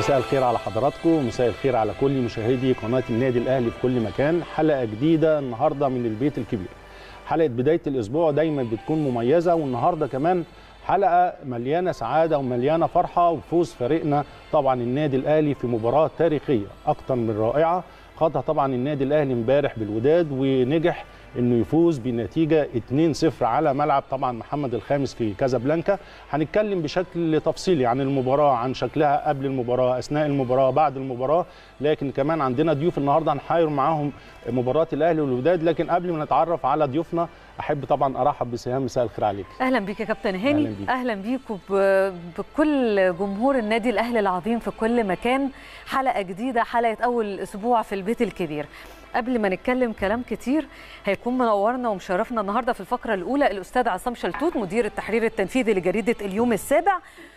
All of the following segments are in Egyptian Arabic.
مساء الخير على حضراتكم مساء الخير على كل مشاهدي قناه النادي الاهلي في كل مكان حلقه جديده النهارده من البيت الكبير حلقه بدايه الاسبوع دايما بتكون مميزه والنهارده كمان حلقه مليانه سعاده ومليانه فرحه وفوز فريقنا طبعا النادي الاهلي في مباراه تاريخيه اكتر من رائعه خاضها طبعا النادي الاهلي امبارح بالوداد ونجح انه يفوز بنتيجه 2-0 على ملعب طبعا محمد الخامس في كازابلانكا هنتكلم بشكل تفصيلي عن المباراه عن شكلها قبل المباراه اثناء المباراه بعد المباراه لكن كمان عندنا ضيوف النهارده هنحاير معاهم مباراه الاهلي والوداد لكن قبل ما نتعرف على ضيوفنا احب طبعا ارحب بسهام مساء الخير عليك اهلا بيك يا كابتن هاني أهلاً بيك. اهلا بيك وب- بكل جمهور النادي الاهلي العظيم في كل مكان حلقه جديده حلقه اول اسبوع في البيت الكبير قبل ما نتكلم كلام كتير هيكون منورنا ومشرفنا النهارده في الفقره الاولى الاستاذ عصام شلتوت مدير التحرير التنفيذي لجريده اليوم السابع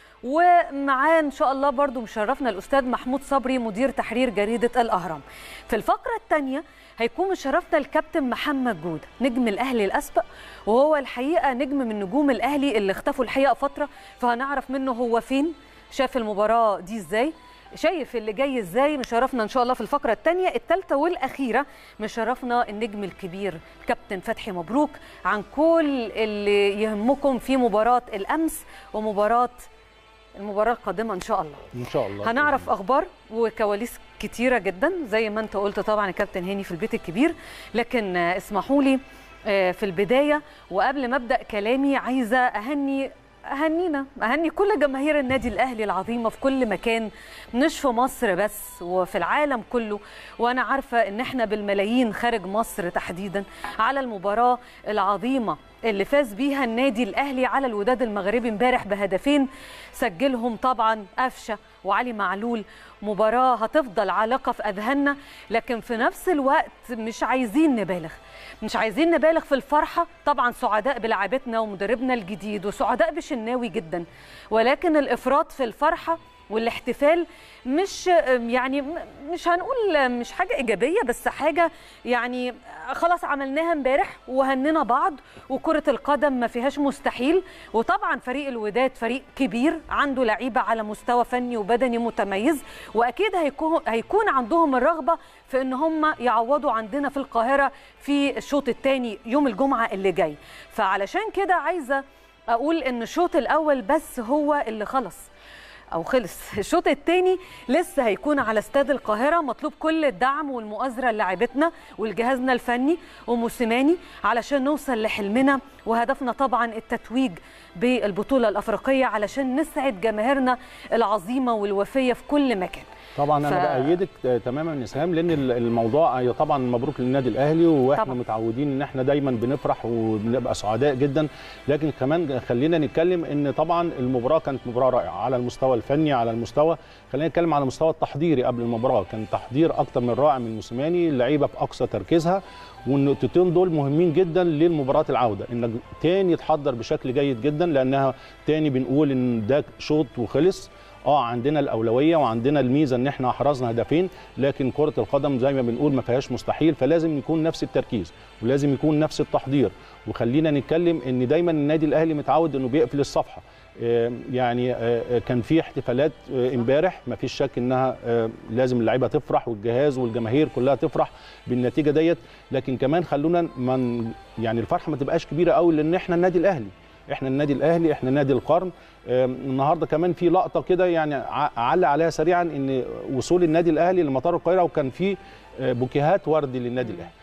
ومعاه ان شاء الله برضو مشرفنا الاستاذ محمود صبري مدير تحرير جريده الاهرام في الفقره الثانيه هيكون مشرفنا الكابتن محمد جوده نجم الاهلي الاسبق وهو الحقيقه نجم من نجوم الاهلي اللي اختفوا الحقيقه فتره فهنعرف منه هو فين شاف المباراه دي ازاي شايف اللي جاي ازاي مشرفنا ان شاء الله في الفقره الثانيه الثالثه والاخيره مشرفنا النجم الكبير كابتن فتحي مبروك عن كل اللي يهمكم في مباراه الامس ومباراه المباراه القادمه ان شاء الله ان شاء الله هنعرف اخبار وكواليس كتيره جدا زي ما انت قلت طبعا الكابتن هاني في البيت الكبير لكن آه، اسمحوا لي آه، في البدايه وقبل ما ابدا كلامي عايزه اهني اهنينا اهني كل جماهير النادي الاهلي العظيمه في كل مكان مش في مصر بس وفي العالم كله وانا عارفه ان احنا بالملايين خارج مصر تحديدا على المباراه العظيمه اللي فاز بيها النادي الاهلي على الوداد المغربي امبارح بهدفين سجلهم طبعا قفشه وعلي معلول مباراه هتفضل علاقه في اذهاننا لكن في نفس الوقت مش عايزين نبالغ مش عايزين نبالغ في الفرحه طبعا سعداء بلاعبتنا ومدربنا الجديد وسعداء بشناوي جدا ولكن الافراط في الفرحه والاحتفال مش يعني مش هنقول مش حاجه ايجابيه بس حاجه يعني خلاص عملناها امبارح وهننا بعض وكره القدم ما فيهاش مستحيل وطبعا فريق الوداد فريق كبير عنده لعيبه على مستوى فني وبدني متميز واكيد هيكون هيكون عندهم الرغبه في ان هم يعوضوا عندنا في القاهره في الشوط الثاني يوم الجمعه اللي جاي فعلشان كده عايزه اقول ان الشوط الاول بس هو اللي خلص او خلص الشوط الثاني لسه هيكون على استاد القاهره مطلوب كل الدعم والمؤازره للاعبتنا ولجهازنا الفني وموسيماني علشان نوصل لحلمنا وهدفنا طبعا التتويج بالبطوله الافريقيه علشان نسعد جماهيرنا العظيمه والوفيه في كل مكان طبعا انا ف- بايدك تماما يا سهام لان ال- الموضوع هي طبعا مبروك للنادي الاهلي واحنا طبعاً. متعودين ان احنا دايما بنفرح وبنبقى سعداء جدا لكن كمان خلينا نتكلم ان طبعا المباراه كانت مباراه رائعه على المستوى الفني على المستوى خلينا نتكلم على المستوى التحضيري قبل المباراه كان تحضير اكتر من رائع من موسيماني اللعيبه في اقصى تركيزها والنقطتين دول مهمين جدا للمباراه العوده انك تاني تحضر بشكل جيد جدا لانها تاني بنقول ان ده شوط وخلص اه عندنا الاولويه وعندنا الميزه ان احنا احرزنا هدفين لكن كره القدم زي ما بنقول ما فيهاش مستحيل فلازم يكون نفس التركيز ولازم يكون نفس التحضير وخلينا نتكلم ان دايما النادي الاهلي متعود انه بيقفل الصفحه آه، يعني آه، كان في احتفالات آه، امبارح ما فيش شك انها آه، لازم اللعيبه تفرح والجهاز والجماهير كلها تفرح بالنتيجه ديت لكن كمان خلونا من يعني الفرحه ما تبقاش كبيره قوي لان احنا النادي الاهلي احنا النادي الاهلي احنا نادي القرن آم، النهارده كمان في لقطه كده يعني ع- اعلق عليها سريعا ان وصول النادي الاهلي لمطار القاهره وكان في آه، بوكيهات ورد للنادي الاهلي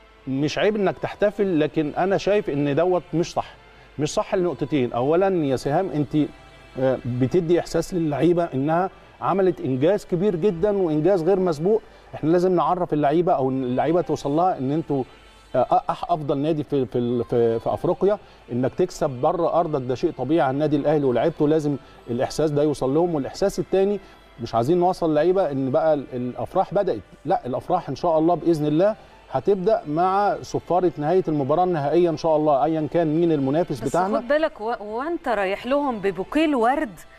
مش عيب انك تحتفل لكن انا شايف ان دوت مش صح مش صح لنقطتين اولا يا سهام انت آه، بتدي احساس للعيبه انها عملت انجاز كبير جدا وانجاز غير مسبوق احنا لازم نعرف اللعيبه او إن اللعيبه توصل لها ان انتوا آه، أح- افضل نادي في في ال- في, في افريقيا انك تكسب بره ارضك ده شيء طبيعي على النادي الاهلي ولاعيبته لازم الاحساس ده يوصل لهم والاحساس الثاني مش عايزين نوصل اللعيبه ان بقى ال- الافراح بدات لا الافراح ان شاء الله باذن الله هتبدا مع صفاره نهايه المباراه النهائيه ان شاء الله ايا كان مين المنافس بس بتاعنا خد بالك و... وانت رايح لهم ببوكيه الورد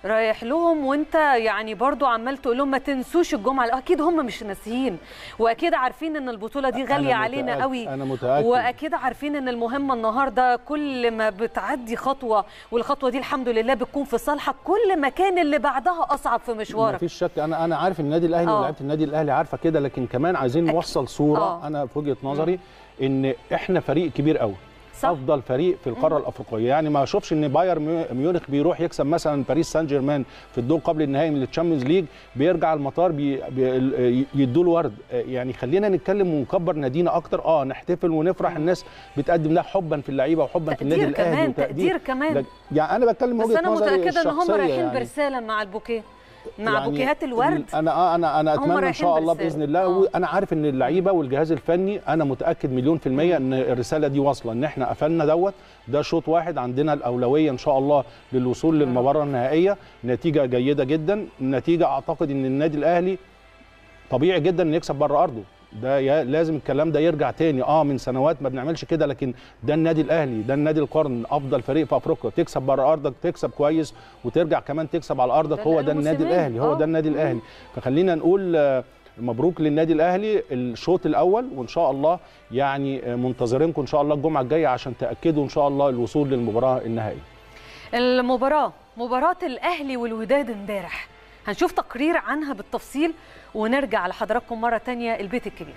رايح لهم وانت يعني برضو عمال تقول لهم ما تنسوش الجمعه اكيد هم مش ناسيين واكيد عارفين ان البطوله دي أنا غاليه علينا متأكد- قوي أنا متأكد. واكيد عارفين ان المهمه النهارده كل ما بتعدي خطوه والخطوه دي الحمد لله بتكون في صالحك كل ما كان اللي بعدها اصعب في ما مشوارك فيش شك انا انا عارف النادي الاهلي آه. ولاعيبه النادي الاهلي عارفه كده لكن كمان عايزين أكيد. نوصل صوره آه. انا في وجهه نظري ان احنا فريق كبير قوي صح. افضل فريق في القاره الافريقيه يعني ما اشوفش ان بايرن ميو- ميونخ بيروح يكسب مثلا باريس سان جيرمان في الدور قبل النهائي من التشامبيونز ليج بيرجع المطار بي بي يدوا له ورد يعني خلينا نتكلم ونكبر نادينا اكتر اه نحتفل ونفرح الناس بتقدم ده حبا في اللعيبه وحبا في النادي تقدير الاهلي كمان، وتقدير. تقدير كمان. لك- يعني انا بتكلم بس وجهه انا نظري متاكده ان هم الشخصية رايحين يعني. برساله مع البوكيه مع يعني بوكيهات الورد انا اه انا انا هم اتمنى ان رايحين شاء الله برسالة. باذن الله آه. وانا عارف ان اللعيبه والجهاز الفني انا متاكد مليون في الميه ان الرساله دي واصله ان احنا قفلنا دوت ده شوط واحد عندنا الاولويه ان شاء الله للوصول للمباراه النهائيه نتيجه جيده جدا نتيجه اعتقد ان النادي الاهلي طبيعي جدا ان يكسب بره ارضه ده يا- لازم الكلام ده يرجع تاني اه من سنوات ما بنعملش كده لكن ده النادي الاهلي ده النادي القرن افضل فريق في افريقيا تكسب بره ارضك تكسب كويس وترجع كمان تكسب على ارضك ده هو بقاله ده النادي موسمين. الاهلي هو آه. ده النادي الاهلي فخلينا نقول آه، مبروك للنادي الاهلي الشوط الاول وان شاء الله يعني آه، منتظرينكم ان شاء الله الجمعه الجايه عشان تاكدوا ان شاء الله الوصول للمباراه النهائيه المباراة مباراة الأهلي والوداد امبارح هنشوف تقرير عنها بالتفصيل ونرجع لحضراتكم مرة تانية البيت الكبير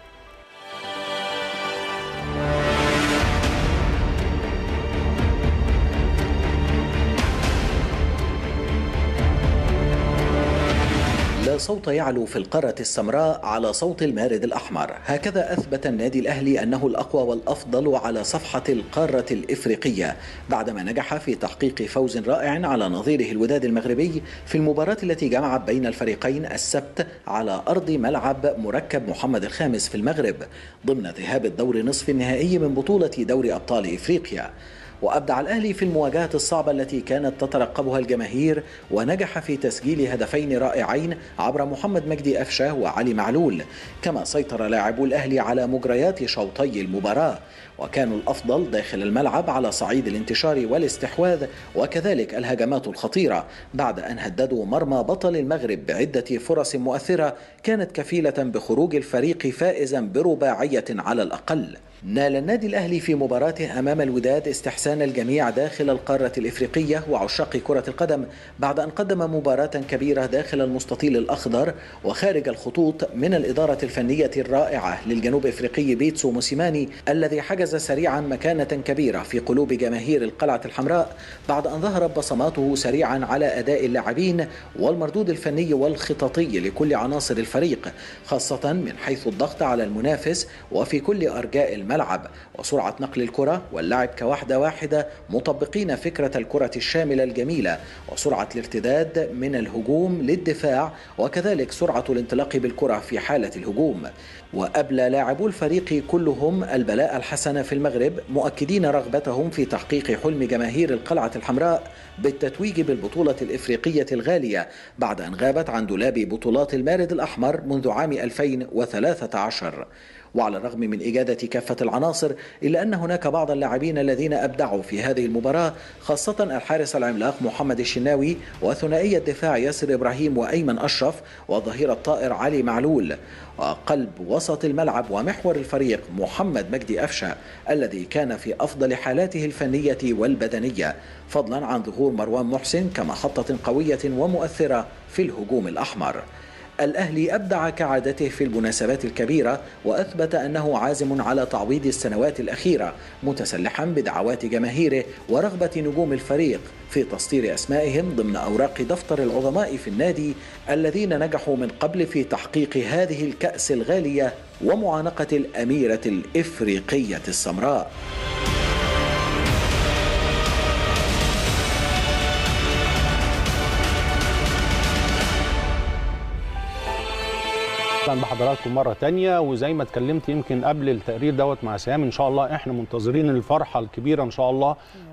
لا صوت يعلو في القارة السمراء على صوت المارد الأحمر هكذا أثبت النادي الأهلي أنه الأقوى والأفضل على صفحة القارة الإفريقية بعدما نجح في تحقيق فوز رائع على نظيره الوداد المغربي في المباراة التي جمعت بين الفريقين السبت على أرض ملعب مركب محمد الخامس في المغرب ضمن ذهاب الدور نصف النهائي من بطولة دوري أبطال إفريقيا وأبدع الأهلي في المواجهة الصعبة التي كانت تترقبها الجماهير ونجح في تسجيل هدفين رائعين عبر محمد مجدي أفشة وعلي معلول كما سيطر لاعبو الأهلي على مجريات شوطي المباراة وكانوا الأفضل داخل الملعب على صعيد الانتشار والاستحواذ وكذلك الهجمات الخطيرة بعد أن هددوا مرمى بطل المغرب بعدة فرص مؤثرة كانت كفيلة بخروج الفريق فائزا برباعية على الأقل نال النادي الأهلي في مباراته أمام الوداد استحسان الجميع داخل القارة الإفريقية وعشاق كرة القدم بعد أن قدم مباراة كبيرة داخل المستطيل الأخضر وخارج الخطوط من الإدارة الفنية الرائعة للجنوب إفريقي بيتسو موسيماني الذي حجز سريعا مكانة كبيرة في قلوب جماهير القلعة الحمراء بعد أن ظهرت بصماته سريعا على أداء اللاعبين والمردود الفني والخططي لكل عناصر الفريق خاصة من حيث الضغط على المنافس وفي كل أرجاء الملعب وسرعة نقل الكرة واللعب كواحدة واحدة مطبقين فكرة الكرة الشاملة الجميلة وسرعة الارتداد من الهجوم للدفاع وكذلك سرعة الانطلاق بالكرة في حالة الهجوم وأبلى لاعبو الفريق كلهم البلاء الحسن في المغرب مؤكدين رغبتهم في تحقيق حلم جماهير القلعة الحمراء بالتتويج بالبطولة الإفريقية الغالية بعد أن غابت عن دولاب بطولات المارد الأحمر منذ عام 2013 وعلى الرغم من إجادة كافة العناصر إلا أن هناك بعض اللاعبين الذين أبدعوا في هذه المباراة خاصة الحارس العملاق محمد الشناوي وثنائي الدفاع ياسر إبراهيم وأيمن أشرف وظهير الطائر علي معلول وقلب وسط الملعب ومحور الفريق محمد مجدي أفشة الذي كان في أفضل حالاته الفنية والبدنية فضلا عن ظهور مروان محسن كمحطة قوية ومؤثرة في الهجوم الأحمر الأهلي أبدع كعادته في المناسبات الكبيرة وأثبت أنه عازم على تعويض السنوات الأخيرة متسلحا بدعوات جماهيره ورغبة نجوم الفريق في تسطير أسمائهم ضمن أوراق دفتر العظماء في النادي الذين نجحوا من قبل في تحقيق هذه الكأس الغالية ومعانقة الأميرة الإفريقية السمراء اهلا بحضراتكم مره تانية وزي ما اتكلمت يمكن قبل التقرير دوت مع سام ان شاء الله احنا منتظرين الفرحه الكبيره ان شاء الله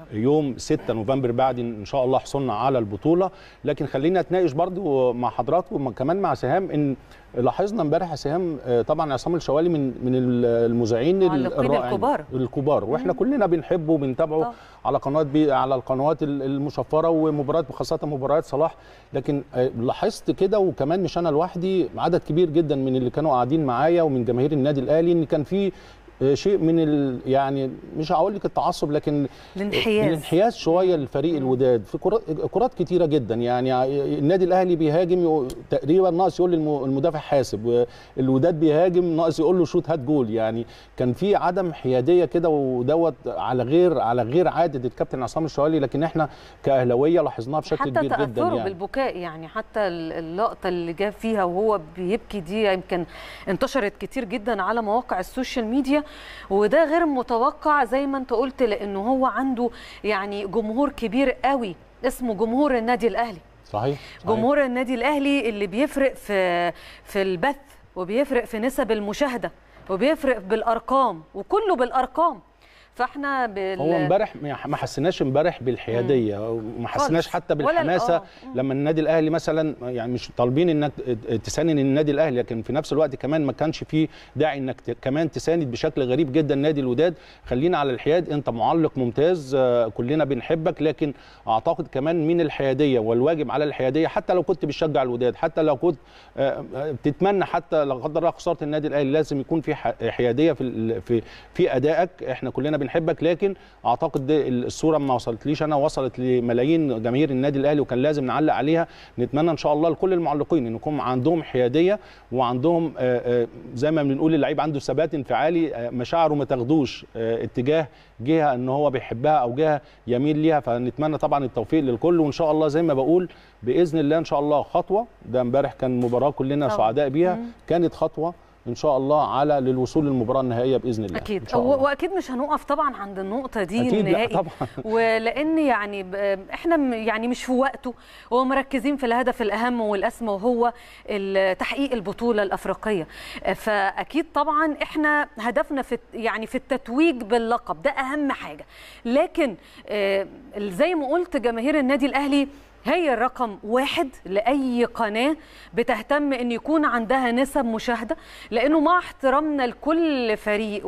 رب. يوم 6 نوفمبر بعد ان شاء الله حصلنا على البطوله لكن خلينا اتناقش برضو مع حضراتكم كمان مع سهام ان لاحظنا امبارح يا سهام آه، طبعا عصام الشوالي من من المذيعين المعلقين الرائعين الكبار. الكبار واحنا كلنا بنحبه وبنتابعه طبعا. على قناه بي على القنوات ال- المشفره ومباريات خاصه مباريات صلاح لكن آه، لاحظت كده وكمان مش انا لوحدي عدد كبير جدا من اللي كانوا قاعدين معايا ومن جماهير النادي الاهلي ان كان في آه، شيء من ال يعني مش هقول لك التعصب لكن الانحياز. الانحياز شويه لفريق الوداد في كرات كرات كتيره جدا يعني النادي الاهلي بيهاجم يق- تقريبا ناقص يقول للم- المدافع حاسب الوداد بيهاجم ناقص يقول له شوت هات جول يعني كان في عدم حياديه كده ودوت على غير على غير عاده الكابتن عصام الشوالي لكن احنا كاهلاويه لاحظناها بشكل حتى كبير جدا تأثره يعني بالبكاء يعني حتى ال- اللقطة اللي جاب فيها وهو بيبكي دي يمكن انتشرت كتير جدا على مواقع السوشيال ميديا وده غير متوقع زي ما انت قلت لأنه هو عنده يعني جمهور كبير قوي اسمه جمهور النادي الأهلي صحيح, صحيح. جمهور النادي الأهلي اللي بيفرق في في البث وبيفرق في نسب المشاهدة وبيفرق بالأرقام وكله بالأرقام فاحنا بال... هو امبارح ما حسيناش امبارح بالحياديه وما حسيناش خالص. حتى ولا ال- بالحماسه آه. لما النادي الاهلي مثلا يعني مش طالبين انك تساند النادي الاهلي لكن في نفس الوقت كمان ما كانش فيه داعي انك ت- كمان تساند بشكل غريب جدا نادي الوداد خلينا على الحياد انت معلق ممتاز آه، كلنا بنحبك لكن اعتقد كمان من الحياديه والواجب على الحياديه حتى لو كنت بتشجع الوداد حتى لو كنت آه، آه، بتتمنى حتى لا قدر الله خساره النادي الاهلي لازم يكون في ح- حياديه في ال- في في ادائك احنا كلنا بنحبك لكن اعتقد دي الصوره ما وصلتليش انا وصلت لملايين جماهير النادي الاهلي وكان لازم نعلق عليها نتمنى ان شاء الله لكل المعلقين ان يكون عندهم حياديه وعندهم آه، آه، زي ما بنقول اللعيب عنده ثبات انفعالي آه، مشاعره ما تاخدوش آه، اتجاه جهه ان هو بيحبها او جهه يميل ليها فنتمنى طبعا التوفيق للكل وان شاء الله زي ما بقول باذن الله ان شاء الله خطوه ده امبارح كان مباراه كلنا طبعاً. سعداء بيها مم. كانت خطوه ان شاء الله على للوصول للمباراه النهائيه باذن الله اكيد إن شاء و- الله. واكيد مش هنقف طبعا عند النقطه دي أكيد لا نهائي طبعاً. ولان يعني ب- احنا م- يعني مش في وقته ومركزين في الهدف الاهم والاسمى وهو ال- تحقيق البطوله الافريقيه فاكيد طبعا احنا هدفنا في الت- يعني في التتويج باللقب ده اهم حاجه لكن آه، زي ما قلت جماهير النادي الاهلي هي الرقم واحد لأي قناة بتهتم أن يكون عندها نسب مشاهدة لأنه مع احترامنا لكل فريق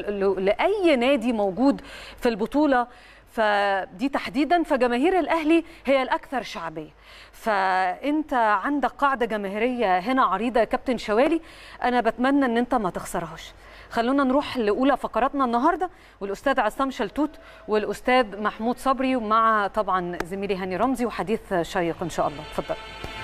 ولأي نادي موجود في البطولة فدي تحديدا فجماهير الأهلي هي الأكثر شعبية فأنت عندك قاعدة جماهيرية هنا عريضة يا كابتن شوالي أنا بتمنى أن أنت ما تخسرهاش خلونا نروح لاولى فقراتنا النهارده والاستاذ عصام شلتوت والاستاذ محمود صبري ومع طبعا زميلي هاني رمزي وحديث شيق ان شاء الله اتفضل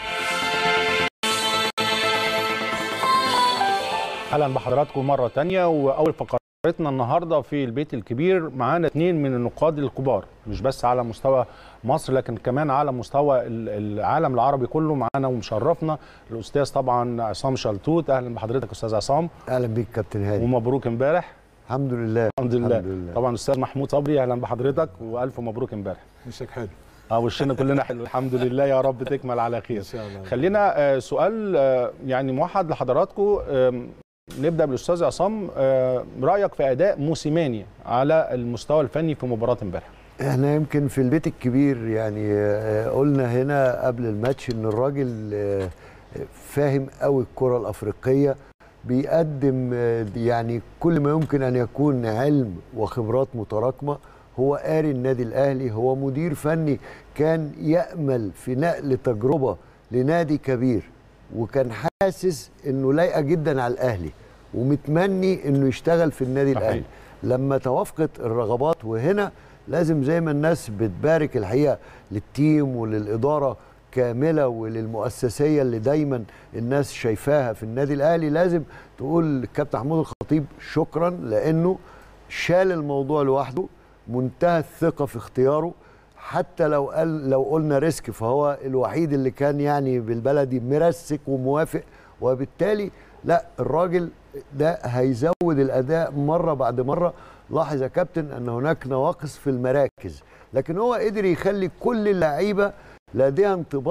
اهلا بحضراتكم مره تانية واول فقرتنا النهارده في البيت الكبير معانا اثنين من النقاد الكبار مش بس على مستوى مصر لكن كمان على مستوى ال- العالم العربي كله معانا ومشرفنا الاستاذ طبعا عصام شلتوت اهلا بحضرتك استاذ عصام اهلا بيك كابتن هادي ومبروك امبارح الحمد لله الحمد لله. الحمد لله. طبعا استاذ محمود صبري اهلا بحضرتك والف مبروك امبارح وشك حلو اه وشنا كلنا حلو الحمد لله يا رب تكمل على خير ان شاء الله خلينا آه، سؤال آه، يعني موحد لحضراتكم آم، نبدا بالاستاذ عصام آه، رايك في اداء موسيماني على المستوى الفني في مباراه امبارح احنا يمكن في البيت الكبير يعني آه، قلنا هنا قبل الماتش ان الراجل آه، فاهم قوي الكره الافريقيه بيقدم آه، يعني كل ما يمكن ان يكون علم وخبرات متراكمه هو قاري النادي الاهلي هو مدير فني كان يامل في نقل تجربه لنادي كبير وكان حاسس انه لايقه جدا على الاهلي ومتمني انه يشتغل في النادي صحيح. الاهلي لما توافقت الرغبات وهنا لازم زي ما الناس بتبارك الحقيقه للتيم وللاداره كامله وللمؤسسيه اللي دايما الناس شايفاها في النادي الاهلي لازم تقول للكابتن محمود الخطيب شكرا لانه شال الموضوع لوحده منتهى الثقه في اختياره حتى لو قال لو قلنا ريسك فهو الوحيد اللي كان يعني بالبلدي مرسك وموافق وبالتالي لا الراجل ده هيزود الاداء مره بعد مره لاحظ يا كابتن ان هناك نواقص في المراكز لكن هو قدر يخلي كل اللعيبه لديها انطباع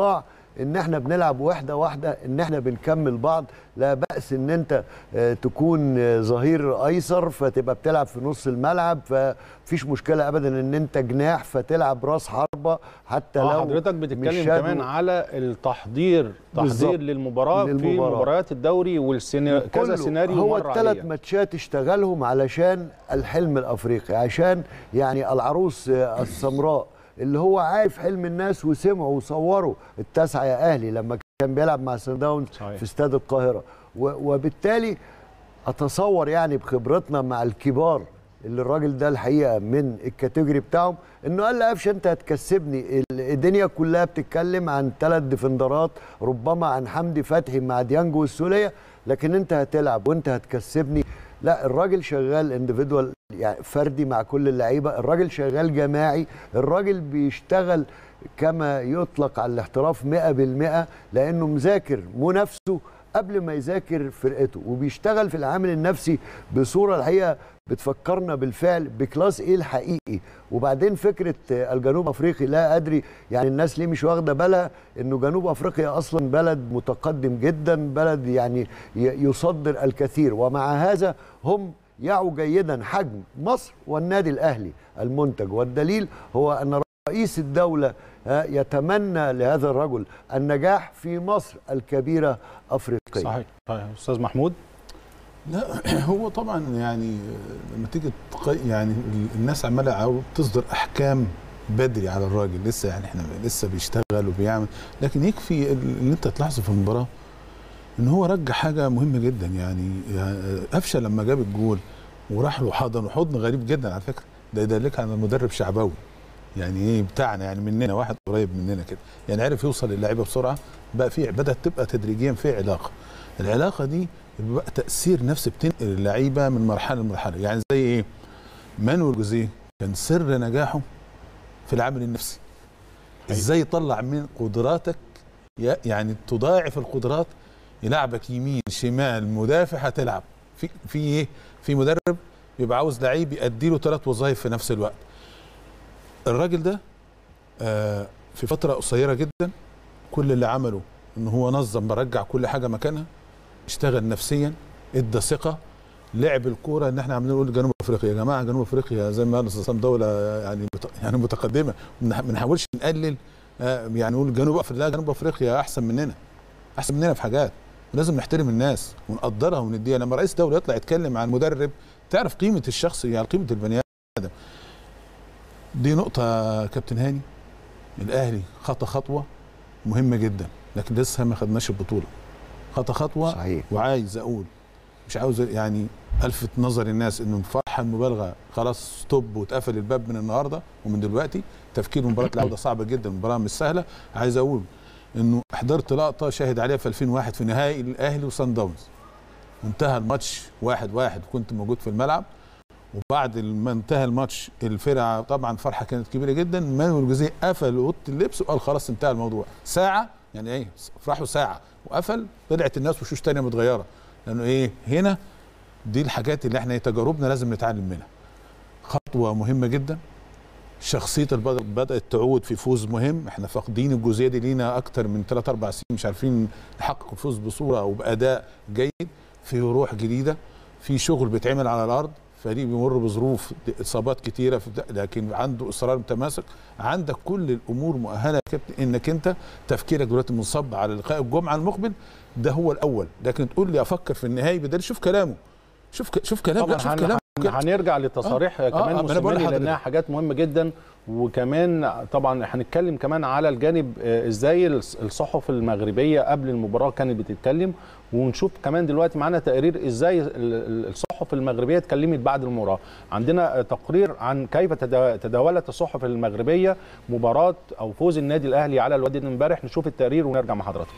ان احنا بنلعب واحده واحده ان احنا بنكمل بعض لا باس ان انت آه، تكون آه، ظهير ايسر فتبقى بتلعب في نص الملعب فمفيش مشكله ابدا ان انت جناح فتلعب راس حربه حتى اه لو حضرتك مش بتتكلم شادو. كمان على التحضير بالظبط. تحضير للمباراه, في للمباراة. مباريات الدوري والسينا كذا كله. سيناريو هو مر الثلاث عليها. ماتشات اشتغلهم علشان الحلم الافريقي عشان يعني العروس آه، السمراء اللي هو عارف حلم الناس وسمعوا وصوروا التاسعه يا اهلي لما كان بيلعب مع سان داونز صحيح. في استاد القاهره و- وبالتالي اتصور يعني بخبرتنا مع الكبار اللي الراجل ده الحقيقه من الكاتيجوري بتاعهم انه قال لي قفشه انت هتكسبني ال- الدنيا كلها بتتكلم عن ثلاث ديفندرات ربما عن حمدي فتحي مع ديانجو والسوليه لكن انت هتلعب وانت هتكسبني لا الراجل شغال انديفيدوال يعني فردي مع كل اللعيبه الراجل شغال جماعي الراجل بيشتغل كما يطلق على الاحتراف 100% لانه مذاكر منافسه قبل ما يذاكر فرقته وبيشتغل في العامل النفسي بصوره الحقيقه بتفكرنا بالفعل بكلاس ايه الحقيقي وبعدين فكره آه، الجنوب افريقي لا ادري يعني الناس ليه مش واخده بالها انه جنوب افريقيا اصلا بلد متقدم جدا بلد يعني ي- يصدر الكثير ومع هذا هم يعوا جيدا حجم مصر والنادي الاهلي المنتج والدليل هو ان رئيس الدولة آه، يتمنى لهذا الرجل النجاح في مصر الكبيرة أفريقيا صحيح صحيح استاذ محمود لا هو طبعا يعني لما تيجي تق- يعني الناس عماله عاو- تصدر احكام بدري على الراجل لسه يعني احنا لسه بيشتغل وبيعمل لكن يكفي اللي انت تلاحظه في المباراه ان هو رجع حاجه مهمه جدا يعني يعني قفشه لما جاب الجول وراح له حضن وحضن غريب جدا على فكره ده يدلك على المدرب شعبوي يعني ايه بتاعنا يعني مننا واحد قريب مننا كده يعني عرف يوصل للعيبه بسرعه بقى في بدات تبقى تدريجيا في علاقه العلاقه دي بقى تاثير نفسي بتنقل اللعيبه من مرحله لمرحله يعني زي ايه مانويل جوزيه كان سر نجاحه في العامل النفسي ازاي يطلع من قدراتك ي- يعني تضاعف القدرات يلعبك يمين شمال مدافع هتلعب في في ايه في مدرب يبقى عاوز لعيب يأدي له ثلاث وظائف في نفس الوقت الراجل ده آه في فتره قصيره جدا كل اللي عمله ان هو نظم برجع كل حاجه مكانها اشتغل نفسيا ادى ثقه لعب الكوره ان احنا عاملين نقول جنوب افريقيا يا جماعه جنوب افريقيا زي ما قال الاستاذ حسام دوله يعني مت- يعني متقدمه ما نحاولش نقلل آه، يعني نقول جنوب افريقيا لا جنوب افريقيا احسن مننا احسن مننا في حاجات ولازم نحترم الناس ونقدرها ونديها لما رئيس دوله يطلع يتكلم عن مدرب تعرف قيمه الشخص يعني قيمه البني ادم دي نقطه يا كابتن هاني الاهلي خطى خطوه مهمه جدا لكن لسه ما خدناش البطوله خطى خطوه صحيح وعايز اقول مش عاوز يعني الفت نظر الناس انه الفرحه المبالغه خلاص ستوب واتقفل الباب من النهارده ومن دلوقتي تفكير مباراه العوده صعبه جدا المباراه مش سهله عايز اقول انه حضرت لقطه شاهد عليها في 2001 في نهائي الاهلي وصن داونز انتهى الماتش واحد واحد كنت موجود في الملعب وبعد ما انتهى الماتش الفرقه طبعا فرحه كانت كبيره جدا مانويل جوزيه قفل اوضه اللبس وقال خلاص انتهى الموضوع ساعه يعني ايه فرحوا ساعه وقفل طلعت الناس وشوش تانية متغيره لانه ايه هنا دي الحاجات اللي احنا تجاربنا لازم نتعلم منها خطوه مهمه جدا شخصيه البدر بدات تعود في فوز مهم احنا فاقدين الجزئيه دي لينا اكتر من 3 4 سنين مش عارفين نحقق الفوز بصوره وباداء جيد في روح جديده في شغل بيتعمل على الارض فريق بيمر بظروف اصابات كتيره في لكن عنده اصرار متماسك عندك كل الامور مؤهله يا كابتن انك انت تفكيرك دلوقتي منصب على لقاء الجمعه المقبل ده هو الاول لكن تقول لي افكر في النهائي بدل شوف كلامه شوف ك... شوف كلامه لا طبعا شوف هن- كلامه هن- هنرجع للتصاريح آه، كمان آه، ما أنا بقول موسيماني لحضرتك. لانها حاجات مهمه جدا وكمان طبعا هنتكلم كمان على الجانب آه، ازاي الص- الصحف المغربيه قبل المباراه كانت بتتكلم ونشوف كمان دلوقتي معانا تقرير ازاي ال- ال- الصحف المغربيه اتكلمت بعد المباراه عندنا آه، تقرير عن كيف تدا- تداولت الصحف المغربيه مباراه او فوز النادي الاهلي على الوداد امبارح نشوف التقرير ونرجع مع حضراتكم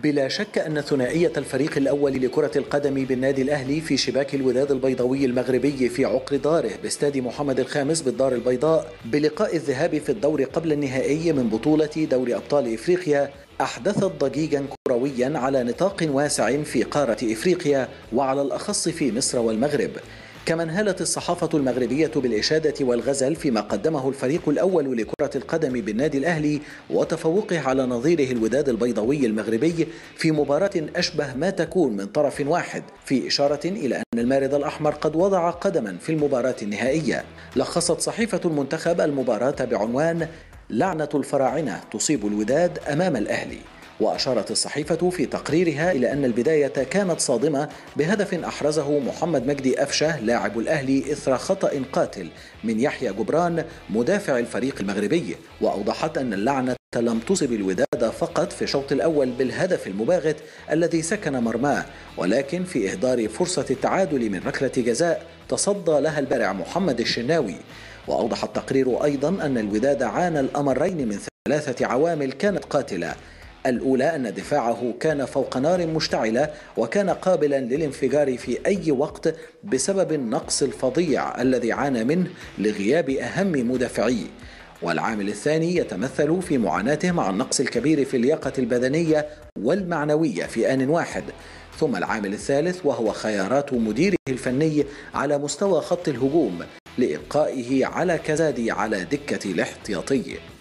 بلا شك أن ثنائية الفريق الأول لكرة القدم بالنادي الأهلي في شباك الوداد البيضاوي المغربي في عقر داره باستاد محمد الخامس بالدار البيضاء بلقاء الذهاب في الدور قبل النهائي من بطولة دوري أبطال إفريقيا أحدثت ضجيجا كرويا على نطاق واسع في قارة إفريقيا وعلى الأخص في مصر والمغرب كما انهالت الصحافة المغربية بالإشادة والغزل فيما قدمه الفريق الأول لكرة القدم بالنادي الأهلي وتفوقه على نظيره الوداد البيضاوي المغربي في مباراة أشبه ما تكون من طرف واحد في إشارة إلى أن المارد الأحمر قد وضع قدما في المباراة النهائية لخصت صحيفة المنتخب المباراة بعنوان لعنة الفراعنة تصيب الوداد أمام الأهلي وأشارت الصحيفة في تقريرها إلى أن البداية كانت صادمة بهدف أحرزه محمد مجدي أفشة لاعب الأهلي إثر خطأ قاتل من يحيى جبران مدافع الفريق المغربي وأوضحت أن اللعنة لم تصب الوداد فقط في الشوط الأول بالهدف المباغت الذي سكن مرماه ولكن في إهدار فرصة التعادل من ركلة جزاء تصدى لها البارع محمد الشناوي وأوضح التقرير أيضا أن الوداد عانى الأمرين من ثلاثة عوامل كانت قاتلة الأولى أن دفاعه كان فوق نار مشتعلة وكان قابلا للانفجار في أي وقت بسبب النقص الفظيع الذي عانى منه لغياب أهم مدافعيه والعامل الثاني يتمثل في معاناته مع النقص الكبير في اللياقة البدنية والمعنوية في آن واحد ثم العامل الثالث وهو خيارات مديره الفني على مستوى خط الهجوم لإبقائه على كزادي على دكة الاحتياطي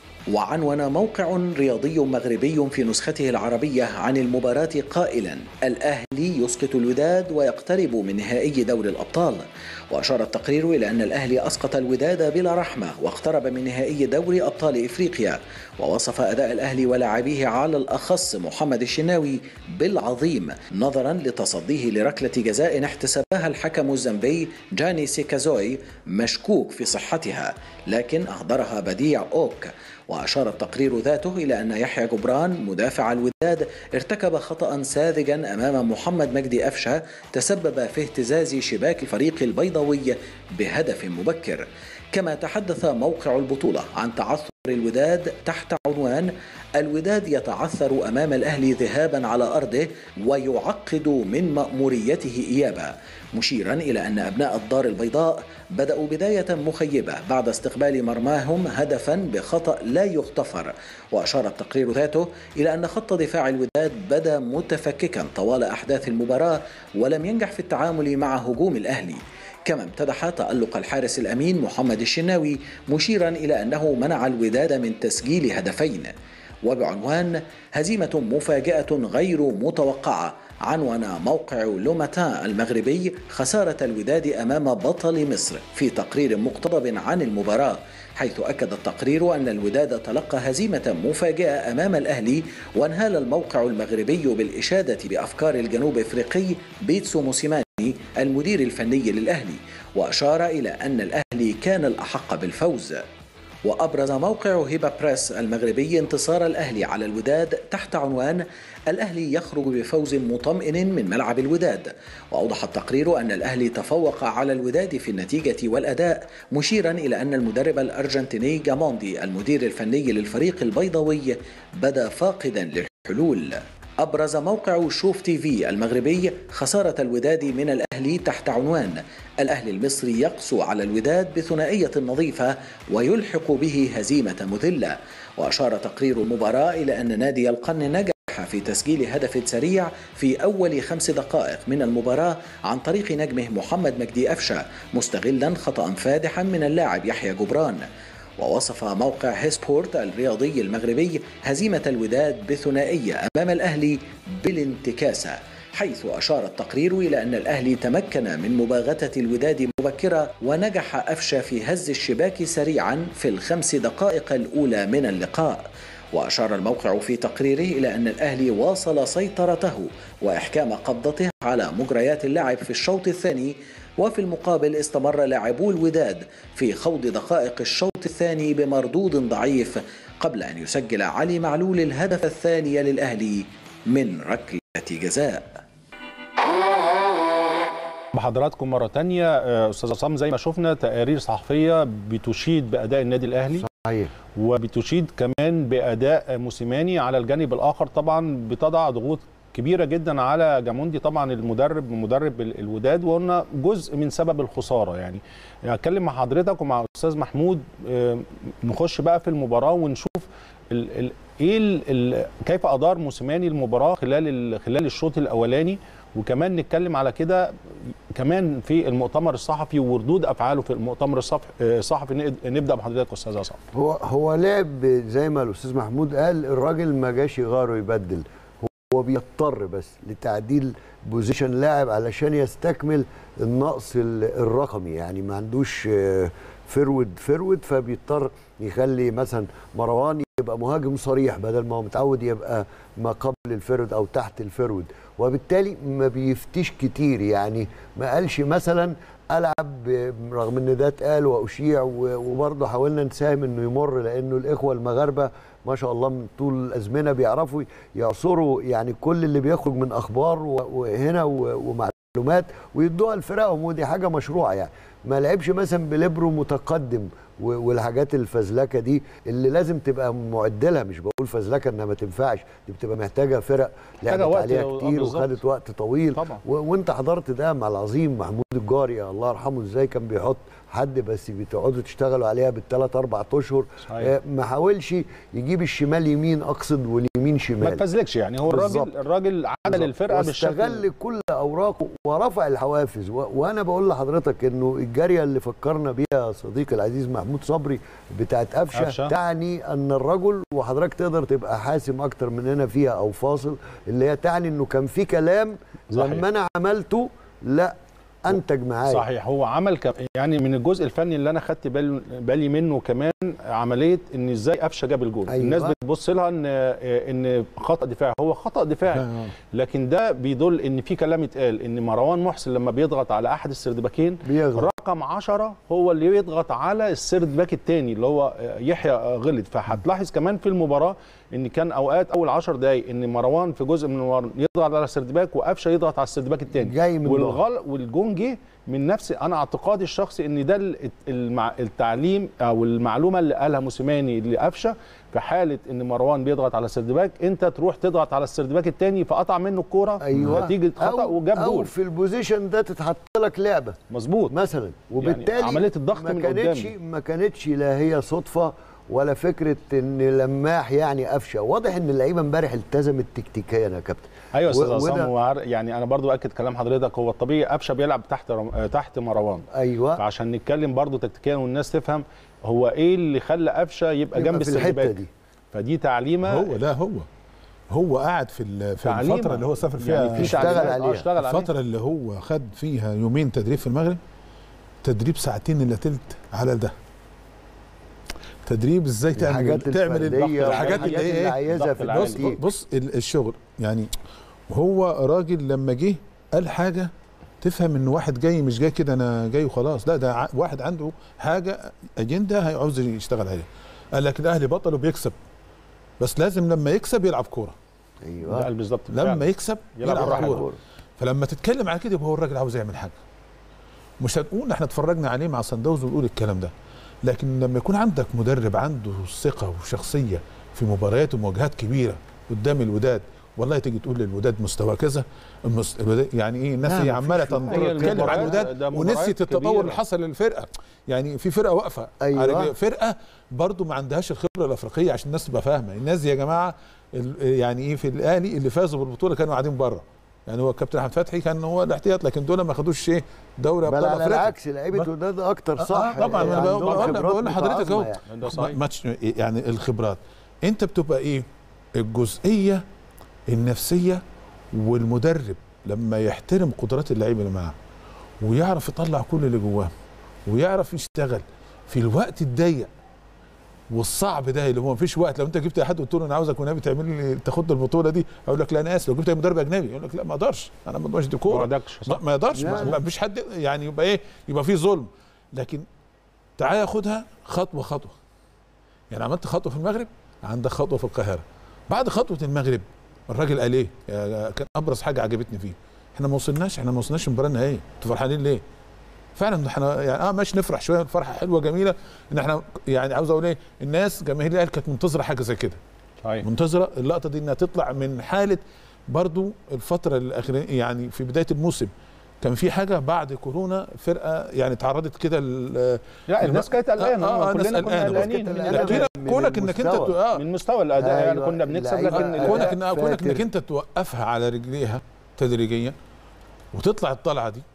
وعنون موقع رياضي مغربي في نسخته العربية عن المباراة قائلا الأهلي يسقط الوداد ويقترب من نهائي دوري الأبطال وأشار التقرير إلى أن الأهلي أسقط الوداد بلا رحمة واقترب من نهائي دوري أبطال إفريقيا ووصف أداء الأهلي ولاعبيه على الأخص محمد الشناوي بالعظيم نظرا لتصديه لركلة جزاء احتسبها الحكم الزنبي جاني سيكازوي مشكوك في صحتها لكن أهدرها بديع أوك وأشار التقرير ذاته إلى أن يحيى جبران مدافع الوداد ارتكب خطأ ساذجا أمام محمد مجدي أفشة تسبب في اهتزاز شباك الفريق البيضاوي بهدف مبكر كما تحدث موقع البطولة عن تعثر الوداد تحت عنوان الوداد يتعثر أمام الأهلي ذهابا على أرضه ويعقد من مأموريته إيابة مشيرا إلى أن أبناء الدار البيضاء بدأوا بداية مخيبة بعد استقبال مرماهم هدفا بخطأ لا يغتفر وأشار التقرير ذاته إلى أن خط دفاع الوداد بدا متفككا طوال أحداث المباراة ولم ينجح في التعامل مع هجوم الأهلي كما امتدح تألق الحارس الأمين محمد الشناوي مشيرا إلى أنه منع الوداد من تسجيل هدفين وبعنوان هزيمة مفاجئة غير متوقعة عنون موقع لوماتان المغربي خسارة الوداد أمام بطل مصر في تقرير مقتضب عن المباراة حيث أكد التقرير أن الوداد تلقى هزيمة مفاجئة أمام الأهلي وانهال الموقع المغربي بالإشادة بأفكار الجنوب إفريقي بيتسو موسيماني المدير الفني للأهلي وأشار إلى أن الأهلي كان الأحق بالفوز وأبرز موقع هيبا بريس المغربي انتصار الأهلي على الوداد تحت عنوان الأهلي يخرج بفوز مطمئن من ملعب الوداد وأوضح التقرير أن الأهلي تفوق على الوداد في النتيجة والأداء مشيرا إلى أن المدرب الأرجنتيني جاموندي المدير الفني للفريق البيضاوي بدا فاقدا للحلول أبرز موقع شوف تي في المغربي خسارة الوداد من الأهلي تحت عنوان الأهلي المصري يقسو على الوداد بثنائية نظيفة ويلحق به هزيمة مذلة وأشار تقرير المباراة إلى أن نادي القرن نجح في تسجيل هدف سريع في أول خمس دقائق من المباراة عن طريق نجمه محمد مجدي أفشة مستغلا خطأ فادحا من اللاعب يحيى جبران ووصف موقع هيسبورت الرياضي المغربي هزيمة الوداد بثنائية أمام الأهلي بالانتكاسة حيث أشار التقرير إلى أن الأهلي تمكن من مباغتة الوداد مبكرة ونجح أفشى في هز الشباك سريعا في الخمس دقائق الأولى من اللقاء وأشار الموقع في تقريره إلى أن الأهلي واصل سيطرته وإحكام قبضته على مجريات اللعب في الشوط الثاني وفي المقابل استمر لاعبو الوداد في خوض دقائق الشوط الثاني بمردود ضعيف قبل أن يسجل علي معلول الهدف الثاني للأهلي من ركلة جزاء بحضراتكم مرة تانية آه، أستاذ عصام زي ما شفنا تقارير صحفية بتشيد بأداء النادي الأهلي صحيح وبتشيد كمان بأداء موسيماني على الجانب الآخر طبعا بتضع ضغوط كبيره جدا على جاموندي طبعا المدرب مدرب ال- الوداد وقلنا جزء من سبب الخساره يعني اتكلم مع حضرتك ومع استاذ محمود آه، نخش بقى في المباراه ونشوف ال ال ايه ال ال كيف ادار موسيماني المباراه خلال ال خلال الشوط الاولاني وكمان نتكلم على كده كمان في المؤتمر الصحفي وردود افعاله في المؤتمر الصف- آه، الصحفي نقد- نبدا بحضرتك استاذ عصام هو هو لعب زي ما الاستاذ محمود قال الراجل ما جاش يغير ويبدل هو بيضطر بس لتعديل بوزيشن لاعب علشان يستكمل النقص ال- الرقمي يعني ما عندوش آه، فرود فرود فبيضطر يخلي مثلا مروان يبقى مهاجم صريح بدل ما هو متعود يبقى ما قبل الفرود او تحت الفرود وبالتالي ما بيفتيش كتير يعني ما قالش مثلا العب رغم ان ده اتقال واشيع و- وبرضه حاولنا نساهم انه يمر لانه الاخوه المغاربه ما شاء الله من طول الازمنه بيعرفوا يعصروا يعني كل اللي بيخرج من اخبار و- وهنا و- ومعلومات ويدوها لفرقهم ودي حاجه مشروعه يعني ما لعبش مثلا بليبرو متقدم و- والحاجات الفزلكه دي اللي لازم تبقى معدلها مش بقول فزلكه انها ما تنفعش دي بتبقى محتاجه فرق محتاجة لعبت وقت عليها آه كتير بالظبط. وخدت وقت طويل طبعا. و... وانت حضرت ده مع العظيم محمود الجاري الله يرحمه ازاي كان بيحط حد بس بتقعدوا تشتغلوا عليها بالثلاث اربع اشهر صحيح. آه، ما حاولش يجيب الشمال يمين اقصد واليمين ما شمال تفزلكش يعني هو بالظبط. الراجل الراجل عدل بالظبط. الفرقه بالشكل واستغل كل اوراقه ورفع الحوافز و... وانا بقول لحضرتك انه الجاريه اللي فكرنا بيها صديقي العزيز محمود صبري بتاعت قفشه قفشة. تعني ان الرجل وحضرتك تقدر تبقى حاسم اكتر مننا فيها او فاصل اللي هي تعني انه كان في كلام صحيح. لما انا عملته لا انتج معايا صحيح هو عمل كم يعني من الجزء الفني اللي انا خدت بال- بالي منه كمان عمليه ان ازاي قفشه جاب الجول أيوة. الناس بتبص لها ان ان خطا دفاعي هو خطا دفاعي آه. لكن ده بيدل ان في كلام اتقال ان مروان محسن لما بيضغط على احد السردباكين بيغلط رقم 10 هو اللي يضغط على السرد باك الثاني اللي هو يحيى غلط فهتلاحظ كمان في المباراه ان كان اوقات اول 10 دقائق ان مروان في جزء من المباراه يضغط على السرد باك وقفشه يضغط على السرد باك الثاني جاي من والغل والجون جه من نفس انا اعتقادي الشخصي ان ده ال- المع... التعليم او المعلومه اللي قالها موسيماني لقفشه في حاله ان مروان بيضغط على السرد باك انت تروح تضغط على السرد باك الثاني فقطع منه الكوره ايوه نتيجه خطا أو وجاب او جول في البوزيشن ده تتحط لك لعبه مظبوط مثلا وبالتالي عملية الضغط ما من كانتش قدام. ما كانتش لا هي صدفه ولا فكره ان لماح يعني قفشه واضح ان اللعيبه امبارح التزمت تكتيكيا يا كابتن ايوه يا و- استاذ عصام وده- هو عار- يعني انا برضو اكد كلام حضرتك هو الطبيعي قفشه بيلعب تحت رم... آه، تحت مروان ايوه فعشان نتكلم برضو تكتيكيا والناس تفهم هو ايه اللي خلى قفشه يبقى يبقى جنب في الحته السردباك دي فدي تعليمه هو لا هو هو قاعد في ال- في تعليمة. الفتره اللي هو سافر فيها يعني في اشتغل تعليمات. عليها. آه، اشتغل عليها الفتره اللي هو خد فيها يومين تدريب في المغرب تدريب ساعتين الا تلت على ده تدريب ازاي تعمل الحاجات تعمل الفرديه الحاجات اللي والحاجات هي اللي ايه عايزها ضغط في العالي. بص التكتيك بص ال- الشغل يعني هو راجل لما جه قال حاجه تفهم ان واحد جاي مش جاي كده انا جاي وخلاص لا ده ع- واحد عنده حاجه اجنده هيعوز يشتغل عليها قال لك الاهلي بطل وبيكسب بس لازم لما يكسب يلعب كوره ده ايوه قال بالظبط لما فعلا. يكسب يلعب يلعب, بالراحة. كوره فلما تتكلم على كده يبقى هو الراجل عاوز يعمل حاجه مش هنقول احنا اتفرجنا عليه مع صن داونز ونقول الكلام ده لكن لما يكون عندك مدرب عنده ثقه وشخصيه في مباريات ومواجهات كبيره قدام الوداد والله تيجي تقول للوداد مستوى كذا المس... الوداد- يعني ايه الناس لا، هي مفيش عماله فرق. تنظر هي تتكلم عن المباريات- الوداد ده مباريات ونسيت التطور كبيرة. اللي حصل للفرقه يعني في فرقه واقفه أيوة. على- فرقه برضو ما عندهاش الخبره الافريقيه عشان الناس تبقى فاهمه الناس دي يا جماعه ال- يعني ايه في الاهلي اللي فازوا بالبطوله كانوا قاعدين بره يعني هو الكابتن احمد فتحي كان هو الاحتياط لكن دول ما خدوش ايه دوري بل ابطال على افريقيا العكس لعيبه بل- وداد اكتر آه، صح طبعا انا عندهم بقول خبرات بقول لحضرتك اهو متعاظمة يعني. ده صحيح ماتش يعني الخبرات انت بتبقى ايه الجزئيه النفسيه والمدرب لما يحترم قدرات اللعيبه اللي معاه ويعرف يطلع كل اللي جواه ويعرف يشتغل في الوقت الضيق والصعب ده اللي هو مفيش وقت لو انت جبت حد قلت له انا عاوزك والنبي تعمل لي تاخد البطوله دي اقول لك لا انا اسف لو جبت مدرب اجنبي يقول لك لا ما اقدرش انا ما اقدرش دي ما كوره وعدكش ما صح ما يقدرش لا، ما لا. ما فيش حد يعني يبقى ايه يبقى في ظلم لكن تعالى خدها خطوه خطوه يعني عملت خطوه في المغرب عندك خطوه في القاهره بعد خطوه المغرب الراجل قال ايه يا- كان ابرز حاجه عجبتني فيه احنا ما وصلناش احنا ما وصلناش المباراه النهائيه انتوا فرحانين ليه فعلا احنا يعني اه ماشي نفرح شويه فرحه حلوه جميله ان احنا يعني عاوز اقول ايه الناس جماهير الاهلي كانت منتظره حاجه زي كده صحيح منتظره اللقطه دي انها تطلع من حاله برضو الفتره الاخرانيه يعني في بدايه الموسم كان في حاجه بعد كورونا فرقه يعني تعرضت كده ل- لا الناس كانت قلقانه آه، آه، كلنا الناس كنا قلقانة. قلقانين من كانت الأداء. قلقانة. لكن من كونك انك انت المستوى. اه من مستوى الاداء يعني أيوة، كنا بنكسب اللعيبة لكن آه، كونك إن كونك فاتر. انك انت توقفها على رجليها تدريجيا وتطلع الطلعه دي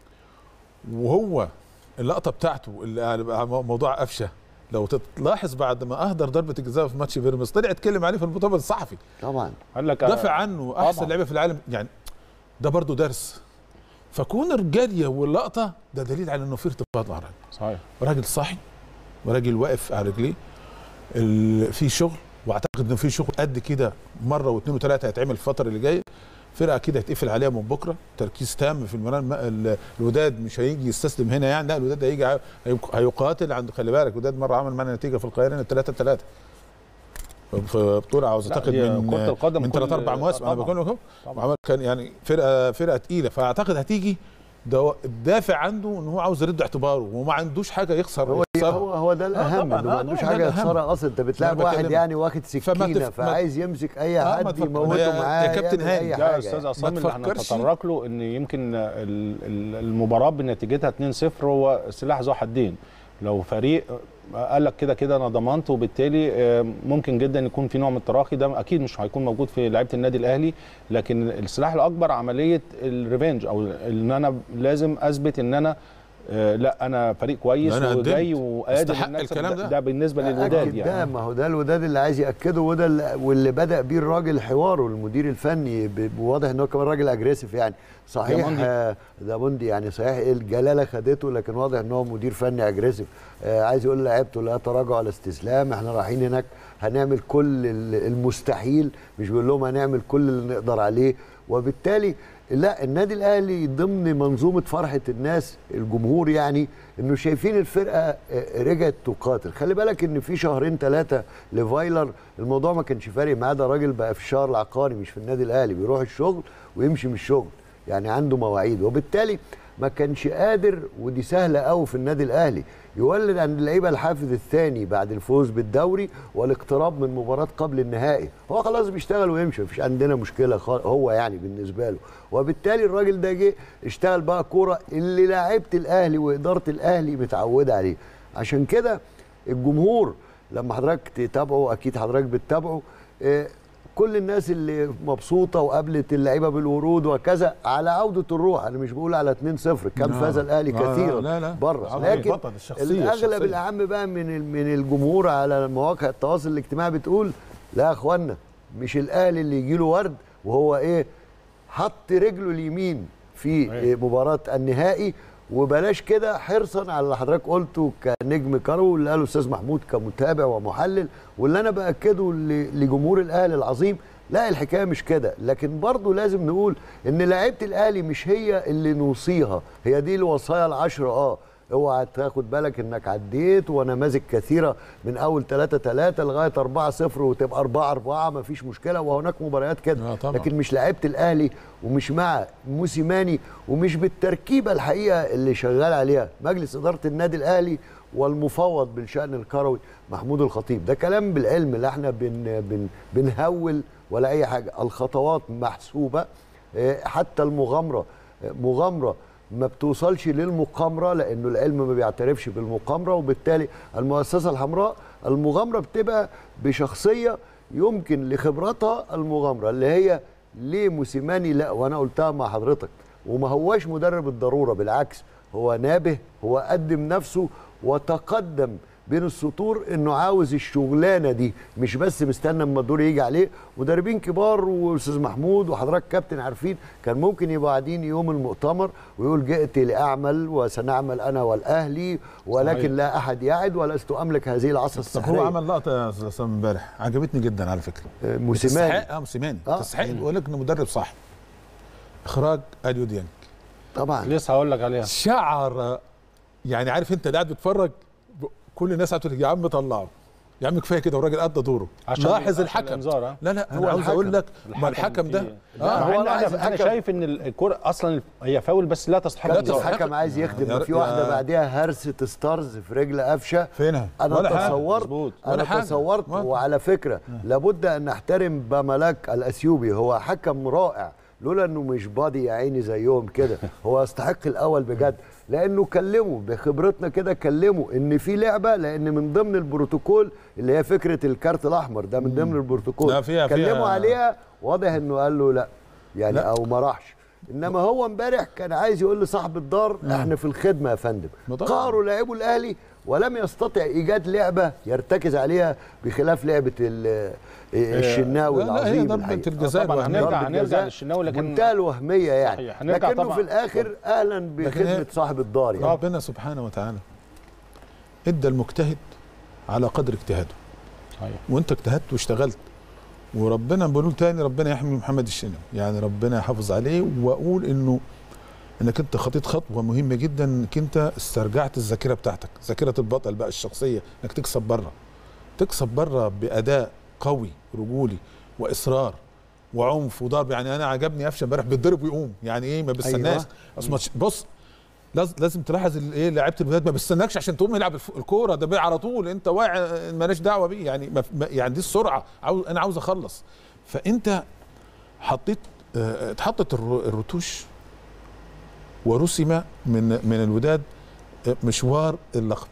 وهو اللقطه بتاعته اللي يعني بقى موضوع قفشه لو تلاحظ بعد ما اهدر ضربه الجزاء في ماتش بيراميدز طلع اتكلم عليه في المؤتمر الصحفي طبعا قال لك دافع عنه احسن طبعاً. لعيبه في العالم يعني ده برضو درس فكون الجاريه واللقطه ده دليل على انه في ارتباط مع الراجل صحيح راجل صاحي وراجل واقف على رجليه ال- في شغل واعتقد انه في شغل قد كده مره واثنين وثلاثه هيتعمل الفتره اللي جايه فرقه كده هيتقفل عليها من بكره تركيز تام في المران ما- ال- الوداد مش هيجي يستسلم هنا يعني لا الوداد هيجي ع- هيق- هيقاتل عند خلي بالك الوداد مره عمل معانا نتيجه في القاهره 3 3 في بطوله عاوز لا، اعتقد دي من كرة القدم من كل- ثلاث اربع مواسم انا طبعاً. بقول لك اهو طبعا عمل كان يعني فرقه فرقه تقيله فاعتقد هتيجي ده الدافع عنده ان هو عاوز يرد اعتباره وما عندوش حاجه يخسر هو يخسرها. هو هو ده الاهم طبعاً، انه ما آه، عندوش طبعاً، حاجه ده الأهم. يخسرها اصلا انت بتلاعب أنا واحد بكلمك. يعني واخد فما سكينه تف- ما- فعايز يمسك اي آه، ما حد تفكر- يموته يا- معاه يا كابتن يعمل هاني، اي ده حاجه يا استاذ يعني. عصام اللي احنا تفكرش- نتطرق له ان يمكن ال- ال- المباراه بنتيجتها 2-0 هو سلاح ذو حدين لو فريق قال لك كده كده انا ضمنت وبالتالي آه، ممكن جدا يكون في نوع من التراخي ده اكيد مش هيكون موجود في لعيبه النادي الاهلي لكن السلاح الاكبر عمليه الريفنج او ان انا لازم اثبت ان انا آه، لا انا فريق كويس أنا قدمت. وجاي وقادر استحق إن أكسب. الكلام ده. ده بالنسبه للوداد أكد ده يعني ما هو ده الوداد اللي عايز ياكده وده اللي واللي بدا بيه الراجل حواره المدير الفني ب- واضح ان هو كمان راجل اجريسيف يعني صحيح دياموندي. آه، دياموندي يعني صحيح الجلاله خدته لكن واضح ان هو مدير فني اجريسيف آه، عايز يقول لعيبته لا تراجع ولا استسلام احنا رايحين هناك هنعمل كل ال- المستحيل مش بيقول لهم هنعمل كل اللي نقدر عليه وبالتالي لا النادي الاهلي ضمن منظومه فرحه الناس الجمهور يعني انه شايفين الفرقه آه، رجعت تقاتل خلي بالك ان في شهرين ثلاثه لفايلر الموضوع ما كانش فارق معاه ده راجل بقى في الشهر العقاري مش في النادي الاهلي بيروح الشغل ويمشي من الشغل يعني عنده مواعيد وبالتالي ما كانش قادر ودي سهله قوي في النادي الاهلي يولد عند اللعيبه الحافز الثاني بعد الفوز بالدوري والاقتراب من مباراه قبل النهائي هو خلاص بيشتغل ويمشي مفيش عندنا مشكله خال- هو يعني بالنسبه له وبالتالي الراجل ده جه اشتغل بقى كوره اللي لاعيبه الاهلي واداره الاهلي متعوده عليه عشان كده الجمهور لما حضرتك تتابعه اكيد حضرتك بتتابعه آه، كل الناس اللي مبسوطه وقابلت اللعيبه بالورود وكذا على عوده الروح انا مش بقول على 2-0 كم لا. فاز الاهلي لا، لا، كثيرا لا، لا. بره عودة لكن البطل، الشخصية، الاغلب الشخصية. الاعم بقى من ال- من الجمهور على مواقع التواصل الاجتماعي بتقول لا يا اخوانا مش الاهلي اللي يجي له ورد وهو ايه حط رجله اليمين في إيه مباراه النهائي وبلاش كده حرصا على اللي حضرتك قلته كنجم كرو واللي قاله الاستاذ محمود كمتابع ومحلل واللي انا باكده ل- لجمهور الاهلي العظيم لا الحكايه مش كده لكن برضه لازم نقول ان لعيبه الاهلي مش هي اللي نوصيها هي دي الوصايا العشره اه اوعى تاخد بالك انك عديت ونماذج كثيره من اول 3 3 لغايه 4 0 وتبقى 4 4 مفيش مشكله وهناك مباريات كده آه طبعاً. لكن مش لعيبه الاهلي ومش مع موسيماني ومش بالتركيبه الحقيقه اللي شغال عليها مجلس اداره النادي الاهلي والمفوض بالشان الكروي محمود الخطيب ده كلام بالعلم لا احنا بن بن بنهول ولا اي حاجه الخطوات محسوبه آه، حتى المغامره آه، مغامره ما بتوصلش للمقامره لانه العلم ما بيعترفش بالمقامره وبالتالي المؤسسه الحمراء المغامره بتبقى بشخصيه يمكن لخبرتها المغامره اللي هي ليه موسيماني لا وانا قلتها مع حضرتك وما هواش مدرب الضروره بالعكس هو نابه هو قدم نفسه وتقدم بين السطور انه عاوز الشغلانه دي مش بس مستنى اما الدور يجي عليه مدربين كبار واستاذ محمود وحضرتك كابتن عارفين كان ممكن يبقوا قاعدين يوم المؤتمر ويقول جئت لاعمل وسنعمل انا والاهلي ولكن صحيح. لا احد يعد ولست املك هذه العصا طب السحريه هو عمل لقطه يا استاذ عصام امبارح عجبتني جدا على فكره آه، موسيماني تستحق اه موسيماني آه. تستحق يقول لك انه مدرب صح اخراج اليو ديانج طبعا لسه هقول لك عليها شعر يعني عارف انت قاعد بتتفرج ب- كل الناس هتقول يا عم طلعه يا عم كفايه كده والراجل ادى دوره عشان- لاحظ عشان الحكم الإنذار، ها؟ لا لا هو انا عاوز الحكم. اقول لك ما الحكم ده فيه- آه مع هو إن عايز انا انا الحكم- شايف ان الكره اصلا هي فاول بس لا تستحق لا الإنذار. تستحق. الحكم عايز يخدم يا- ما في يا- واحده بعديها هرسه ستارز في رجل قفشه فينها انا ولا حاجة. تصورت مظبوط. ولا انا حاجة. تصورت ولا- وعلى فكره لابد ان نحترم بملك الاثيوبي هو حكم رائع لولا انه مش بادي يا عيني زيهم كده هو يستحق الاول بجد لانه كلمه بخبرتنا كده كلمه ان في لعبه لان من ضمن البروتوكول اللي هي فكره الكارت الاحمر ده من ضمن البروتوكول لا، فيها- كلمه فيها- عليها واضح انه قال له لا يعني لا. او ما راحش انما هو امبارح كان عايز يقول لصاحب الدار احنا في الخدمه يا فندم ما طبعاً. قهروا لاعبو الاهلي ولم يستطع ايجاد لعبه يرتكز عليها بخلاف لعبه ال- الشناوي لا، لا، هي العظيم ضربة الحقيقة. الجزاء طبعاً الوهمية. هنرجع ضربة هنرجع جزاء للشناوي لكن منتهى الوهميه يعني صحيح، هنرجع لكنه طبعاً. في الاخر اهلا بخدمه هي- صاحب الدار يعني ربنا سبحانه وتعالى ادى المجتهد على قدر اجتهاده صحيح. وانت اجتهدت واشتغلت وربنا بقول تاني ربنا يحمي محمد الشناوي يعني ربنا يحافظ عليه واقول انه انك انت خطيت خطوه مهمه جدا انك انت استرجعت الذاكره بتاعتك ذاكره البطل بقى الشخصيه انك تكسب بره تكسب بره باداء قوي رجولي واصرار وعنف وضرب يعني انا عجبني قفشه امبارح بيتضرب ويقوم يعني ايه ما بيستناش أيوة. أصل ما تش- بص لازم لازم تلاحظ ال- ايه لعيبه الولاد ما بيستناكش عشان تقوم يلعب الف- الكوره ده بيه على طول انت واقع مالناش دعوه بيه يعني ما ما- يعني دي السرعه عاوز انا عاوز اخلص فانت حطيت آه، اتحطت الر- الرتوش ورسم من من الوداد آه، مشوار اللقب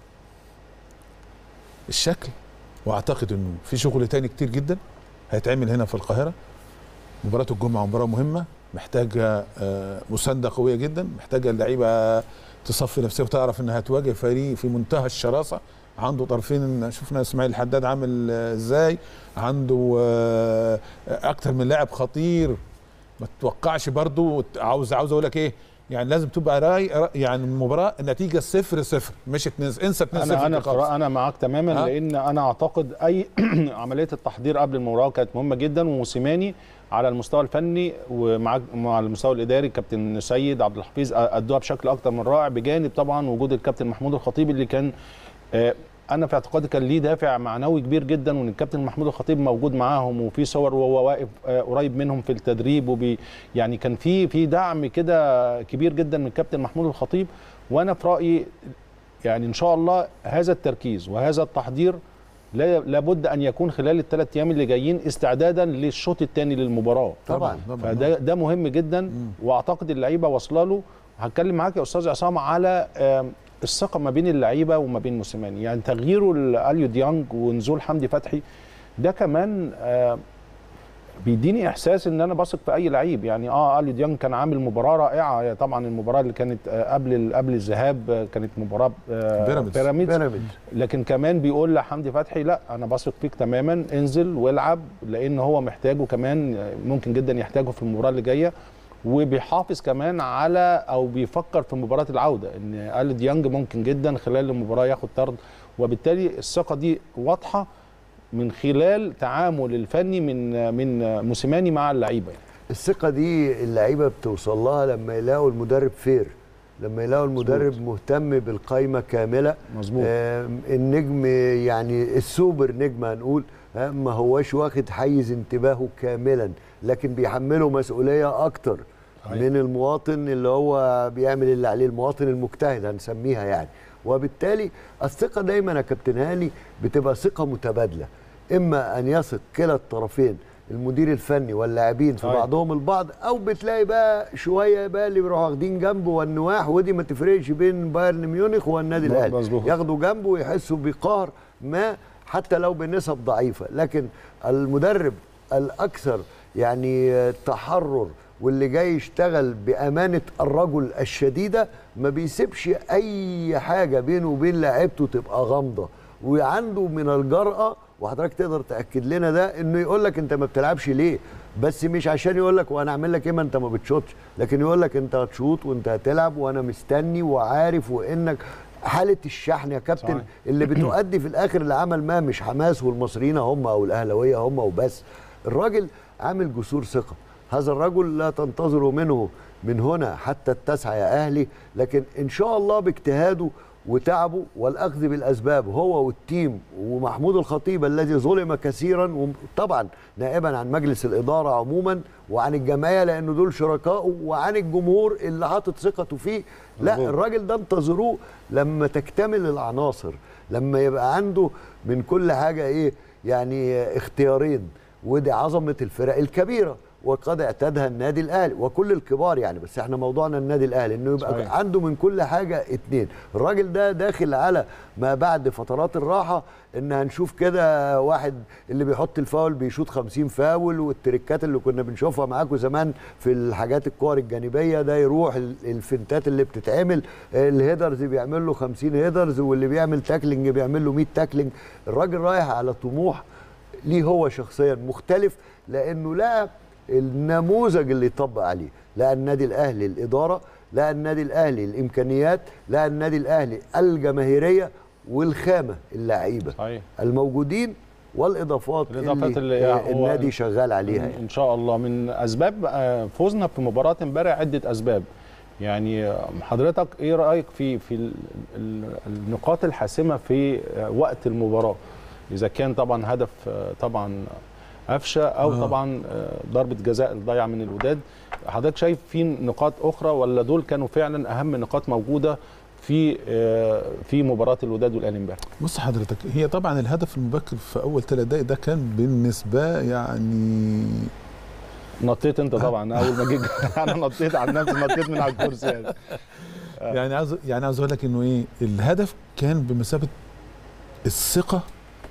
الشكل واعتقد انه في شغل تاني كتير جدا هيتعمل هنا في القاهره مباراه الجمعه مباراه مهمه محتاجه آه، مسانده قويه جدا محتاجه اللعيبه تصفي نفسها وتعرف انها تواجه فريق في منتهى الشراسه عنده طرفين شفنا اسماعيل الحداد عامل آه، ازاي عنده آه، اكتر من لاعب خطير ما تتوقعش برضو عاوز عاوز اقول لك ايه يعني لازم تبقى راي يعني المباراه النتيجه صفر صفر مش 2 انسى 2 انا انا صفر قراءة انا معاك تماما ها؟ لان انا اعتقد اي عمليه التحضير قبل المباراه كانت مهمه جدا وموسيماني على المستوى الفني ومع مع المستوى الاداري كابتن سيد عبد الحفيظ ادوها بشكل اكتر من رائع بجانب طبعا وجود الكابتن محمود الخطيب اللي كان آه، انا في اعتقادي كان ليه دافع معنوي كبير جدا وان الكابتن محمود الخطيب موجود معاهم وفي صور وهو واقف آه، قريب منهم في التدريب وبي يعني كان في في دعم كده كبير جدا من الكابتن محمود الخطيب وانا في رايي يعني ان شاء الله هذا التركيز وهذا التحضير لا- لابد ان يكون خلال الثلاث ايام اللي جايين استعدادا للشوط الثاني للمباراه طبعا فده ده مهم جدا واعتقد اللعيبه واصله له هتكلم معاك يا استاذ عصام على آم، الثقه ما بين اللعيبه وما بين موسيماني يعني تغييره لاليو ديانج ونزول حمدي فتحي ده كمان آم، بيديني احساس ان انا بثق في اي لعيب يعني اه اليو ديانج كان عامل مباراه رائعه هي طبعا المباراه اللي كانت آه، قبل ال- قبل الذهاب آه، كانت مباراه آه، بيراميدز. بيراميدز بيراميدز لكن كمان بيقول لحمدي فتحي لا انا بثق فيك تماما انزل والعب لان هو محتاجه كمان ممكن جدا يحتاجه في المباراه اللي جايه وبيحافظ كمان على او بيفكر في مباراه العوده ان ال ديانج ممكن جدا خلال المباراه ياخد طرد وبالتالي الثقه دي واضحه من خلال تعامل الفني من من موسيماني مع اللعيبه يعني. الثقه دي اللعيبه بتوصل لها لما يلاقوا المدرب فير لما يلاقوا المدرب مهتم بالقايمه كامله مظبوط آم، النجم يعني السوبر نجم هنقول آه، ما هواش واخد حيز انتباهه كاملا لكن بيحمله مسؤوليه اكتر صحيح. من المواطن اللي هو بيعمل اللي عليه المواطن المجتهد هنسميها يعني وبالتالي الثقه دايما يا كابتن هاني بتبقى ثقه متبادله اما ان يثق كلا الطرفين المدير الفني واللاعبين في صحيح. بعضهم البعض او بتلاقي بقى شويه بقى اللي بيروحوا واخدين جنبه والنواح ودي ما تفرقش بين بايرن ميونخ والنادي م- الاهلي مظبوط. ياخدوا جنبه ويحسوا بقهر ما حتى لو بنسب ضعيفه لكن المدرب الاكثر يعني تحرر واللي جاي يشتغل بامانه الرجل الشديده ما بيسيبش اي حاجه بينه وبين لاعيبته تبقى غامضه وعنده من الجرأه وحضرتك تقدر تاكد لنا ده انه يقول لك انت ما بتلعبش ليه بس مش عشان يقول لك وانا اعمل لك ايه ما انت ما بتشوطش لكن يقول لك انت هتشوط وانت هتلعب وانا مستني وعارف وانك حاله الشحن يا كابتن صحيح. اللي بتؤدي في الاخر لعمل ما مش حماس والمصريين هم او الاهلاويه هم وبس الراجل عامل جسور ثقه هذا الرجل لا تنتظروا منه من هنا حتى التسعة يا أهلي لكن إن شاء الله باجتهاده وتعبه والاخذ بالاسباب هو والتيم ومحمود الخطيب الذي ظلم كثيرا وطبعا نائبا عن مجلس الاداره عموما وعن الجمعيه لانه دول شركائه وعن الجمهور اللي حاطط ثقته فيه لا مظبوط. الراجل ده انتظروه لما تكتمل العناصر لما يبقى عنده من كل حاجه ايه يعني اختيارين ودي عظمه الفرق الكبيره وقد اعتادها النادي الاهلي وكل الكبار يعني بس احنا موضوعنا النادي الاهلي انه يبقى صحيح. عنده من كل حاجه اتنين الراجل ده داخل على ما بعد فترات الراحه ان هنشوف كده واحد اللي بيحط الفاول بيشوط 50 فاول والتريكات اللي كنا بنشوفها معاكم زمان في الحاجات الكور الجانبيه ده يروح ال- الفنتات اللي بتتعمل الهيدرز بيعمل له 50 هيدرز واللي بيعمل تاكلينج بيعمل له 100 تاكلينج الراجل رايح على طموح ليه هو شخصيا مختلف لانه لقى النموذج اللي يطبق عليه لقى النادي الاهلي الاداره لقى النادي الاهلي الامكانيات لقى النادي الاهلي الجماهيريه والخامه اللعيبه صحيح الموجودين والاضافات, الإضافات اللي, اللي هو- النادي شغال عليها يعني. ان شاء الله من اسباب آه، فوزنا في مباراه امبارح عده اسباب يعني آه، حضرتك ايه رايك في في ال- ال- النقاط الحاسمه في آه، وقت المباراه اذا كان طبعا هدف آه، طبعا قفشه او آه. طبعا آه، ضربه جزاء الضيعه من الوداد حضرتك شايف في نقاط اخرى ولا دول كانوا فعلا اهم نقاط موجوده في آه، في مباراه الوداد والاهلي امبارح بص حضرتك هي طبعا الهدف المبكر في اول ثلاث دقائق ده كان بالنسبه يعني نطيت انت طبعا اول ما جيت انا نطيت على نفسي نطيت من على الكرسي يعني. يعني عاوز يعني عاوز اقول لك انه ايه الهدف كان بمثابه الثقه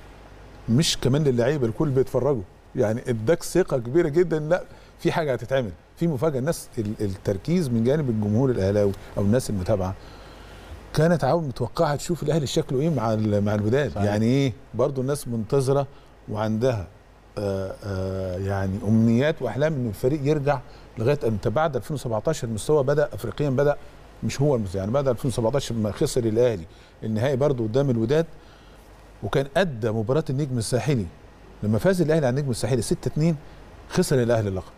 مش كمان للعيبه الكل بيتفرجوا يعني اداك ثقه كبيره جدا لا في حاجه هتتعمل في مفاجاه الناس ال- التركيز من جانب الجمهور الاهلاوي او الناس المتابعه كانت عاوز متوقعه تشوف الاهلي شكله ايه مع ال- مع الوداد صحيح. يعني ايه برضو الناس منتظره وعندها آه آه يعني امنيات واحلام ان الفريق يرجع لغايه انت بعد 2017 المستوى بدا افريقيا بدا مش هو المستوى يعني بعد 2017 لما خسر الاهلي النهائي برضو قدام الوداد وكان ادى مباراه النجم الساحلي لما فاز الاهلي على النجم الساحلي 6 2 خسر الاهلي اللقب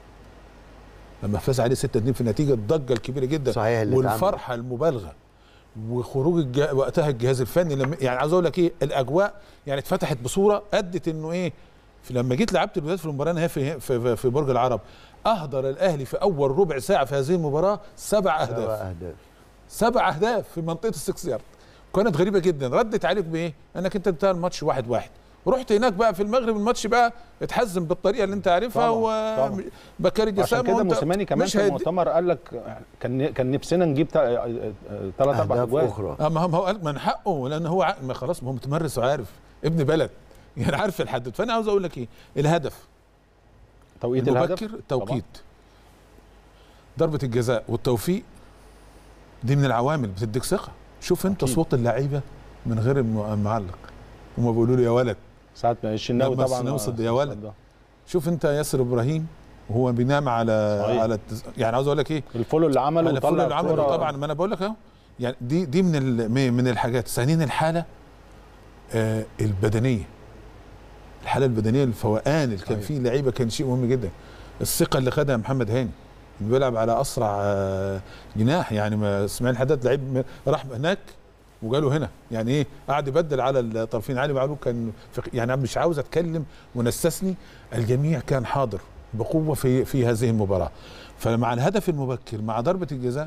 لما فاز عليه 6 2 في نتيجه الضجه الكبيره جدا صحيح اللي والفرحه المبالغه وخروج الج... وقتها الجهاز الفني لما يعني عاوز اقول لك ايه الاجواء يعني اتفتحت بصوره ادت انه ايه في لما جيت لعبت الوداد في المباراه النهائيه في, في, في برج العرب اهدر الاهلي في اول ربع ساعه في هذه المباراه سبع سبع اهداف اهداف سبع اهداف في منطقه السكس يارد كانت غريبه جدا ردت عليك بايه انك انت انتهى الماتش واحد واحد رحت هناك بقى في المغرب الماتش بقى اتحزم بالطريقه اللي انت عارفها طبعا، طبعا. وبكاري عشان جسام كده وانت موسيماني كمان مش في هيدي- المؤتمر قال لك كان كان نفسنا نجيب ثلاث اربع اهداف اجوال اخرى اه ما هو ما هو قال من حقه لان هو ع- ما خلاص ما هو متمرس وعارف ابن بلد يعني عارف الحدد فانا عاوز اقول لك ايه الهدف توقيت الهدف المبكر التوقيت ضربه الجزاء والتوفيق دي من العوامل بتديك ثقه شوف انت أكيد. صوت اللعيبه من غير الم- المعلق هما بيقولوا له يا ولد ساعه ما الشناوي لما طبعا الشناوي صد يا آه، ولد. صد. شوف انت ياسر ابراهيم وهو بينام على صحيح. على التز... يعني عاوز اقول لك ايه الفولو اللي عمله على فول وطلع اللي عمله الكورة. طبعا ما انا بقول لك اهو يعني دي دي من ال- من الحاجات ثانيا الحاله آه البدنيه الحاله البدنيه الفوقان اللي كان صحيح. فيه لعيبه كان شيء مهم جدا الثقه اللي خدها محمد هاني إنه بيلعب على اسرع آه، جناح يعني ما اسماعيل حداد لعيب م- راح هناك وجاله هنا يعني ايه قعد يبدل على الطرفين علي معلول كان في يعني أنا مش عاوز اتكلم ونستثني الجميع كان حاضر بقوه في في هذه المباراه فمع الهدف المبكر مع ضربه الجزاء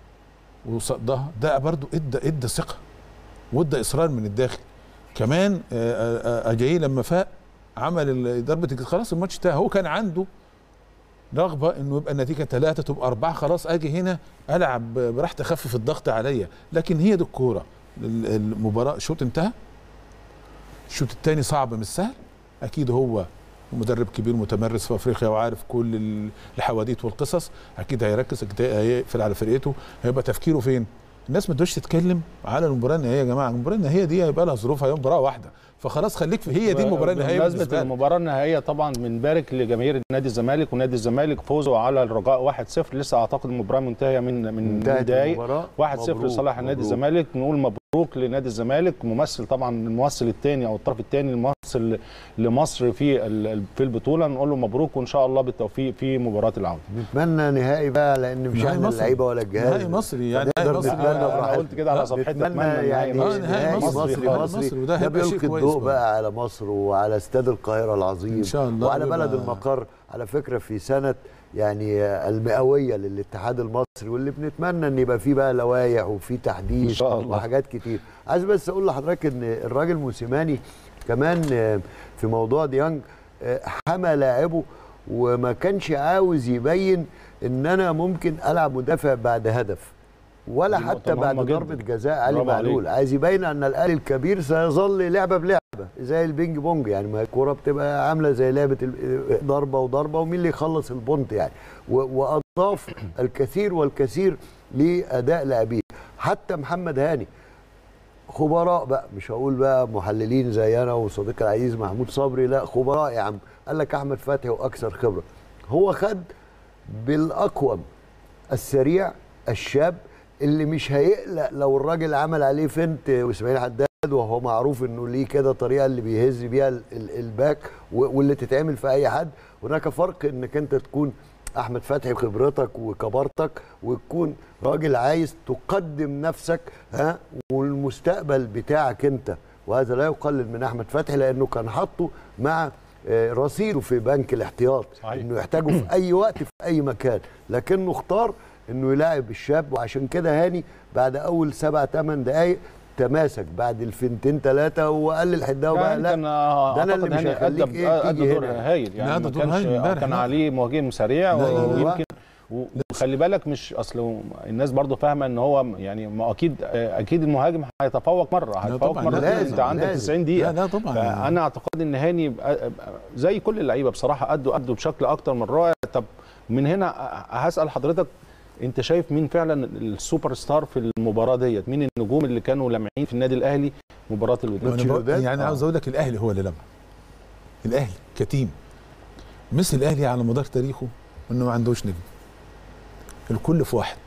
وصدها ده برضو ادى ادى ثقه وادى اصرار من الداخل كمان آه، آه، آه، اجاي لما فاق عمل ال- ضربه الجزاء خلاص الماتش انتهى هو كان عنده رغبه انه يبقى النتيجه ثلاثه تبقى اربعه خلاص اجي هنا العب براحتي اخفف الضغط عليا لكن هي دي الكوره ال- المباراه الشوط انتهى الشوط الثاني صعب مش سهل اكيد هو مدرب كبير متمرس في افريقيا وعارف كل ال- الحواديت والقصص اكيد هيركز أكيد هيقفل على فرقته هيبقى تفكيره فين الناس ما تقدرش تتكلم على المباراه النهائيه يا جماعه المباراه النهائيه دي هيبقى لها ظروفها يوم مباراه واحده فخلاص خليك في هي دي المباراه النهائيه بالنسبة بمناسبه لك. المباراه النهائيه طبعا بنبارك لجماهير نادي الزمالك ونادي الزمالك فوزوا على الرجاء 1-0 لسه اعتقد المباراه منتهيه من من انتهت دقايق المباراة. 1-0 مبروك، لصالح نادي مبروك. الزمالك نقول مبروك مبروك لنادي الزمالك ممثل طبعا الممثل الثاني او الطرف الثاني الممثل لمصر في ال- في البطوله نقول له مبروك وان شاء الله بالتوفيق في مباراه العوده نتمنى نهائي بقى لان مش نهائي احنا مصري. اللعيبه ولا الجهاز نهائي مصري يعني نهائي نقدر مصري نتمنى آه، انا براحتنا. قلت كده على صفحتي نتمنى اتمنى يعني آه، نهائي نهائي مصري مصري خالص. مصري مصري، وده ده هيبقى شيء بيلقي كويس الضوء بقى. بقى على مصر وعلى استاد القاهره العظيم إن شاء الله وعلى يبقى- بلد المقر على فكره في سنه يعني المئويه للاتحاد المصري واللي بنتمنى ان يبقى فيه بقى لوائح وفي إن تحديث شاء الله. وحاجات كتير عايز بس اقول لحضرتك ان الراجل موسيماني كمان آه، في موضوع ديانج آه، حمى لاعبه وما كانش عاوز يبين ان انا ممكن العب مدافع بعد هدف ولا دي نقطة حتى بعد مهمة جداً. ضربه جزاء علي برافو عليك. معلول عايز يبين ان الاهلي الكبير سيظل لعبه بلعبه زي البينج بونج يعني ما الكوره بتبقى عامله زي لعبه ال- ضربه وضربه ومين اللي يخلص البونت يعني و- واضاف الكثير والكثير لاداء لاعبيه حتى محمد هاني خبراء بقى مش هقول بقى محللين زي انا وصديقي العزيز محمود صبري لا خبراء يا عم قال لك احمد فتحي واكثر خبره هو خد بالاقوم السريع الشاب اللي مش هيقلق لو الراجل عمل عليه فنت واسماعيل حداد وهو معروف انه ليه كده طريقه اللي بيهز بيها ال- ال- الباك و- واللي تتعمل في اي حد هناك فرق انك انت تكون احمد فتحي بخبرتك وكبرتك وتكون راجل عايز تقدم نفسك ها والمستقبل بتاعك انت وهذا لا يقلل من احمد فتحي لانه كان حاطه مع آه، رصيده في بنك الاحتياط صحيح. انه يحتاجه في اي وقت في اي مكان لكنه اختار انه يلاعب الشاب وعشان كده هاني بعد اول سبع ثمان دقائق تماسك بعد الفنتين ثلاثه وقال للحداوي بقى يعني لا كان ده أنا اللي أعتقد مش هاني هخليك أدى- إيه أدى تيجي دور هنا. هايل يعني لا، ما أدى دور كانش هايل امبارح، كان لا. عليه مهاجم سريع لا، لا، لا. ويمكن وخلي بالك مش اصل الناس برضو فاهمه ان هو يعني ما اكيد اكيد المهاجم هيتفوق مره هيتفوق طبعاً، مره لازم، انت عندك لازم. 90 دقيقه لا لا طبعا فانا اعتقد ان هاني يبقى- زي كل اللعيبه بصراحه ادوا ادوا بشكل اكتر من رائع طب من هنا هسال حضرتك انت شايف مين فعلا السوبر ستار في المباراه ديت مين النجوم اللي كانوا لامعين في النادي الاهلي مباراه الوداد أنا بق- الوداد؟ يعني آه. عاوز اقول لك الاهلي هو اللي لمع الاهلي كتيم مثل الاهلي على مدار تاريخه انه ما عندوش نجم الكل في واحد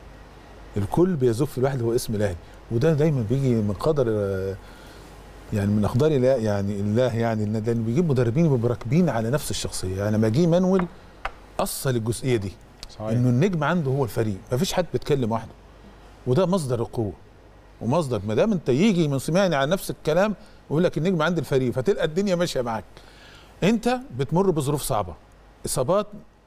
الكل بيزف الواحد هو اسم الاهلي وده دايما بيجي من قدر آه، يعني من اقدار الله يعني الله يعني إن- لان بيجيب مدربين بيبقوا راكبين على نفس الشخصيه يعني لما جه مانويل اصل الجزئيه دي صحيح انه النجم عنده هو الفريق مفيش حد بيتكلم وحده وده مصدر القوه ومصدر ما دام انت يجي من سمعني على نفس الكلام ويقول لك النجم عند الفريق فتلقى الدنيا ماشيه معاك انت بتمر بظروف صعبه اصابات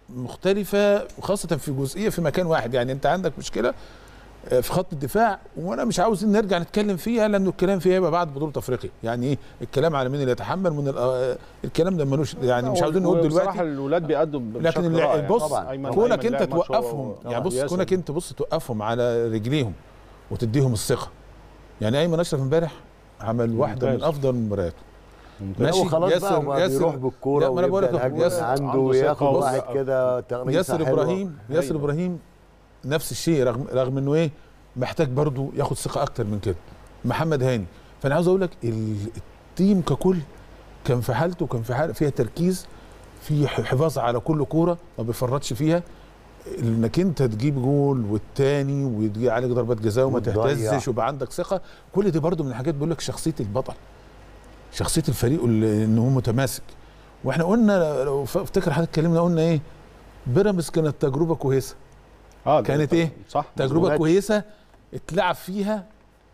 مختلفه وخاصه في جزئيه في مكان واحد يعني انت عندك مشكله آه، في خط الدفاع وانا مش عاوز نرجع نتكلم فيها لانه الكلام فيها يبقى بعد بطوله افريقيا يعني ايه الكلام على مين اللي يتحمل من ال- آه، الكلام ده ملوش يعني مش عاوزين نقول بصراحه دلوقتي الاولاد بيأدوا لكن بشكل الل- رائع بص طبعاً. أيمن- كونك أيمن انت لعب ماتش هو- توقفهم يعني بص ياسر. كونك انت بص توقفهم على رجليهم وتديهم الثقه يعني ايمن اشرف امبارح عمل واحده من ممتاز. افضل مبارياته ممتاز. ماشي، هو خلاص ياسر- بقى, بقى ياسر- بيروح بالكوره لا، ما أنا بقول ويبدا لك الهجمه ياسر عنده عنده وياخد ثقة واحد وبص- كده تغريزه ياسر حلوة. ابراهيم ياسر أيوة. ابراهيم نفس الشيء رغم رغم انه ايه محتاج برضو ياخد ثقه اكتر من كده محمد هاني فانا عاوز اقول لك ال- التيم ككل كان في حالته كان في حاله فيها تركيز في ح- حفاظ على كل كوره ما بيفرطش فيها انك انت تجيب جول والتاني ويجي عليك ضربات جزاء وما وتضيع. تهتزش ويبقى عندك ثقه كل دي برضو من الحاجات بيقول لك شخصيه البطل شخصيه الفريق اللي- ان هو متماسك واحنا قلنا لو ف- افتكر حضرتك اتكلمنا قلنا ايه بيراميدز كانت تجربه كويسه اه ده- كانت إيه؟ صح تجربه مظبوط. كويسه اتلعب فيها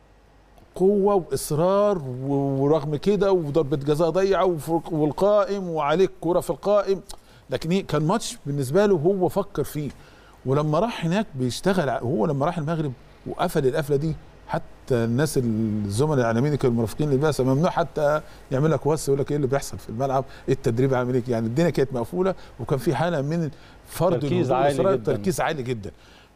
قوه واصرار و- ورغم كده وضربه جزاء ضيعه وفرق- والقائم وعليك كره في القائم لكن ايه كان ماتش بالنسبه له هو فكر فيه ولما راح هناك بيشتغل ع- هو لما راح المغرب وقفل القفله دي حتى الناس الزملاء الاعلاميين اللي كانوا مرافقين للبعثه ممنوع حتى يعمل لك وصف يقول لك ايه اللي بيحصل في الملعب ايه التدريب عامل ايه يعني الدنيا كانت مقفوله وكان في حاله من فرض تركيز الهجوم عالي والإصرار، جداً. تركيز عالي جدا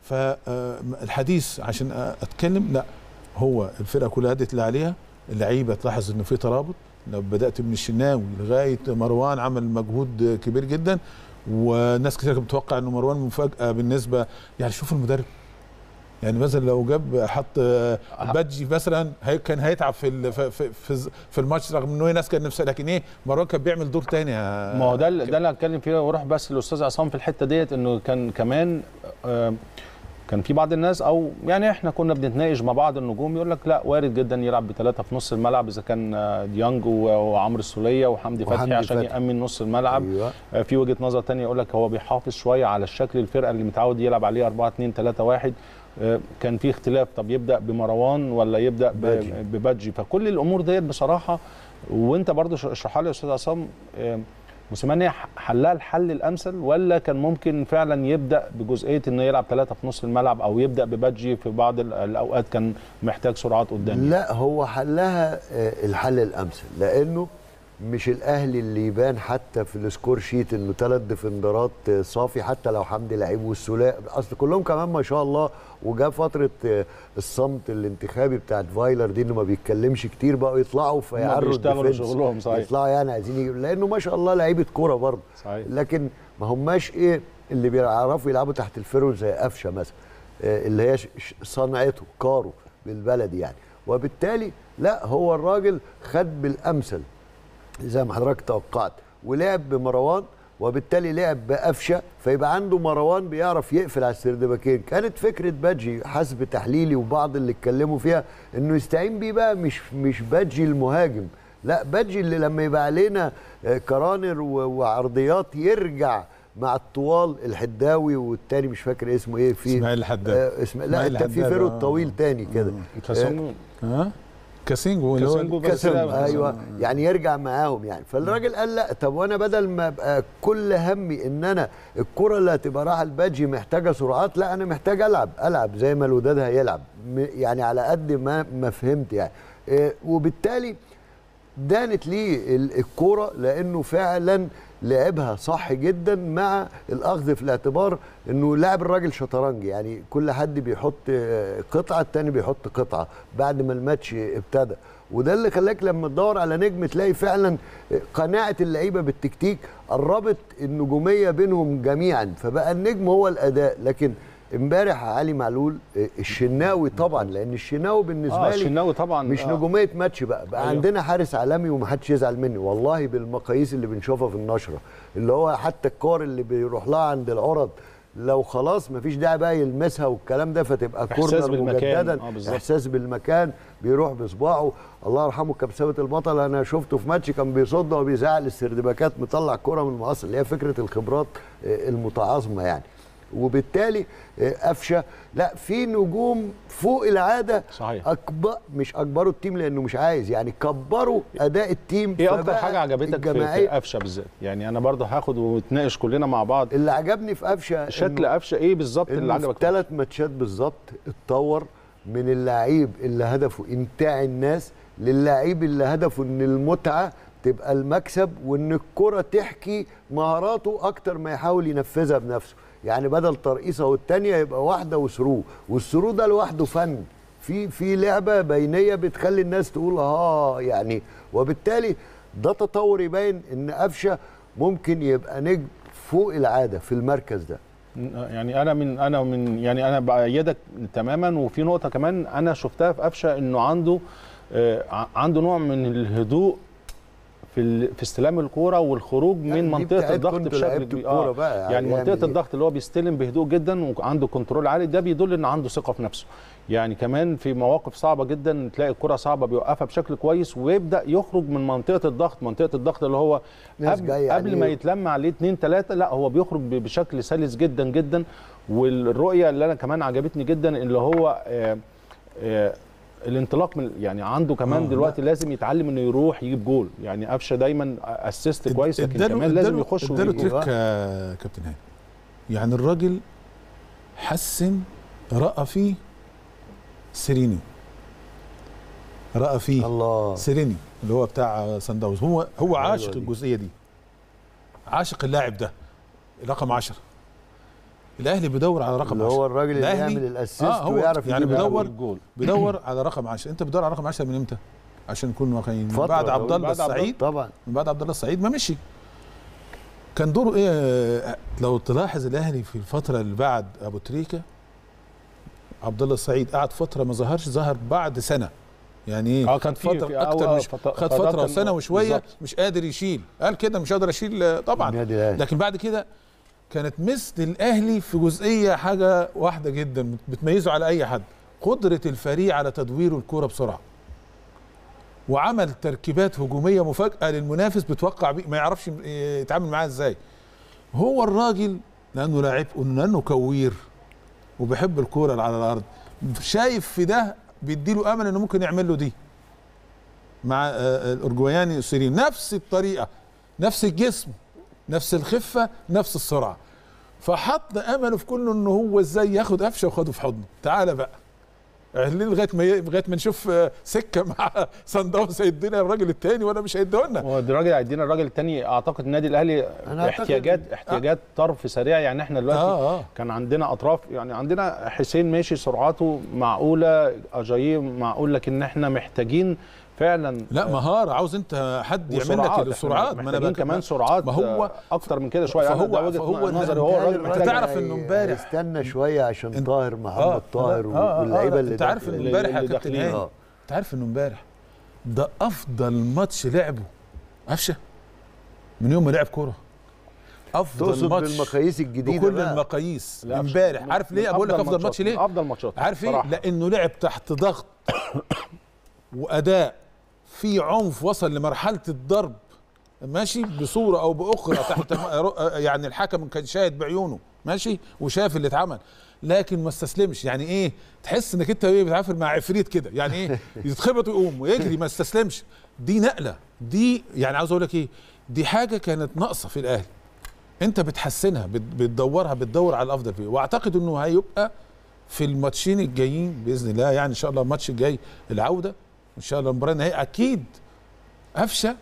فالحديث عشان اتكلم لا هو الفرقه كلها ادت اللي عليها اللعيبه تلاحظ انه في ترابط لو بدات من الشناوي لغايه مروان عمل مجهود كبير جدا وناس كتير كانت متوقع انه مروان مفاجاه بالنسبه يعني شوف المدرب يعني مثلا لو جاب حط بادجي مثلا هي كان هيتعب في ال- في في, في, في الماتش رغم انه ناس كان نفسها لكن ايه مروان كان بيعمل دور تاني يا- ما هو ده اللي- ده اللي هتكلم فيه واروح بس للاستاذ عصام في الحته ديت انه كان كمان آه، كان في بعض الناس او يعني احنا كنا بنتناقش مع بعض النجوم يقول لك لا وارد جدا يلعب بثلاثه في نص الملعب اذا كان آه، ديانج و- وعمرو السوليه وحمدي فتحي وحمدي عشان فتحي. يامن نص الملعب ايوه آه، في وجهه نظر تانية يقول لك هو بيحافظ شويه على الشكل الفرقه اللي متعود يلعب عليه 4 2 3 1 آه، كان في اختلاف طب يبدا بمروان ولا يبدا ب- بادجي. ببادجي فكل الامور ديت بصراحه وانت برضو ش- اشرحها لي يا استاذ عصام آه، موسيماني ح- حلها الحل الامثل ولا كان ممكن فعلا يبدا بجزئيه انه يلعب ثلاثه في نص الملعب او يبدا ببادجي في بعض ال- الاوقات كان محتاج سرعات قدام لا هو حلها آه، الحل الامثل لانه مش الاهلي اللي يبان حتى في السكور شيت انه ثلاث ديفندرات آه، صافي حتى لو حمدي لعيب والسوليه اصل كلهم كمان ما شاء الله وجا فتره آه، الصمت الانتخابي بتاعت فايلر دي انه ما بيتكلمش كتير بقوا يطلعوا فيعروا بيشتغلوا الديفنس. شغلهم، صحيح. يطلعوا يعني عايزين يجيبوا لانه ما شاء الله لعيبه كوره برضه صحيح. لكن ما هماش ايه اللي بيعرفوا يلعبوا تحت الفيرو زي قفشه مثلا آه، اللي هي ش- ش- صنعته كارو بالبلدي يعني وبالتالي لا هو الراجل خد بالامثل زي ما حضرتك توقعت ولعب بمروان وبالتالي لعب بقفشه فيبقى عنده مروان بيعرف يقفل على السردباكين كانت فكره بادجي حسب تحليلي وبعض اللي اتكلموا فيها انه يستعين بيه بقى مش مش بادجي المهاجم لا بادجي اللي لما يبقى علينا آه، كرانر و- وعرضيات يرجع مع الطوال الحداوي والتاني مش فاكر اسمه ايه في إسماعيل الحداد. آه اسم لا إسماعيل انت في الحداد، فيرو آه. طويل تاني كده كاسونجو ها كاسينجو اللي هو كاسينجو بس كسب لا، ايوه يعني يرجع معاهم يعني فالراجل قال لا طب وانا بدل ما ابقى كل همي ان انا الكره اللي هتبقى رايحه الباجي محتاجه سرعات لا انا محتاج العب العب زي ما الوداد هيلعب م- يعني على قد ما ما فهمت يعني إيه، وبالتالي دانت ليه ال- الكوره لانه فعلا لعبها صح جدا مع الاخذ في الاعتبار انه لاعب الراجل شطرنج يعني كل حد بيحط آه، قطعه التاني بيحط قطعه بعد ما الماتش ابتدى وده اللي خلاك لما تدور على نجم تلاقي فعلا قناعه اللعيبه بالتكتيك قربت النجوميه بينهم جميعا فبقى النجم هو الاداء لكن امبارح علي معلول آه، الشناوي طبعا لان الشناوي بالنسبه اه لي الشناوي طبعا مش آه. نجوميه ماتش بقى بقى أيوه. عندنا حارس عالمي ومحدش يزعل مني والله بالمقاييس اللي بنشوفها في النشره اللي هو حتى الكور اللي بيروح لها عند العرض لو خلاص مفيش داعي بقى يلمسها والكلام ده فتبقى إحساس كورنر بالمكان. مجددا آه، بالظبط. احساس بالمكان بيروح بصباعه الله يرحمه كبسبه البطل انا شفته في ماتش كان بيصد وبيزعل السردباكات مطلع كرة من المقص اللي هي فكره الخبرات آه، المتعاظمه يعني وبالتالي آه، قفشه لا في نجوم فوق العاده صحيح. اكبر مش اكبروا التيم لانه مش عايز يعني كبروا اداء التيم ايه اكتر فبقى حاجه عجبتك في- في الجماعية قفشه بالذات يعني انا برضه هاخد ونتناقش كلنا مع بعض اللي عجبني في قفشه شكل قفشه ايه بالظبط اللي اللي عجبك في ثلاث ماتشات بالظبط اتطور من اللعيب اللي هدفه امتاع الناس للعيب اللي هدفه ان المتعه تبقى المكسب وان الكره تحكي مهاراته اكتر ما يحاول ينفذها بنفسه يعني بدل ترقيصه والتانيه يبقى واحده وثرو والثرو ده لوحده فن في في لعبه بينيه بتخلي الناس تقول اه يعني وبالتالي ده تطور يبين ان قفشه ممكن يبقى نجم فوق العاده في المركز ده يعني انا من انا من يعني انا بايدك تماما وفي نقطه كمان انا شفتها في قفشه انه عنده آه، ع- عنده نوع من الهدوء في ال- في استلام الكوره والخروج يعني من دي منطقه بتاعتكم الضغط انتوا بشكل لعيبة كبير الكورة بقى، يعني يعني يعمل منطقه ايه؟ الضغط اللي هو بيستلم بهدوء جدا وعنده كنترول عالي ده بيدل ان عنده ثقه في نفسه يعني كمان في مواقف صعبه جدا تلاقي الكره صعبه بيوقفها بشكل كويس ويبدا يخرج من منطقه الضغط منطقه الضغط اللي هو ناس قبل, جاية قبل ما عليه. يتلم عليه اتنين تلاته لا هو بيخرج ب- بشكل سلس جدا جدا والرؤيه اللي انا كمان عجبتني جدا اللي هو آه آه الانطلاق من يعني عنده كمان آه، دلوقتي لازم يتعلم انه يروح يجيب جول يعني قفشه دايما اسيست كويس لكن اداله- كمان لازم اداله- يخش اداله ويجيب. تريك يا كابتن هاني يعني الراجل حسن راى فيه سيريني راى فيه الله سيريني اللي هو بتاع سان داونز هو هو عاشق دي. الجزئيه دي عاشق اللاعب ده رقم 10 الاهلي بيدور على رقم اللي 10 هو الراجل اللي الأهلي- يعمل الاسيست آه، هو ويعرف يعني يجيب بيدور- الجول. الجول بيدور على رقم 10 انت بتدور على رقم 10 من امتى عشان نكون واقعيين من فترة بعد عبد طويلة. الله بعد عبد الله. السعيد طبعا من بعد عبد الله السعيد ما مشي كان دوره ايه آه، لو تلاحظ الاهلي في الفتره اللي بعد ابو تريكه عبد الله السعيد قعد فتره ما ظهرش ظهر بعد سنه يعني ايه اه خد كان في- فتره في اكتر أول مش فت- خد فترات فتره كان- وسنه وشويه بالظبط. مش قادر يشيل قال كده مش قادر اشيل آه، طبعا النادي الاهلي لكن بعد كده كانت مثل الاهلي في جزئيه حاجه واحده جدا بتميزه على اي حد قدره الفريق على تدوير الكوره بسرعه وعمل تركيبات هجوميه مفاجاه للمنافس بتوقع بيه ما يعرفش يتعامل معاها ازاي هو الراجل لانه لاعب لانه كوير وبيحب الكوره اللي على الارض شايف في ده بيديله امل انه ممكن يعمل له دي مع آه، الارجواياني سيرين نفس الطريقه نفس الجسم نفس الخفه نفس السرعه فحط امله في كله انه هو ازاي ياخد قفشه وخده في حضنه تعالى بقى اهلين لغايه ما لغايه ما نشوف آه، سكه مع صن داونز هيدينا الراجل التاني ولا مش هيديه لنا هو الراجل هيدينا الراجل الثاني اعتقد النادي الاهلي أنا أعتقد- احتياجات احتياجات طرف سريع يعني احنا دلوقتي اه اه كان عندنا اطراف يعني عندنا حسين ماشي سرعته معقوله اجاييه معقول لكن احنا محتاجين فعلا لا مهاره عاوز انت حد يعمل وسرعات. لك إحنا السرعات ما انا محتاجين بك- كمان سرعات ما هو اكتر من كده شويه فهو- أنا ده وجهة فهو نظري هو الراجل الراجل محتاج تعرف هي- إنه امبارح- هيستنى شويه عشان انت- طاهر محمد طاهر آه، آه، آه، واللعيبه آه، اللي انت عارف داخلة. انه امبارح يا اللي كابتن داخلين. هاني آه. انت عارف انه امبارح ده افضل ماتش لعبه قفشه من يوم ما لعب كوره افضل تقصد ماتش بالمقاييس الجديده بكل بقى. المقاييس لا، امبارح من- عارف ليه من اقول لك افضل ماتشات- ماتش ليه من افضل ماتشات عارف ايه بصراحة. لانه لعب تحت ضغط واداء في عنف وصل لمرحله الضرب ماشي بصوره او باخرى تحت يعني الحكم كان شاهد بعيونه ماشي وشاف اللي اتعمل لكن ما استسلمش يعني ايه تحس انك انت ايه بتعافر مع عفريت كده يعني ايه يتخبط ويقوم ويجري ما استسلمش دي نقله دي يعني عاوز اقول لك ايه دي حاجه كانت ناقصه في الاهلي انت بتحسنها بت- بتدورها بتدور على الافضل فيه واعتقد انه هيبقى في الماتشين الجايين باذن الله يعني ان شاء الله الماتش الجاي العوده ان شاء الله المباراه النهائيه اكيد قفشه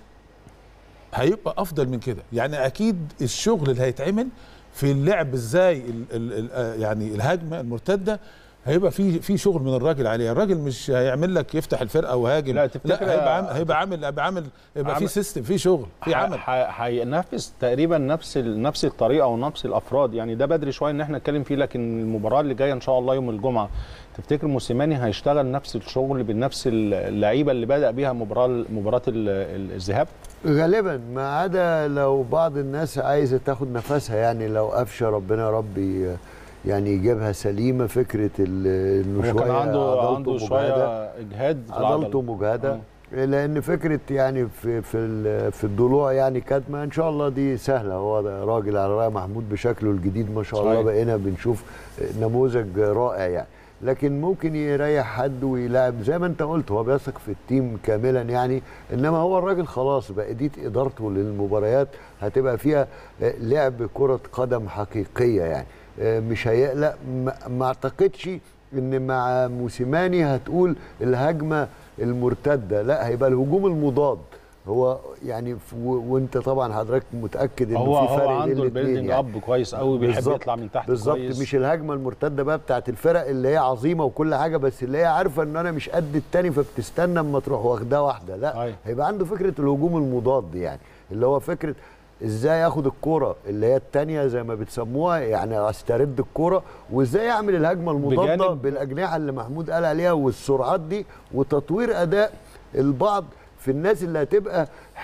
هيبقى افضل من كده يعني اكيد الشغل اللي هيتعمل في اللعب ازاي ال ال ال آه يعني الهجمه المرتده هيبقى في في شغل من الراجل عليه الراجل مش هيعمل لك يفتح الفرقه وهاجم لا، تفتكر لا هيبقى يا عامل هيبقى عامل هيبقى عامل يبقى في عامل- سيستم في شغل في عمل ح- ح- هينفذ تقريبا نفس ال- نفس الطريقه ونفس الافراد يعني ده بدري شويه ان احنا نتكلم فيه لكن المباراه اللي جايه ان شاء الله يوم الجمعه تفتكر موسيماني هيشتغل نفس الشغل بنفس اللعيبه اللي بدا بيها مباراه مباراه ال- ال- الذهاب غالبا ما عدا لو بعض الناس عايزه تاخد نفسها يعني لو قفشه ربنا يا رب ي- يعني يجيبها سليمه فكره ال- انه هو شويه كان عنده عضلته عنده مجهدة. شويه اجهاد في العضلة. عضلته مجهده آه. لان فكره يعني في في ال- في الضلوع يعني كدمه ان شاء الله دي سهله هو ده راجل على راي محمود بشكله الجديد ما شاء الله صحيح. بقينا بنشوف نموذج رائع يعني لكن ممكن يريح حد ويلعب زي ما انت قلت هو بيثق في التيم كاملا يعني انما هو الراجل خلاص بقيت ادارته للمباريات هتبقى فيها لعب كره قدم حقيقيه يعني مش هيقلق ما- ما اعتقدش ان مع موسيماني هتقول الهجمه المرتده لا هيبقى الهجوم المضاد هو يعني ف- و- وانت طبعا حضرتك متاكد انه هو في هو فرق عنده بين الاثنين البيلدنج يعني. اب كويس قوي بيحب بالظبط. يطلع من تحت بالظبط كويس. مش الهجمه المرتده بقى بتاعت الفرق اللي هي عظيمه وكل حاجه بس اللي هي عارفه ان انا مش قد التاني فبتستنى اما تروح واخدها واحده لا أيوة. هيبقى عنده فكره الهجوم المضاد يعني اللي هو فكره ازاي اخد الكوره اللي هي التانية زي ما بتسموها يعني استرد الكوره وازاي اعمل الهجمه المضاده بجانب- بالاجنحه اللي محمود قال عليها والسرعات دي وتطوير اداء البعض في الناس اللي هتبقى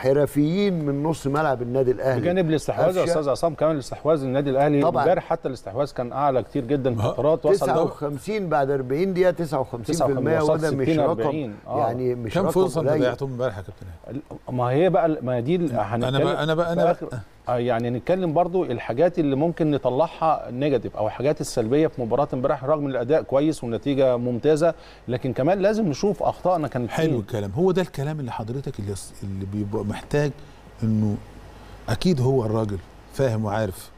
حرفيين من نص ملعب النادي الاهلي بجانب الاستحواذ يا قفشة. استاذ عصام كمان الاستحواذ النادي الاهلي طبعاً. امبارح حتى الاستحواذ كان اعلى كتير جدا ما- فترات وصل 59 بعد 40 دقيقة 59% وصلت وده مش 60 رقم 40. آه. يعني مش كم رقم فرصه انت قليل. ضيعتهم امبارح يا كابتن هاني؟ ما هي بقى ما هي دي ال- انا هنتكلم بقى انا بقى في انا آخر- بقى آه يعني نتكلم برضو الحاجات اللي ممكن نطلعها نيجاتيف او الحاجات السلبيه في مباراه امبارح رغم ان الاداء كويس والنتيجه ممتازه لكن كمان لازم نشوف اخطائنا كانت حلو فين. الكلام هو ده الكلام اللي حضرتك اللي, اللي بيبقى محتاج انه اكيد هو الراجل فاهم وعارف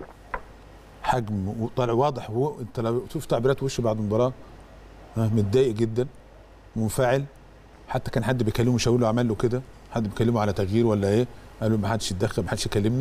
حجم وطالع واضح هو انت لو تشوف تعبيرات وشه بعد المباراه ها، متضايق جدا منفعل حتى كان حد بيكلمه مش هقول له عمل له كده حد بيكلمه على تغيير ولا ايه قال له ما حدش يتدخل ما حدش يكلمني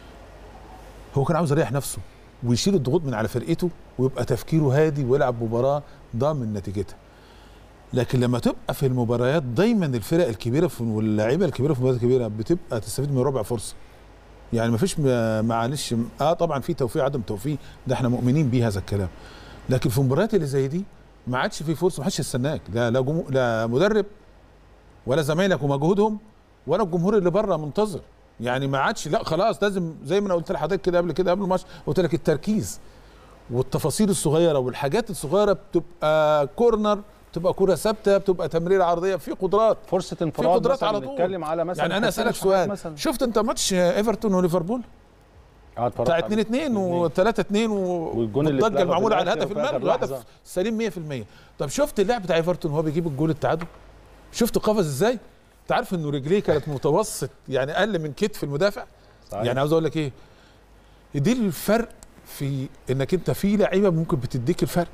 هو كان عاوز يريح نفسه ويشيل الضغوط من على فرقته ويبقى تفكيره هادي ويلعب مباراه ضامن نتيجتها لكن لما تبقى في المباريات دايما الفرق الكبيره في واللاعيبه الكبيره في المباريات الكبيره بتبقى تستفيد من ربع فرصه يعني ما فيش معلش اه طبعا في توفيق عدم توفيق ده احنا مؤمنين بيه هذا الكلام لكن في المباريات اللي زي دي ما عادش في فرصه ما حدش يستناك لا لا, جمو لا مدرب ولا زمايلك ومجهودهم ولا الجمهور اللي بره منتظر يعني ما عادش لا خلاص لازم زي ما انا قلت لحضرتك كده قبل كده قبل الماتش قلت لك التركيز والتفاصيل الصغيره والحاجات الصغيره بتبقى كورنر بتبقى كره ثابته بتبقى تمريره عرضيه في قدرات فرصه في انفراد قدرات مثلاً على طول نتكلم على مثلا يعني انا حسين اسالك الشحات سؤال مثلا شفت انت ماتش ايفرتون وليفربول آه، اتفرجت بتاع عليه. 2 2 و3 2 والجون اللي والضجه اتلغى المعموله في على الآخر الهدف في آخر المرمى لحظة. الهدف سليم 100% طب شفت اللعب بتاع ايفرتون وهو بيجيب الجول التعادل شفت قفز ازاي انت عارف انه رجليه كانت متوسط يعني اقل من كتف المدافع صحيح. يعني عاوز اقول لك ايه دي الفرق في انك انت في لعيبه ممكن بتديك الفرق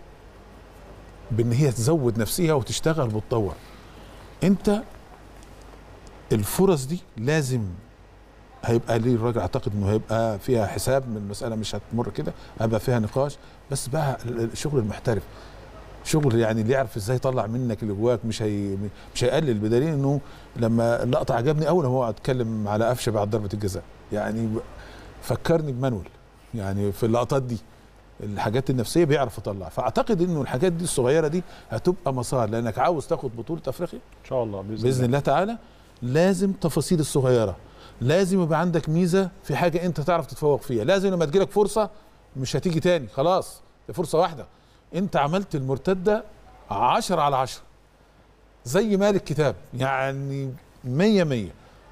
بان هي تزود نفسها وتشتغل وتطور انت الفرص دي لازم هيبقى ليه الراجل اعتقد انه هيبقى فيها حساب من المساله مش هتمر كده هيبقى فيها نقاش بس بقى الشغل المحترف شغل يعني اللي يعرف ازاي يطلع منك اللي جواك مش هي مش هيقلل بدليل انه لما اللقطه عجبني قوي لما هو اتكلم على قفشه بعد ضربه الجزاء يعني ب- فكرني بمانويل يعني في اللقطات دي الحاجات النفسيه بيعرف يطلع فاعتقد انه الحاجات دي الصغيره دي هتبقى مسار لانك عاوز تاخد بطوله افريقيا ان شاء الله باذن, باذن الله تعالى لازم تفاصيل الصغيره لازم يبقى عندك ميزه في حاجه انت تعرف تتفوق فيها لازم لما تجيلك فرصه مش هتيجي تاني خلاص دي فرصه واحده انت عملت المرتده 10 على 10 زي مال الكتاب يعني 100 100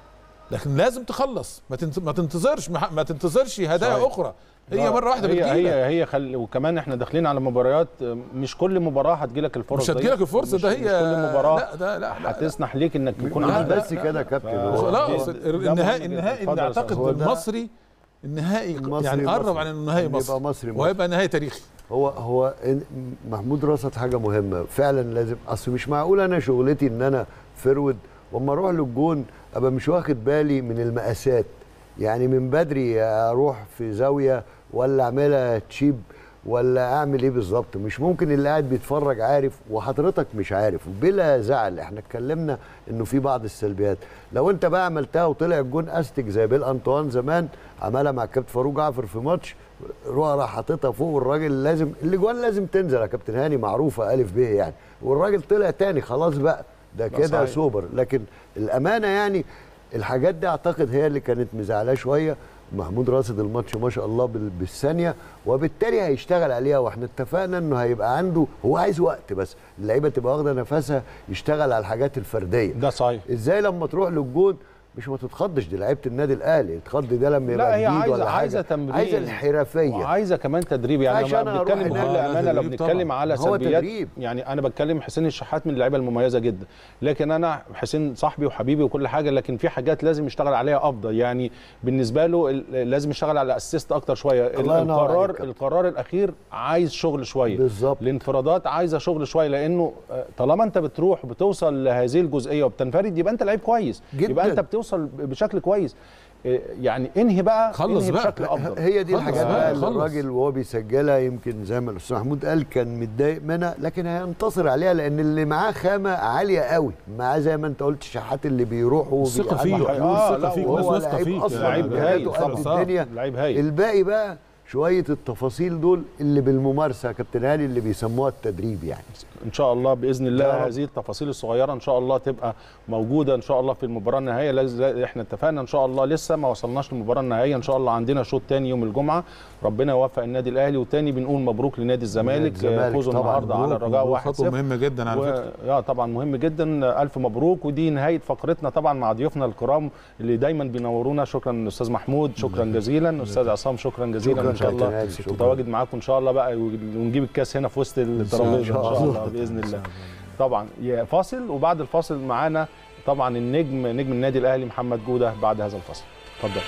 لكن لازم تخلص ما تنت- ما تنتظرش ما ما تنتظرش هدايا صحيح. اخرى هي لا، مره واحده هي بتجيلك هي هي خل... وكمان احنا داخلين على مباريات آه، مش كل مباراه هتجيلك الفرص مش دي. هتجيلك الفرصه مش ده هي مش كل مباراه لا ده لا, لا, لا. هتسنح ليك انك يكون مش عندك بس كده يا كابتن ف- هو خلاص ده- ده مهم النهائي جداً. النهائي اتفضل اللي يا اعتقد أستاذ. هو ده- المصري النهائي المصري يعني قرب مصري. على انه نهائي يبقى مصر مصري مصري. وهيبقى نهائي تاريخي هو هو إن- محمود رصد حاجه مهمه فعلا لازم اصل مش معقول انا شغلتي ان انا فرود واما اروح للجون ابقى مش واخد بالي من المقاسات يعني من بدري اروح في زاويه ولا اعملها تشيب ولا اعمل ايه بالظبط مش ممكن اللي قاعد بيتفرج عارف وحضرتك مش عارف بلا زعل احنا اتكلمنا انه في بعض السلبيات لو انت بقى عملتها وطلع الجون استك زي بيل انطوان زمان عملها مع الكابتن فاروق جعفر في ماتش روح راح حاططها فوق والراجل لازم الاجوان لازم تنزل يا كابتن هاني معروفه الف ب يعني والراجل طلع تاني خلاص بقى ده كده صحيح. سوبر لكن الامانه يعني الحاجات دي اعتقد هي اللي كانت مزعلاه شويه محمود راصد الماتش ما شاء الله بال- بالثانيه وبالتالي هيشتغل عليها واحنا اتفقنا انه هيبقى عنده هو عايز وقت بس اللعيبه تبقى واخده نفسها يشتغل على الحاجات الفرديه ده صحيح ازاي لما تروح للجون مش ما تتخضش دي لعيبه النادي الاهلي تخض ده لما لا يبقى هي جديد عايزه ولا عايزه حاجه تمرين عايزه الحرفيه وعايزه كمان تدريب يعني عشان لما أروح بنتكلم هناك. بكل آه، امانه لو تدريب بنتكلم طبعاً. على هو سلبيات تدريب. يعني انا بتكلم حسين الشحات من اللعيبه المميزه جدا لكن انا حسين صاحبي وحبيبي وكل حاجه لكن في حاجات لازم يشتغل عليها افضل يعني بالنسبه له ال- لازم يشتغل على اسيست اكتر شويه الله ينور القرار عليك. القرار الاخير عايز شغل شويه بالظبط. الانفرادات عايزه شغل شويه لانه آه، طالما انت بتروح بتوصل لهذه الجزئيه وبتنفرد يبقى انت لعيب كويس جداً. يبقى انت بتوصل بشكل كويس آه، يعني انهي بقى خلص انهي بقى. بشكل افضل هي دي خلص الحاجات بقى، بقى اللي خلص. الراجل وهو بيسجلها يمكن زي ما الاستاذ محمود قال كان متضايق منها لكن هينتصر عليها لان اللي معاه خامه عاليه قوي معاه زي ما انت قلت شحات اللي بيروحوا الثقة وبيبقى فيك عنده آه، الثقة لا، فيك وهو الناس واثقة لعيب فيك اصلا لعيب هايل إمكانياته قد طبعاً. الدنيا لعيب هايل. الباقي بقى شويه التفاصيل دول اللي بالممارسه يا كابتن هاني اللي بيسموها التدريب يعني ان شاء الله باذن يا الله رب. هذه التفاصيل الصغيره ان شاء الله تبقى موجوده ان شاء الله في المباراه النهائيه لاز- لا- احنا اتفقنا ان شاء الله لسه ما وصلناش للمباراه النهائيه ان شاء الله عندنا شوط تاني يوم الجمعه ربنا يوفق النادي الاهلي وتاني بنقول مبروك لنادي الزمالك الزمالك فوزوا طبعاً. النهارده على مبروك، الرجاء مبروك، 1-0 خطوة مهمة جدا على و... فكرة اه طبعا مهم جدا الف مبروك ودي نهايه فقرتنا طبعا مع ضيوفنا الكرام اللي دايما بينورونا شكرا استاذ محمود شكرا جزيلا استاذ عصام شكرا جزيلا شكراً ان شاء كابتن الله هاني، شكراً. متواجد معاكم ان شاء الله بقى ونجيب الكاس هنا في وسط الترابيزه ان شاء الله باذن الله طبعا يا فاصل وبعد الفاصل معانا طبعا النجم نجم النادي الاهلي محمد جوده بعد هذا الفاصل اتفضل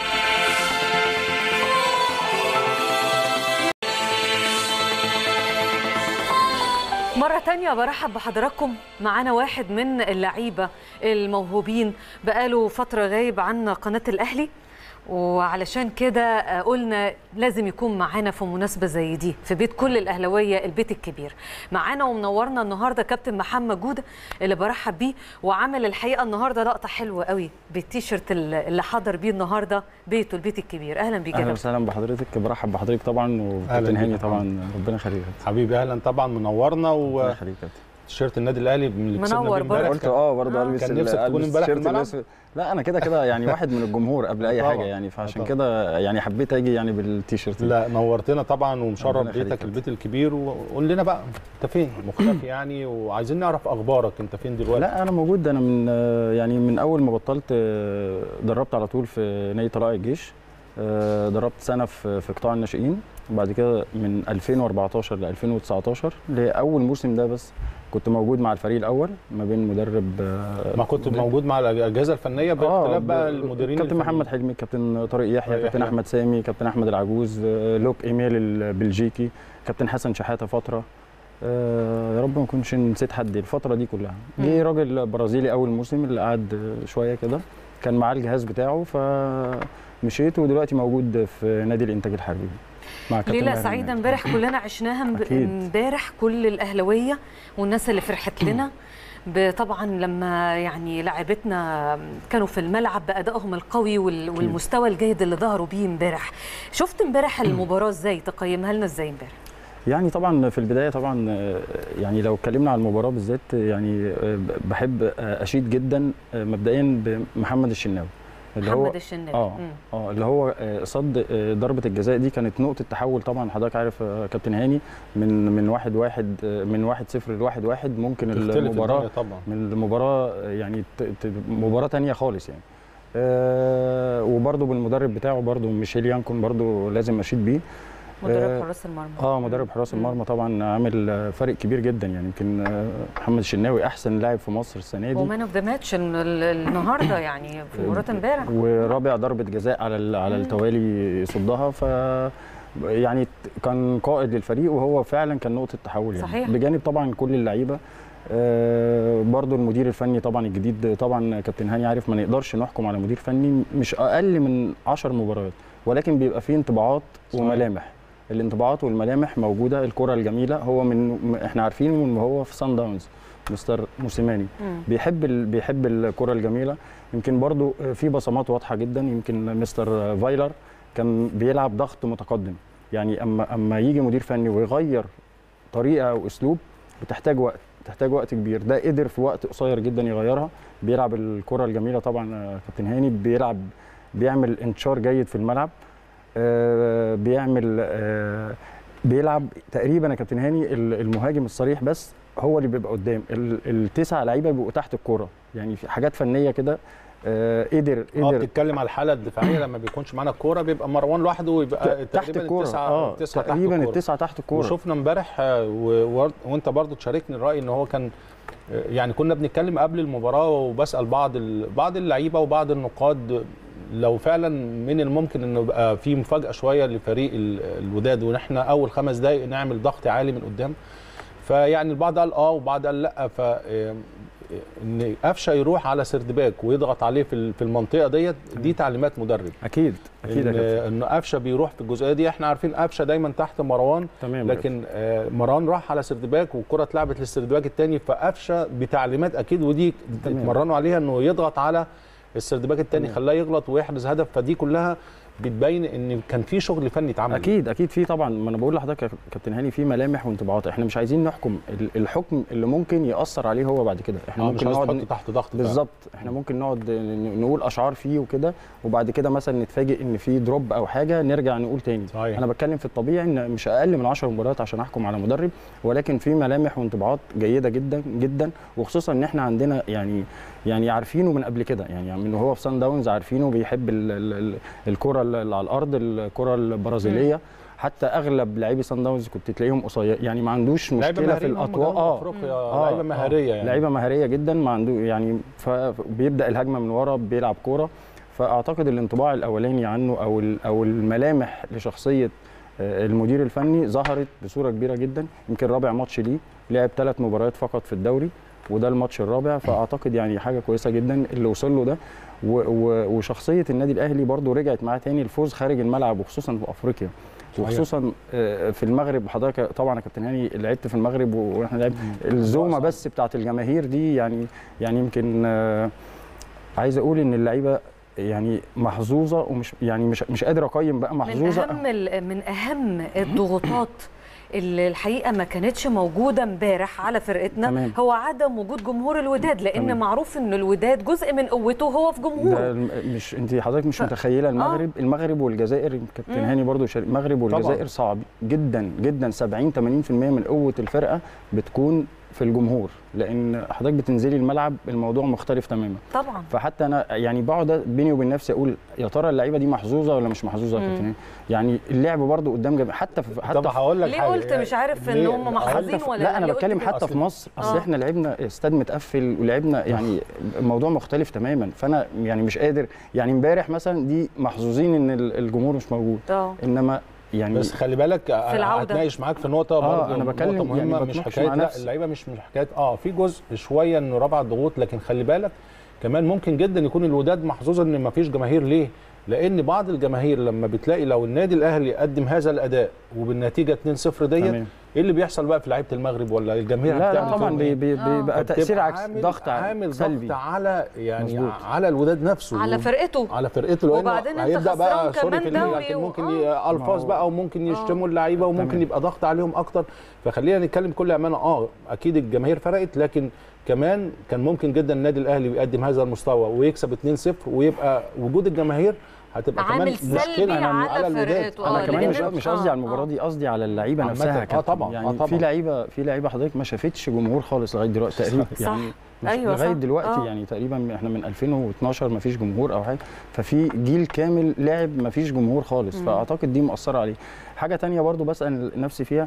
مرة تانية برحب بحضراتكم معانا واحد من اللعيبة الموهوبين بقاله فترة غايب عن قناة الأهلي وعلشان كده آه، قلنا لازم يكون معانا في مناسبة زي دي في بيت كل الأهلاوية البيت الكبير معانا ومنورنا النهاردة كابتن محمد جودة اللي برحب بيه وعامل الحقيقة النهاردة لقطة حلوة قوي بالتيشيرت اللي اللي حضر بيه النهاردة بيته البيت الكبير أهلا بيك يا اهلا كابتن. وسهلا بحضرتك برحب بحضرتك طبعا أهلاً وكابتن بيك هاني يا طبعا ربنا يخليك يا كابتن. حبيبي اهلا طبعا منورنا ربنا يخليك يا كابتن تيشيرت النادي الاهلي اللي كسبنا منور بيه امبارح. برضه. قلت اه برضه آه. البس كان ال- نفسك تكون ألبس امبارح في التيشيرت الملعب؟ الأسود. لا انا كده كده يعني واحد من الجمهور قبل اي طبعاً. حاجه يعني فعشان طبعاً. كده يعني حبيت اجي يعني بالتيشيرت لا نورتنا طبعا ومشرف ربنا يخليك بيتك يا البيت الكبير وقول لنا بقى انت فين مختفي يعني وعايزين نعرف اخبارك انت فين دلوقتي لا انا موجود انا من آه، يعني من اول ما بطلت آه، دربت على طول في نادي طلائع الجيش آه، دربت سنه في في قطاع الناشئين وبعد كده من 2014 ل 2019 لاول موسم ده بس كنت موجود مع الفريق الاول ما بين مدرب آه، ما كنت مدرب- موجود مع الاجهزه الفنيه باختلاف ب- بقى المديرين كابتن الفنيين. محمد حلمي كابتن طارق يحيى طارق كابتن يحيى. احمد سامي كابتن احمد العجوز آه، لوك ايميل البلجيكي كابتن حسن شحاته فتره آه، يا رب ما اكونش نسيت حد الفتره دي كلها مم. جه راجل برازيلي اول موسم اللي قعد آه، شويه كده كان معاه الجهاز بتاعه فمشيت ودلوقتي موجود في نادي الانتاج الحربي مع كابتن ليلة ماهر سعيدة الماهر. امبارح كلنا عشناها امب- أكيد. امبارح كل الأهلوية والناس اللي فرحت لنا ب- طبعا لما يعني لاعبتنا كانوا في الملعب بأدائهم القوي وال- والمستوى الجيد اللي ظهروا بيه امبارح شفت امبارح المباراة ازاي تقيمها لنا ازاي امبارح يعني طبعا في البدايه طبعا آه، يعني لو اتكلمنا عن المباراه بالذات يعني آه، بحب آه، اشيد جدا آه، مبدئيا بمحمد الشناوي اللي هو محمد الشناوي اه مم. اه اللي هو آه، صد آه، ضربه الجزاء دي كانت نقطه تحول طبعا حضرتك عارف آه، كابتن هاني من من واحد واحد آه، من واحد صفر لواحد واحد ممكن تختلف المباراه الدنيا طبعا من المباراه آه، يعني ت- ت- مباراه تانية خالص يعني آه وبرده بالمدرب بتاعه برده ميشيل يانكون برده لازم اشيد بيه مدرب آه، حراس المرمى اه مدرب حراس مم. المرمى طبعا عامل آه، فرق كبير جدا يعني يمكن آه، محمد الشناوي احسن لاعب في مصر السنه دي ومان اوف ذا ماتش النهارده يعني في مباراة امبارح ورابع ضربه جزاء على ال- على مم. التوالي يصدها ف يعني كان قائد للفريق وهو فعلا كان نقطه تحول يعني صحيح. بجانب طبعا كل اللعيبه آه برضو المدير الفني طبعا الجديد طبعا كابتن هاني عارف ما نقدرش نحكم على مدير فني مش اقل من 10 مباريات ولكن بيبقى فيه انطباعات صحيح. وملامح الانطباعات والملامح موجوده الكره الجميله هو من م- احنا عارفينه من هو في سان داونز مستر موسيماني مم. بيحب ال... بيحب الكره الجميله يمكن برضو في بصمات واضحه جدا يمكن مستر فايلر كان بيلعب ضغط متقدم يعني اما اما يجي مدير فني ويغير طريقه او اسلوب بتحتاج وقت تحتاج وقت كبير ده قدر في وقت قصير جدا يغيرها بيلعب الكره الجميله طبعا آه، كابتن هاني بيلعب بيعمل انتشار جيد في الملعب آه، بيعمل آه، بيلعب تقريبا يا كابتن هاني ال- المهاجم الصريح بس هو اللي بيبقى قدام ال- التسعه لعيبه بيبقوا تحت الكوره يعني في حاجات فنيه كده آه، قدر اه قدر بتتكلم على الحاله الدفاعيه لما بيكونش معانا الكوره بيبقى مروان لوحده ويبقى تحت تقريباً الكوره التسعة اه التسعة تحت تقريبا الكورة. التسعه تحت الكوره وشفنا امبارح آه، و- و- وانت برضو تشاركني الراي ان هو كان آه، يعني كنا بنتكلم قبل المباراه وبسال بعض ال- بعض اللعيبه وبعض النقاد لو فعلا من الممكن انه يبقى في مفاجاه شويه لفريق ال- الوداد وان احنا اول خمس دقائق نعمل ضغط عالي من قدام فيعني البعض قال اه وبعض قال لا ف آه، ان قفشه يروح على سردباك ويضغط عليه في ال- في المنطقه ديت دي تعليمات مدرب اكيد اكيد يا ان كابتن. ان قفشه بيروح في الجزئيه دي احنا عارفين قفشه دايما تحت مروان تمام يا لكن آه، مروان راح على سردباك والكره اتلعبت للسردباك الثاني فقفشه بتعليمات اكيد ودي تمام. اتمرنوا عليها انه يضغط على السردباك الثاني تمام. خلاه يغلط ويحرز هدف فدي كلها بتبين ان كان في شغل فني اتعمل اكيد اكيد في طبعا ما انا بقول لحضرتك يا كابتن هاني في ملامح وانطباعات احنا مش عايزين نحكم ال- الحكم اللي ممكن ياثر عليه هو بعد كده احنا آه، مش ممكن عايز نقعد تحطه تحت ضغط فعلا. بالظبط احنا ممكن نقعد ن- نقول اشعار فيه وكده وبعد كده مثلا نتفاجئ ان في دروب او حاجه نرجع نقول تاني صحيح. انا بتكلم في الطبيعي ان مش اقل من 10 مباريات عشان احكم على مدرب ولكن في ملامح وانطباعات جيده جدا جدا وخصوصا ان احنا عندنا يعني يعني عارفينه من قبل كده يعني من هو في سان داونز عارفينه بيحب ال- ال- ال- الكره اللي على الارض الكره البرازيليه حتى اغلب لاعبي سان داونز كنت تلاقيهم قصير يعني ما عندوش لعيبة مشكله في مهاريين هم الاطوال جنوب اه افريقيا آه، لعيبه آه. مهاريه يعني لعيبه مهاريه جدا ما عنده يعني فبيبدا الهجمه من ورا بيلعب كوره فاعتقد الانطباع الاولاني عنه او ال- او الملامح لشخصيه آه، المدير الفني ظهرت بصوره كبيره جدا يمكن رابع ماتش ليه لعب ثلاث مباريات فقط في الدوري وده الماتش الرابع فاعتقد يعني حاجه كويسه جدا اللي وصل له ده و و وشخصيه النادي الاهلي برضو رجعت معاه تاني الفوز خارج الملعب وخصوصا في افريقيا صحيح. وخصوصا آه، في المغرب حضرتك طبعا يا كابتن هاني لعبت في المغرب واحنا لعب الزومه بس بتاعت الجماهير دي يعني يعني يمكن آه، عايز اقول ان اللعيبه يعني محظوظه ومش يعني مش مش قادر اقيم بقى من محظوظه اهم ال- من اهم الضغوطات اللي الحقيقه ما كانتش موجوده امبارح على فرقتنا تمام. هو عدم وجود جمهور الوداد لان تمام. معروف ان الوداد جزء من قوته هو في ده جمهوره الم- مش انت حضرتك مش متخيله المغرب المغرب والجزائر كابتن مم. هاني برضو شارك المغرب والجزائر طبعاً. صعب جدا جدا 70 80% من قوه الفرقه بتكون في الجمهور لان حضرتك بتنزلي الملعب الموضوع مختلف تماما طبعا فحتى انا يعني بقعد بيني وبين نفسي اقول يا ترى اللعيبه دي محظوظه ولا مش محظوظه يا مم. كابتن هاني؟ يعني اللعب برضو قدام جميع حتى في حتى طب في هقول لك ليه حاجة. قلت مش عارف ان ليه؟ هم هقول- محظوظين حتى في- ولا لا انا ليه بتكلم قلت كده؟ حتى في أصل- مصر اصل آه. احنا لعبنا استاد متقفل ولعبنا يعني الموضوع مختلف تماما فانا يعني مش قادر يعني امبارح مثلا دي محظوظين ان ال- الجمهور مش موجود اه انما يعني بس خلي بالك في العودة. هتناقش معاك في نقطه آه، برضه أنا بتكلم نقطة يعني مهمه مش بتناقش حكايه مع لا نفسي. اللعيبه مش مش حكايه اه في جزء شويه انه رفع الضغوط لكن خلي بالك كمان ممكن جدا يكون الوداد محظوظ ان ما فيش جماهير ليه؟ لان بعض الجماهير لما بتلاقي لو النادي الاهلي قدم هذا الاداء وبالنتيجه 2-0 ديت تمام. ايه اللي بيحصل بقى في لعيبه المغرب ولا الجماهير لا لا هتعمل طبعا فيهم بي إيه؟ بي آه. بيبقى تاثير فبتبقى عكس عامل- ضغط عامل سلبي ضغط على يعني مظبوط. على الوداد نفسه على فرقته على فرقته لانه وبعدين أنت هيبدا بقى خسران سوري كمان في الكلمة، دوري لكن و- ممكن آه. ي- الفاظ ما هو- بقى وممكن يشتموا اللعيبه وممكن تمام. يبقى ضغط عليهم اكتر فخلينا نتكلم بكل امانه اه اكيد الجماهير فرقت لكن كمان كان ممكن جدا النادي الاهلي يقدم هذا المستوى ويكسب 2-0 ويبقى وجود الجماهير هتبقى كمان عامل سلبي مشكله على الوداد. فرقته. آه، انا كمان لأن مش أنت- مش قصدي على آه، المباراه آه. دي قصدي على اللعيبه عامة. نفسها آه كابتن. طبعاً، آه يعني طبعاً. في لعيبه في لعيبه حضرتك ما شافتش جمهور خالص لغايه دلوقتي تقريبا صح. يعني مش أيوة لغايه صح. دلوقتي آه. يعني تقريبا احنا من 2012 ما فيش جمهور او حاجه ففي جيل كامل لعب ما فيش جمهور خالص مم. فاعتقد دي مؤثره عليه حاجه تانية برضو بسال نفسي فيها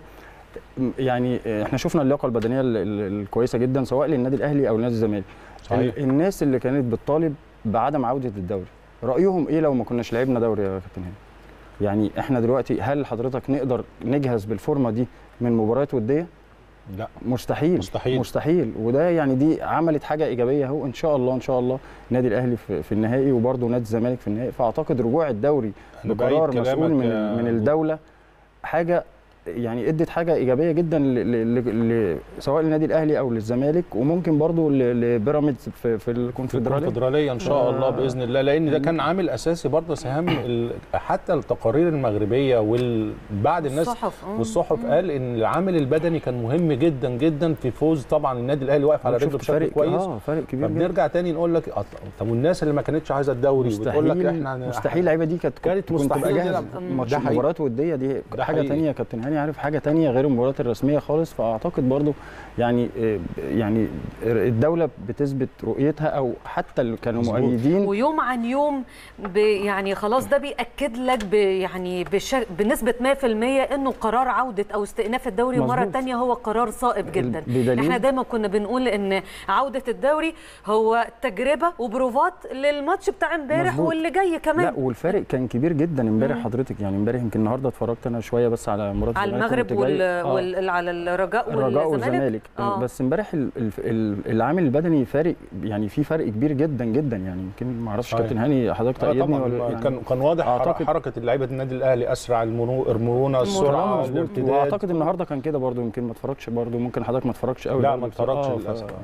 يعني احنا شفنا اللياقه البدنيه ال- ال- الكويسه جدا سواء للنادي الاهلي او نادي الزمالك صحيح. ال- الناس اللي كانت بتطالب بعدم عوده الدوري رايهم ايه لو ما كناش لعبنا دوري يا كابتن هاني يعني احنا دلوقتي هل حضرتك نقدر نجهز بالفورمه دي من مباريات وديه لا مستحيل مستحيل. مستحيل وده يعني دي عملت حاجه ايجابيه اهو ان شاء الله ان شاء الله النادي الاهلي في, في النهائي وبرضه نادي الزمالك في النهائي فاعتقد رجوع الدوري أنا بقرار بأيد مسؤول كلامك من يا من أبو. الدوله حاجه يعني ادت حاجه ايجابيه جدا ل ل ل سواء للنادي الاهلي او للزمالك وممكن برضه ل- لبيراميدز في, في الكونفدراليه الكونفدراليه ان شاء آه. الله باذن الله لان ده كان عامل اساسي برضه سهام ال- حتى التقارير المغربيه وبعد الناس الصحف مم. والصحف قال ان العامل البدني كان مهم جدا جدا في فوز طبعا النادي الاهلي واقف على رجله شفت بشكل فارق كويس اه فارق كبير جدا فبنرجع تاني نقول لك أط- طب والناس اللي ما كانتش عايزه الدوري وبتقول لك مستحيل احنا مستحيل اللعيبه دي كانت كانت كنت مستحيل تبقى جاهز تلعب. ماتش ده حقيقي. مباريات وديه دي ده حاجه حقيقي. تانية يا كابتن هاني عارف حاجه تانية غير المباريات الرسميه خالص فاعتقد برضو يعني آه، يعني الدوله بثبت رؤيتها او حتى اللي كانوا مظبوط. مؤيدين ويوم عن يوم ب يعني خلاص ده بياكد لك ب يعني بش بنسبه 100% انه قرار عوده او استئناف الدوري مره مظبوط. ثانيه هو قرار صائب جدا بدليل- احنا دايما كنا بنقول ان عوده الدوري هو تجربه وبروفات للماتش بتاع امبارح مظبوط. واللي جاي لا كمان والفارق كان كبير جدا امبارح حضرتك يعني امبارح يمكن النهارده اتفرجت انا شويه بس على مباراه على الزمالك المغرب كنت جاي- وال... آه. وال... على الرجاء الرجاء والزمالك والزمالك آه. بس امبارح ال- ال- ال- العامل البدني فارق يعني في فرق كبير جدا جدا يعني يمكن ما اعرفش صحيح. كابتن هاني حضرتك آه تأيدني طبعا ولا يعني كان كان واضح أعتقد- أعتقد حركه لعيبه النادي الاهلي اسرع المرو- المرونه السرعه مظبوط الارتداد واعتقد النهارده كان كده برضو يمكن ما اتفرجش برضو ممكن حضرتك ما اتفرجش قوي لا برضو ما بصراحة. اتفرجش آه، ف- للاسف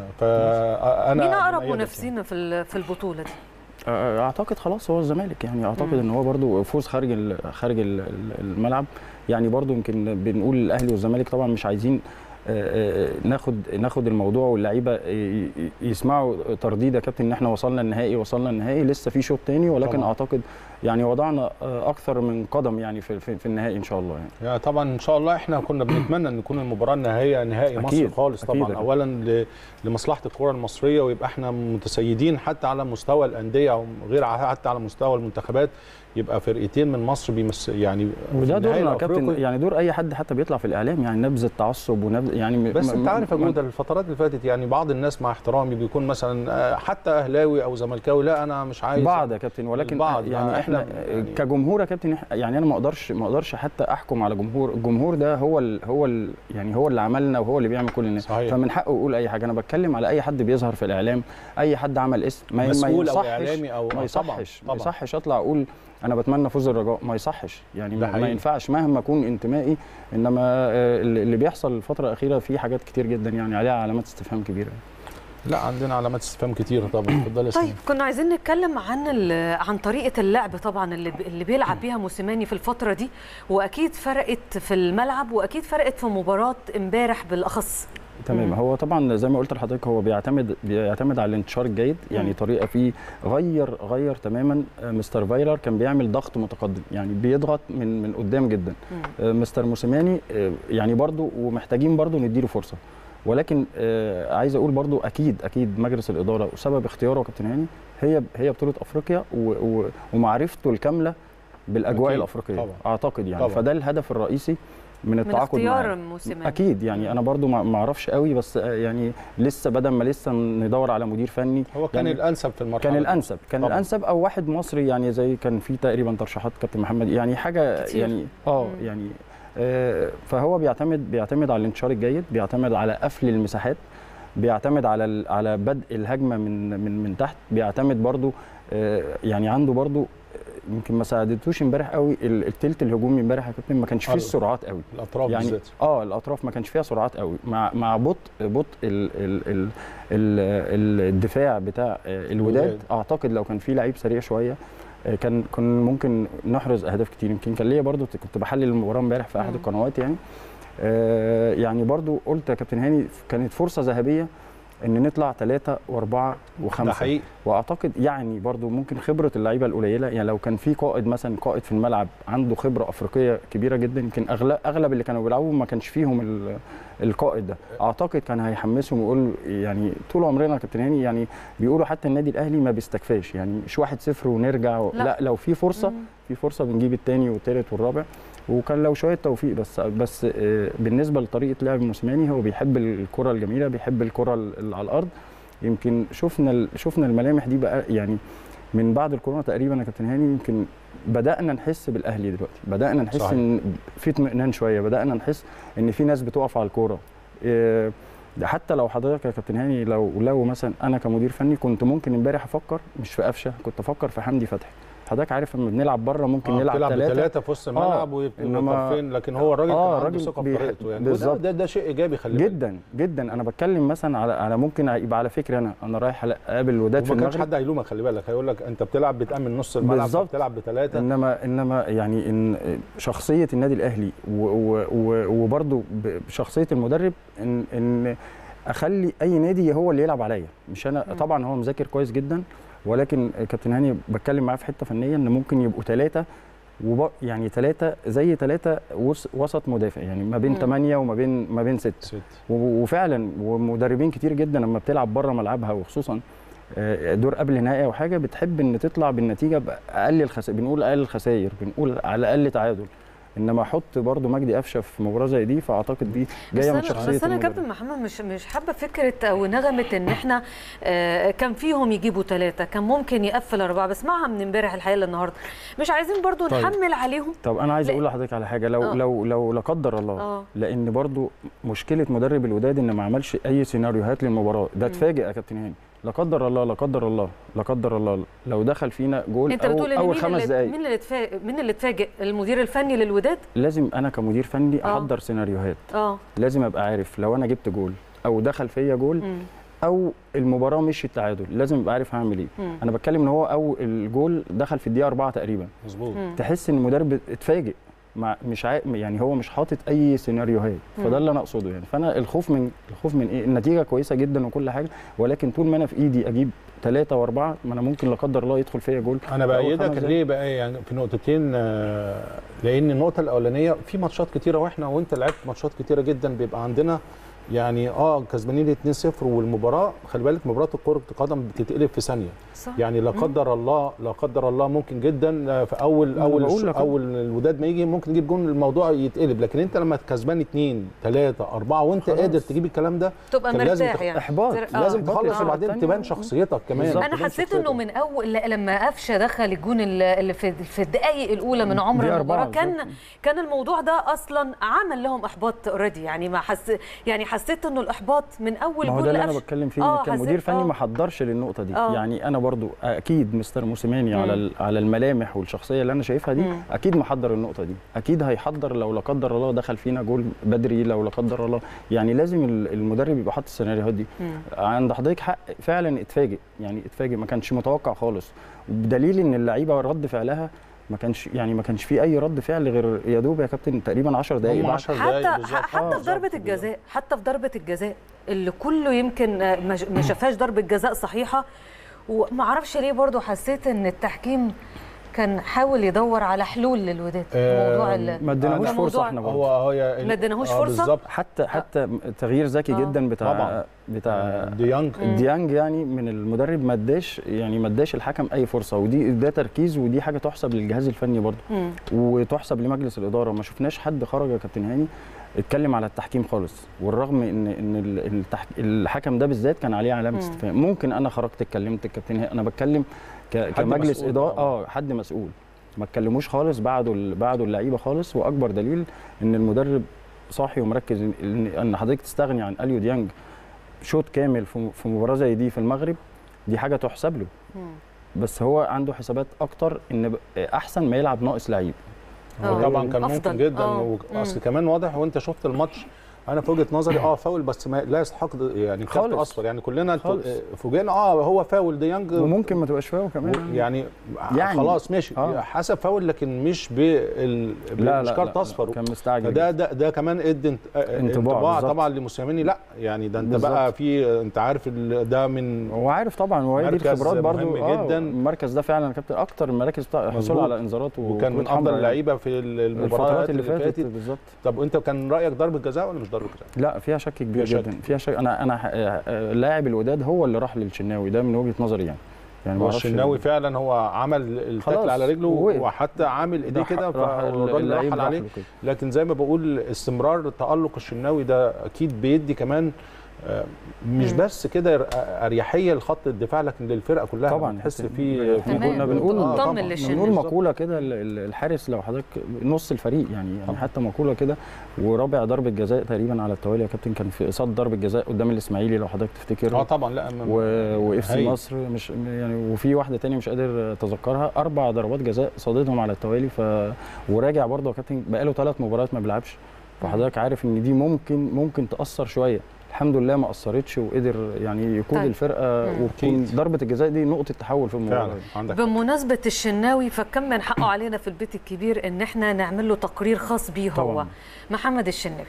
فانا مين اقرب منافسين في ال- في البطوله دي آه، اعتقد خلاص هو الزمالك يعني اعتقد مم. ان هو برضو فوز خارج ال- خارج ال- ال- الملعب يعني برضو يمكن بنقول الاهلي والزمالك طبعا مش عايزين آه، آه، ناخد ناخد الموضوع واللعيبه ي- ي- يسمعوا ترديد يا كابتن ان احنا وصلنا النهائي وصلنا النهائي لسه في شوط تاني ولكن طبعاً. اعتقد يعني وضعنا آه، اكثر من قدم يعني في في, في النهائي ان شاء الله يعني يعني طبعا ان شاء الله احنا كنا بنتمنى ان يكون المباراه النهائيه نهائي مصر أكيد، خالص أكيد طبعا أكيد. اولا ل- لمصلحه الكره المصريه ويبقى احنا متسيدين حتى على مستوى الانديه او غير ع- حتى على مستوى المنتخبات يبقى فرقتين من مصر بيمس يعني وده في النهائي دورنا يا كابتن الأفريقي. يعني دور اي حد حتى بيطلع في الاعلام يعني نبذ التعصب ونبذ يعني م- بس م- انت عارف يا م- جوده الفترات اللي فاتت يعني بعض الناس مع احترامي بيكون مثلا آه، حتى اهلاوي او زملكاوي لا انا مش عايز بعض يا كابتن ولكن البعض، يعني آه، احنا إحنا يعني- كجمهور يا كابتن إح- يعني انا ما اقدرش ما اقدرش حتى احكم على جمهور الجمهور ده هو ال هو ال يعني هو اللي عملنا وهو اللي بيعمل كل الناس صحيح. فمن حقه يقول اي حاجه انا بتكلم على اي حد بيظهر في الاعلام اي حد عمل اسم ما ما مسؤول او يصحش اعلامي او ما آه، طبعا يصحش ما طبعا يصحش اطلع اقول انا بتمنى فوز الرجاء ما يصحش يعني ده ما, ما حقيقي. ينفعش مهما اكون انتمائي انما آه، اللي اللي بيحصل الفتره الاخيره في حاجات كتير جدا يعني عليها علامات استفهام كبيره لا عندنا علامات استفهام كتيره طبعا اتفضل يا طيب سليم. كنا عايزين نتكلم عن ال- عن طريقه اللعب طبعا اللي ب- اللي بيلعب بيها موسيماني في الفتره دي واكيد فرقت في الملعب واكيد فرقت في مباراه امبارح بالاخص تمام مم. هو طبعا زي ما قلت لحضرتك هو بيعتمد بيعتمد على الانتشار الجيد يعني مم. طريقه فيه غير غير تماما آه، مستر فايلر كان بيعمل ضغط متقدم يعني بيضغط من من قدام جدا مم. آه، مستر موسيماني آه، يعني برضو ومحتاجين برضو نديله فرصه ولكن آه، عايز اقول برضو اكيد اكيد مجلس الاداره وسبب اختياره كابتن هاني هي هي بطوله افريقيا و- و- ومعرفته الكامله بالاجواء أكيد، الافريقيه طبعا. اعتقد يعني طبعا. فده الهدف الرئيسي من من التعاقد معاه اختيار موسيماني اكيد يعني انا برضو ما ما اعرفش قوي بس آه، يعني لسه بدل ما لسه ندور على مدير فني هو كان يعني الانسب في المرحله كان دي. الانسب كان طبعاً. الانسب او واحد مصري يعني زي كان في تقريبا ترشيحات كابتن محمد يعني حاجه كتير. يعني اه مم. يعني آه فهو بيعتمد بيعتمد على الانتشار الجيد بيعتمد على قفل المساحات بيعتمد على ال- على بدء الهجمه من من من تحت بيعتمد برضو آه يعني عنده برضو آه، يمكن ما ساعدتوش امبارح قوي ال- التلت الهجومي امبارح يا كابتن ما كانش فيه أيوة. السرعات قوي الاطراف يعني بالذات اه الاطراف ما كانش فيها سرعات قوي مع مع بطء بطء ال ال ال ال الدفاع بتاع آه، الوداد الوداد. اعتقد لو كان في لعيب سريع شويه آه، كان كان ممكن نحرز اهداف كتير يمكن كان ليا برضو كنت بحلل المباراه امبارح في احد مم. القنوات يعني آه، يعني برضو قلت يا كابتن هاني كانت فرصه ذهبيه ان نطلع ثلاثة وأربعة ده وخمسة حقيقي واعتقد يعني برضو ممكن خبره اللعيبه القليله يعني لو كان في قائد مثلا قائد في الملعب عنده خبره افريقيه كبيره جدا يمكن اغلب اغلب اللي كانوا بيلعبوا ما كانش فيهم ال- القائد ده اعتقد كان هيحمسهم ويقول يعني طول عمرنا يا كابتن هاني يعني بيقولوا حتى النادي الاهلي ما بيستكفاش يعني مش واحد صفر ونرجع و... لا. لا. لا لو في فرصه مم. في فرصه بنجيب الثاني والثالث والرابع وكان لو شويه توفيق بس بس آه، بالنسبه لطريقه لعب موسيماني هو بيحب الكره الجميله بيحب الكره اللي على الارض يمكن شفنا ال- شفنا الملامح دي بقى يعني من بعد الكورونا تقريبا يا كابتن هاني يمكن بدانا نحس بالاهلي دلوقتي بدانا نحس صحيح. ان في اطمئنان شويه بدانا نحس ان في ناس بتقف على الكوره إيه، ده حتى لو حضرتك يا كابتن هاني لو لو مثلا انا كمدير فني كنت ممكن امبارح افكر مش في قفشه كنت افكر في حمدي فتحي حضرتك عارف لما بنلعب بره ممكن آه، نلعب بتلعب ثلاثه بثلاثه في وسط الملعب ويبقوا إنما- طرفين لكن هو الراجل آه، كان عنده راجل ثقه في بيح- طريقته يعني وده بالظبط. ده, ده شيء ايجابي خلي بالك جدا جدا انا بتكلم مثلا على على ممكن يبقى على فكره انا انا رايح اقابل الوداد في وما كانش المغرب حد هيلومك خلي بالك هيقول لك انت بتلعب بتامن نص الملعب بالظبط. بتلعب بثلاثه انما انما يعني ان شخصيه النادي الاهلي و- و- و- وبرضه بشخصيه المدرب ان ان اخلي اي نادي هو اللي يلعب عليا مش انا مم. طبعا هو مذاكر كويس جدا ولكن كابتن هاني بتكلم معاه في حته فنيه ان ممكن يبقوا ثلاثه وب... يعني ثلاثه زي ثلاثه وس... وسط مدافع يعني ما بين مم. ثمانيه وما بين ما بين سته ست و- وفعلا ومدربين كتير جدا لما بتلعب بره ملعبها وخصوصا آه، دور قبل نهائي او حاجه بتحب ان تطلع بالنتيجه باقل الخسائر بنقول اقل الخسائر بنقول على الاقل تعادل انما احط برضو مجدي قفشه في مباراه زي دي فاعتقد دي بس جايه من انا شخصيه بس انا المدرب. كابتن محمد مش مش حابه فكره او نغمه ان احنا آه، كان فيهم يجيبوا ثلاثه كان ممكن يقفل اربعه بسمعها من امبارح الحقيقه للنهارده مش عايزين برضو طيب. نحمل عليهم طب انا عايز لا. اقول لحضرتك على حاجه لو آه. لو لو لا قدر الله اه لان برضو مشكله مدرب الوداد ان ما عملش اي سيناريوهات للمباراه ده مم. اتفاجئ يا كابتن هاني لا قدر الله لا قدر الله لا قدر الله لو دخل فينا جول انت أو بتقول ان اول مين خمس اللي دقائق مين اللي اتفاجئ مين اللي اتفاجئ المدير الفني للوداد لازم انا كمدير فني آه. احضر سيناريوهات اه لازم ابقى عارف لو انا جبت جول او دخل فيا جول مم. او المباراه مشيت تعادل لازم ابقى عارف هعمل ايه مم. انا بتكلم ان هو او الجول دخل في الدقيقه 4 تقريبا مظبوط مم. تحس ان المدرب اتفاجئ مع مش عا... يعني هو مش حاطط اي سيناريوهات مم. فده اللي انا اقصده يعني فانا الخوف من الخوف من ايه النتيجه كويسه جدا وكل حاجه ولكن طول ما انا في ايدي اجيب ثلاثة وأربعة ما أنا ممكن لا قدر الله يدخل فيا جول انا في أول بايدك خمس دقايق. ليه بقى يعني في نقطتين آه، لان النقطه الاولانيه في ماتشات كتيره واحنا وانت لعبت ماتشات كتيره جدا بيبقى عندنا يعني اه كسبانين 2-0 والمباراه خلي بالك مباراه كره القدم بتتقلب في ثانيه صح يعني لا قدر الله لا قدر الله ممكن جدا آه، في اول أنا اول بقول لك أهو. اول الوداد ما يجي ممكن تجيب جون الموضوع يتقلب لكن انت لما كسبان 2 3 4 وانت خلاص. قادر تجيب الكلام ده تبقى كان لازم مرتاح تخ- يعني إحباط. تر- آه. لازم إحباط تخلص الشوط وبعدين التاني. تبان شخصيتك كمان بالظبط. انا تبان حسيت انه شخصيتك. من اول لا، لما قفشه دخل الجون اللي اللي في في الدقائق الاولى من عمر دقيقة المباراه أربعة كان بالظبط. كان الموضوع ده اصلا عمل لهم احباط اوريدي يعني ما حس يعني حسيت انه الاحباط من اول ما هو جول ده اللي انا لقفش. بتكلم فيه آه، آه كمدير حسيت- فني آه. ما حضرش للنقطه دي آه. يعني انا برضو اكيد مستر موسيماني على ال- على الملامح والشخصيه اللي انا شايفها دي مم. اكيد محضر النقطه دي اكيد هيحضر لو لا قدر الله دخل فينا جول بدري لو لا قدر الله يعني لازم ال- المدرب يبقى حاطط السيناريوهات دي مم. عند حضرتك حق فعلا اتفاجئ يعني اتفاجئ ما كانش متوقع خالص بدليل ان اللعيبه رد فعلها ما كانش يعني ما كانش في اي رد فعل غير يا دوب يا كابتن تقريبا 10 دقائق هم بعد 10 دقايق حتى بالظبط. حتى آه، في ضربه بالظبط. الجزاء حتى في ضربه الجزاء اللي كله يمكن آه، ما ما شافهاش ضربه جزاء صحيحه وما اعرفش ليه برضو حسيت ان التحكيم كان حاول يدور على حلول للوداد آه، موضوع ال- ما اديناهوش ده فرصه موضوع- احنا هو برضه هو يا- ما اديناهوش آه، فرصة؟ بالظبط حتى حتى تغيير ذكي آه. جدا بتاع طبعاً. بتاع ديانج ديانج يعني من المدرب ما اداش يعني ما اداش الحكم اي فرصه ودي ده تركيز ودي حاجه تحسب للجهاز الفني برضه مم. وتحسب لمجلس الاداره ما شفناش حد خرج يا كابتن هاني اتكلم على التحكيم خالص والرغم ان ان ال- التحك... الحكم ده بالذات كان عليه علامه مم. استفهام ممكن انا خرجت اتكلمت الكابتن هاني انا بتكلم ك... كمجلس مسؤول اداره طبعاً. اه حد مسؤول ما اتكلموش خالص بعدوا ال... بعدوا اللعيبه خالص واكبر دليل ان المدرب صاحي ومركز ان ان إن حضرتك تستغني عن اليو ديانج شوط كامل في في مباراه زي دي في المغرب دي حاجه تحسب له مم. بس هو عنده حسابات اكتر ان ب- احسن ما يلعب ناقص لعيب آه. طبعا كان أفضل. ممكن جدا آه. واصل مم. كمان واضح وانت شفت الماتش انا في وجهه نظري اه فاول بس ما لا يستحق يعني كارت خالص. اصفر يعني كلنا خالص. فوجئنا اه هو فاول ديانج وممكن ما تبقاش فاهم كمان يعني, يعني. خلاص ماشي آه. حسب فاول لكن مش بال لا مش لا كارت لا، اصفر كان مستعجل فده جداً. ده ده كمان ادي انت- انطباع انطباع بالظبط. طبعا لموسيماني لا يعني ده انت بالظبط. بقى في انت عارف ال- ده من هو عارف طبعا وهي دي مركز الخبرات برضو مهم آه، جدا. المركز ده فعلا يا كابتن اكتر المراكز بتاع حصول مظبوط. على انذارات وكان من وكروت افضل حمراء يعني. اللعيبه في المباريات الفترات اللي فاتت بالظبط طب انت كان رايك ضربه جزاء ولا مش ضربه جزاء؟ لا فيها شك كبير فيها شك. جدا فيها شك انا انا آه، آه، لاعب الوداد هو اللي راح للشناوي ده من وجهه نظري يعني يعني ما هو أعرفش- الشناوي فعلا هو عمل التاكل خلاص، على رجله ووقف. وحتى عامل ايديه راح- كده راح فالراجل اللعيب رحل راح عليه له كده. لكن زي ما بقول استمرار تالق الشناوي ده اكيد بيدي كمان آه، مش مم. بس كده ر- اريحيه لخط الدفاع لكن للفرقه كلها طبعا تحس كابتن. في احنا تمام. كنا بنقول آه، طمن طبعاً. للشناوي. بنقول بالظبط. مقوله كده ال- ال- الحارس لو حضرتك نص الفريق يعني يعني حتى مقوله كده ورابع ضربه جزاء تقريبا على التوالي يا كابتن كان في قصاد ضربه جزاء قدام الاسماعيلي لو حضرتك تفتكر اه طبعا لا ما- و... واف سي هايل. مصر مش يعني وفي واحده تاني مش قادر اتذكرها اربع ضربات جزاء صادتهم على التوالي ف وراجع برضه يا كابتن بقاله ثلاث مباريات ما بيلعبش فحضرتك عارف ان دي ممكن ممكن تاثر شويه الحمد لله ما اثرتش وقدر يعني يقود طيب. الفرقه مم. وتكون أكيد. ضربه الجزاء دي نقطه تحول في المباراه فعلا عندك بمناسبة الشناوي فكم من حقه علينا في البيت الكبير ان احنا نعمل له تقرير خاص بيه هو طبعاً. محمد الشناوي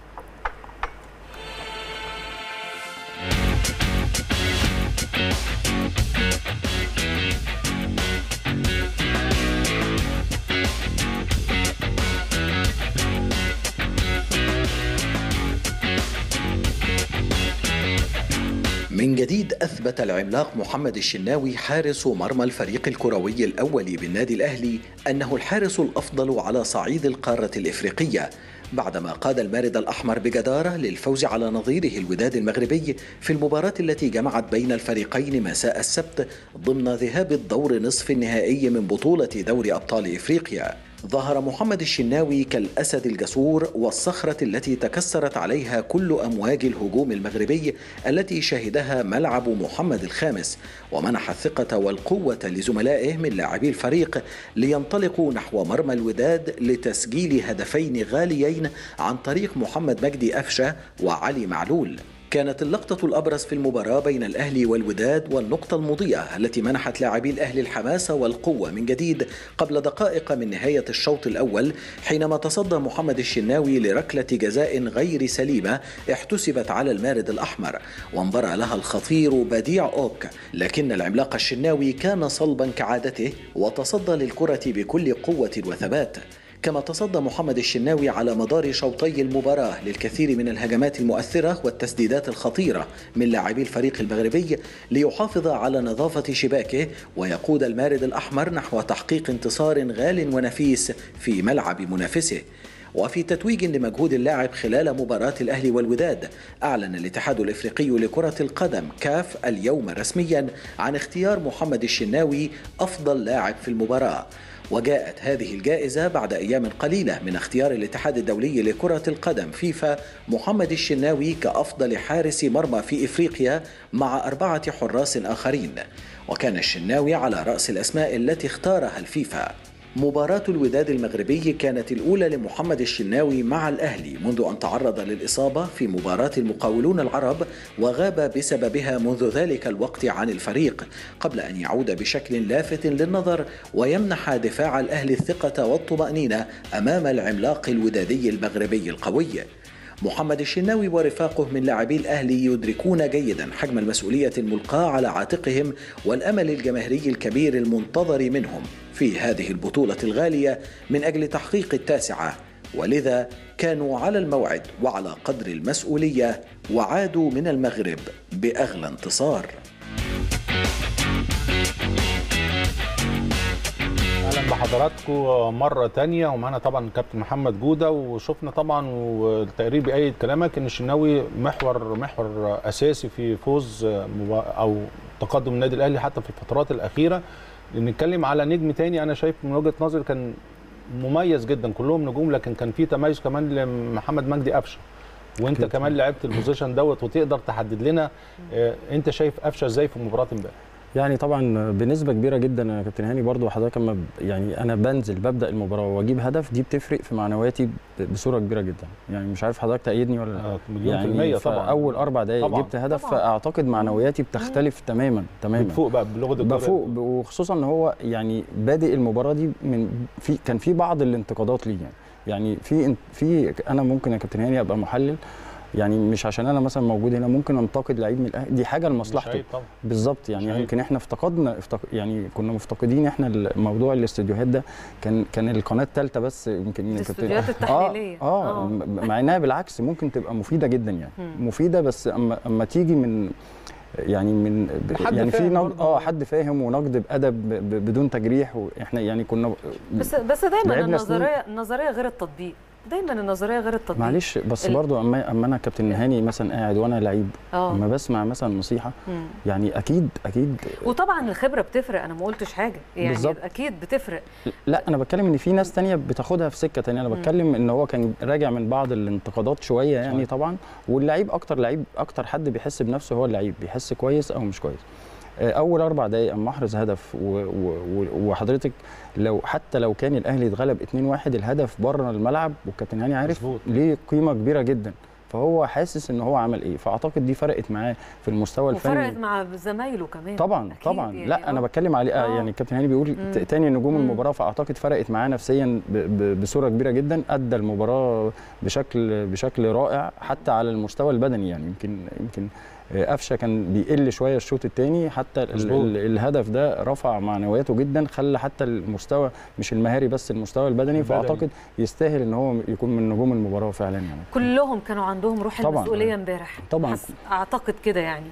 من جديد أثبت العملاق محمد الشناوي حارس مرمى الفريق الكروي الأول بالنادي الأهلي أنه الحارس الأفضل على صعيد القارة الإفريقية بعدما قاد المارد الأحمر بجدارة للفوز على نظيره الوداد المغربي في المباراة التي جمعت بين الفريقين مساء السبت ضمن ذهاب الدور نصف النهائي من بطولة دوري أبطال إفريقيا ظهر محمد الشناوي كالأسد الجسور والصخرة التي تكسرت عليها كل أمواج الهجوم المغربي التي شهدها ملعب محمد الخامس ومنح الثقة والقوة لزملائه من لاعبي الفريق لينطلقوا نحو مرمى الوداد لتسجيل هدفين غاليين عن طريق محمد مجدي أفشة وعلي معلول كانت اللقطة الأبرز في المباراة بين الأهلي والوداد والنقطة المضيئة التي منحت لاعبي الأهلي الحماسة والقوة من جديد قبل دقائق من نهاية الشوط الأول حينما تصدى محمد الشناوي لركلة جزاء غير سليمة احتسبت على المارد الأحمر وانبرى لها الخطير بديع أوك لكن العملاق الشناوي كان صلبا كعادته وتصدى للكرة بكل قوة وثبات كما تصدى محمد الشناوي على مدار شوطي المباراة للكثير من الهجمات المؤثرة والتسديدات الخطيرة من لاعبي الفريق المغربي ليحافظ على نظافة شباكه ويقود المارد الأحمر نحو تحقيق انتصار غال ونفيس في ملعب منافسه وفي تتويج لمجهود اللاعب خلال مباراة الأهلي والوداد أعلن الاتحاد الإفريقي لكرة القدم كاف اليوم رسميا عن اختيار محمد الشناوي أفضل لاعب في المباراة وجاءت هذه الجائزة بعد أيام قليلة من اختيار الاتحاد الدولي لكرة القدم فيفا محمد الشناوي كأفضل حارس مرمى في إفريقيا مع أربعة حراس آخرين وكان الشناوي على رأس الأسماء التي اختارها الفيفا مباراة الوداد المغربي كانت الأولى لمحمد الشناوي مع الأهلي منذ أن تعرض للإصابة في مباراة المقاولون العرب وغاب بسببها منذ ذلك الوقت عن الفريق قبل أن يعود بشكل لافت للنظر ويمنح دفاع الأهلي الثقة والطمأنينة أمام العملاق الودادي المغربي القوي محمد الشناوي ورفاقه من لاعبي الاهلي يدركون جيدا حجم المسؤوليه الملقاه على عاتقهم والامل الجماهيري الكبير المنتظر منهم في هذه البطوله الغاليه من اجل تحقيق التاسعه ولذا كانوا على الموعد وعلى قدر المسؤوليه وعادوا من المغرب باغلى انتصار اهلا بحضراتكم مره تانية ومعانا طبعا الكابتن محمد جوده وشفنا طبعا والتقرير بايد كلامك ان الشناوي محور محور اساسي في فوز او تقدم النادي الاهلي حتى في الفترات الاخيره نتكلم على نجم تاني انا شايف من وجهه نظري كان مميز جدا كلهم نجوم لكن كان في تميز كمان لمحمد مجدي قفشه وانت كده. كمان لعبت البوزيشن دوت وتقدر تحدد لنا آه، انت شايف قفشه ازاي في مباراه امبارح يعني طبعا بنسبه كبيره جدا يا كابتن هاني برضو حضرتك لما ب- يعني انا بنزل ببدا المباراه واجيب هدف دي بتفرق في معنوياتي ب- بصوره كبيره جدا يعني مش عارف حضرتك تأيدني ولا لا آه، مليون في المية طبعا اول اربع دقائق طبعاً. جبت هدف طبعاً. فاعتقد معنوياتي بتختلف تماما تماما بتفوق بقى بلغه الكرة. بفوق ب- وخصوصا ان هو يعني بادئ المباراه دي من في كان في بعض الانتقادات ليه يعني يعني في في انا ممكن يا كابتن هاني ابقى محلل يعني مش عشان انا مثلا موجود هنا ممكن انتقد لعيب من الاهلي دي حاجه مش لمصلحته عيب طبعا بالظبط يعني مش عيب. يمكن احنا افتقدنا افتق... يعني كنا مفتقدين احنا موضوع الاستديوهات ده كان كان القناه الثالثه بس يمكن كانت- الاستوديوهات التحليلية. اه, آه. آه. م- مع انها بالعكس ممكن تبقى مفيده جدا يعني مم. مفيده بس اما اما تيجي من يعني من ب- حد يعني في فاهم نقد برضه. اه حد فاهم ونقد بادب ب- ب- بدون تجريح واحنا يعني كنا بس بس دايما لعبنا سنين. النظريه النظريه غير التطبيق دايما النظريه غير التطبيق معلش بس ال- برضو اما اما انا كابتن هاني مثلا قاعد وانا لعيب اه اما بسمع مثلا نصيحه مم. يعني اكيد اكيد وطبعا الخبره بتفرق انا ما قلتش حاجه يعني بالظبط. اكيد بتفرق لا انا بتكلم ان في ناس تانية بتاخدها في سكه تانية انا مم. بتكلم ان هو كان راجع من بعض الانتقادات شويه يعني صحيح. طبعا واللعيب اكتر لعيب اكتر حد بيحس بنفسه هو اللعيب بيحس كويس او مش كويس آه، اول اربع دقائق اما احرز هدف و- و- و- وحضرتك لو حتى لو كان الاهلي اتغلب 2-1 الهدف بره الملعب والكابتن هاني عارف مظبوط. ليه قيمه كبيره جدا فهو حاسس ان هو عمل ايه فاعتقد دي فرقت معاه في المستوى الفني وفرقت مع زمايله كمان طبعا أكيد طبعا يعني لا انا آه. بتكلم عليه آه. آه. يعني الكابتن هاني بيقول مم. ت- تاني نجوم مم. المباراه فاعتقد فرقت معاه نفسيا ب ب بصوره كبيره جدا ادى المباراه بشكل بشكل رائع حتى على المستوى البدني يعني يمكن يمكن آه، قفشه كان بيقل شويه الشوط الثاني حتى ال مظبوط. ال الهدف ده رفع معنوياته جدا خلى حتى المستوى مش المهاري بس المستوى البدني, البدني. فاعتقد يستاهل ان هو يكون من نجوم المباراه فعلا يعني كلهم كانوا عندهم روح طبعاً. المسؤوليه امبارح طبعاً. حس- اعتقد كده يعني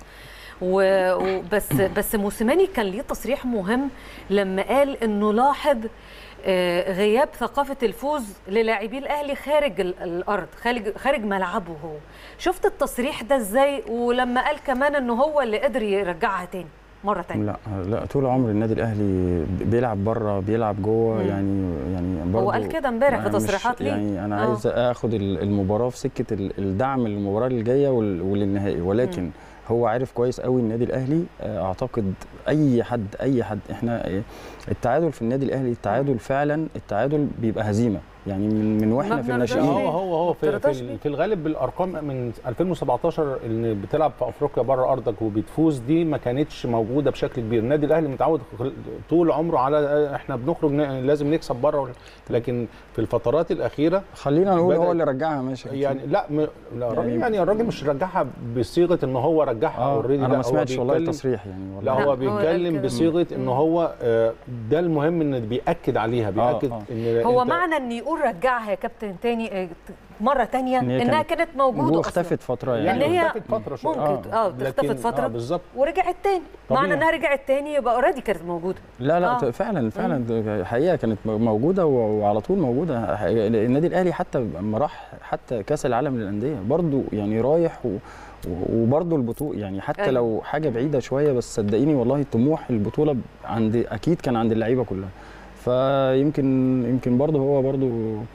و- وبس بس موسيماني كان ليه تصريح مهم لما قال انه لاحظ آه، غياب ثقافه الفوز للاعبي الاهلي خارج ال- الارض خارج خارج ملعبه هو شفت التصريح ده ازاي ولما قال كمان انه هو اللي قدر يرجعها تاني مره تانية لا لا طول عمر النادي الاهلي بيلعب بره بيلعب جوه مم. يعني يعني هو برضو قال كده امبارح في يعني مش- تصريحات ليه يعني انا آه. عايز اخد ال- المباراه في سكه ال- الدعم للمباراه الجايه وال- وللنهائي ولكن مم. هو عارف كويس قوي النادي الاهلي آه، اعتقد اي حد اي حد احنا آه، التعادل في النادي الاهلي التعادل فعلا التعادل بيبقى هزيمه يعني من من ما واحنا في بنرضاش الناشئين بيه. هو هو هو في, ترضاش في, بيه. في الغالب بالارقام من 2017 ان بتلعب في افريقيا بره ارضك وبتفوز دي ما كانتش موجوده بشكل كبير النادي الاهلي متعود طول عمره على احنا بنخرج ن- لازم نكسب بره لكن في الفترات الاخيره خلينا نقول بدأت- هو اللي رجعها ماشي يعني لا م... لا الراجل يعني- يعني الراجل مش رجعها بصيغه ان هو رجعها اه اوريدي انا ما سمعتش والله بيتكلم- التصريح يعني لا والله هو هو قال بيتكلم كده. بصيغه ان هو آه، ده المهم ان بياكد عليها بياكد آه. ان هو أنت- معنى ان يقول رجعها يا كابتن تاني آه، مره تانية إن هي انها كانت- كانت موجوده أصلاً. واختفت فتره يعني يعني إن هي اختفت فتره شويه ممكن اه لكن- اختفت فتره آه بالظبط ورجعت تاني طبيعي. معنى انها رجعت تاني يبقى اوريدي كانت موجوده لا لا آه. آه. فعلا فعلا حقيقه كانت موجوده و- وعلى طول موجوده حقيقة. النادي الاهلي حتى لما راح حتى كاس العالم للانديه برضو يعني رايح و وبرضه البطوله يعني حتى أيوة. لو حاجه بعيده شويه بس صدقيني والله طموح البطوله عند اكيد كان عند اللعيبه كلها فيمكن يمكن برضه هو برضه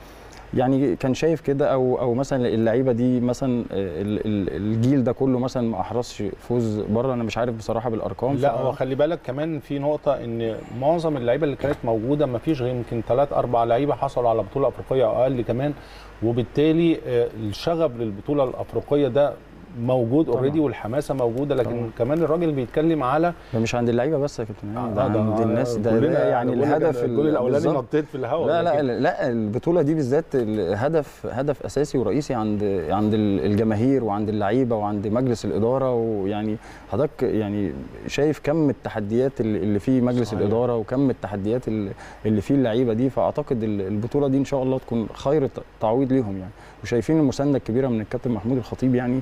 يعني كان شايف كده او او مثلا اللعيبه دي مثلا ال- ال- الجيل ده كله مثلا ما احرزش فوز بره انا مش عارف بصراحه بالارقام لا ف- هو خلي بالك كمان في نقطة إن معظم اللعيبة اللي كانت موجودة ما فيش غير يمكن ثلاث أربع لعيبة حصلوا على بطولة أفريقية أو أقل كمان وبالتالي آه، الشغف للبطولة الأفريقية ده موجود طبعاً. اوريدي والحماسه موجوده لكن طبعاً. كمان الراجل بيتكلم على ده مش عند اللعيبه بس يا كابتن هاني، ده آه، عند الناس ده, كلنا ده يعني بقول لك الهدف الجول ال- الاولاني بالظبط. نطيت في الهواء لا لا لكن- لا البطوله دي بالذات الهدف هدف اساسي ورئيسي عند عند الجماهير وعند اللعيبه وعند مجلس الاداره ويعني حضرتك يعني شايف كم التحديات اللي اللي فيه مجلس صحيح. الاداره وكم التحديات اللي اللي فيه اللعيبه دي فاعتقد ال- البطوله دي ان شاء الله تكون خير ت- تعويض ليهم يعني وشايفين المسانده الكبيره من الكابتن محمود الخطيب يعني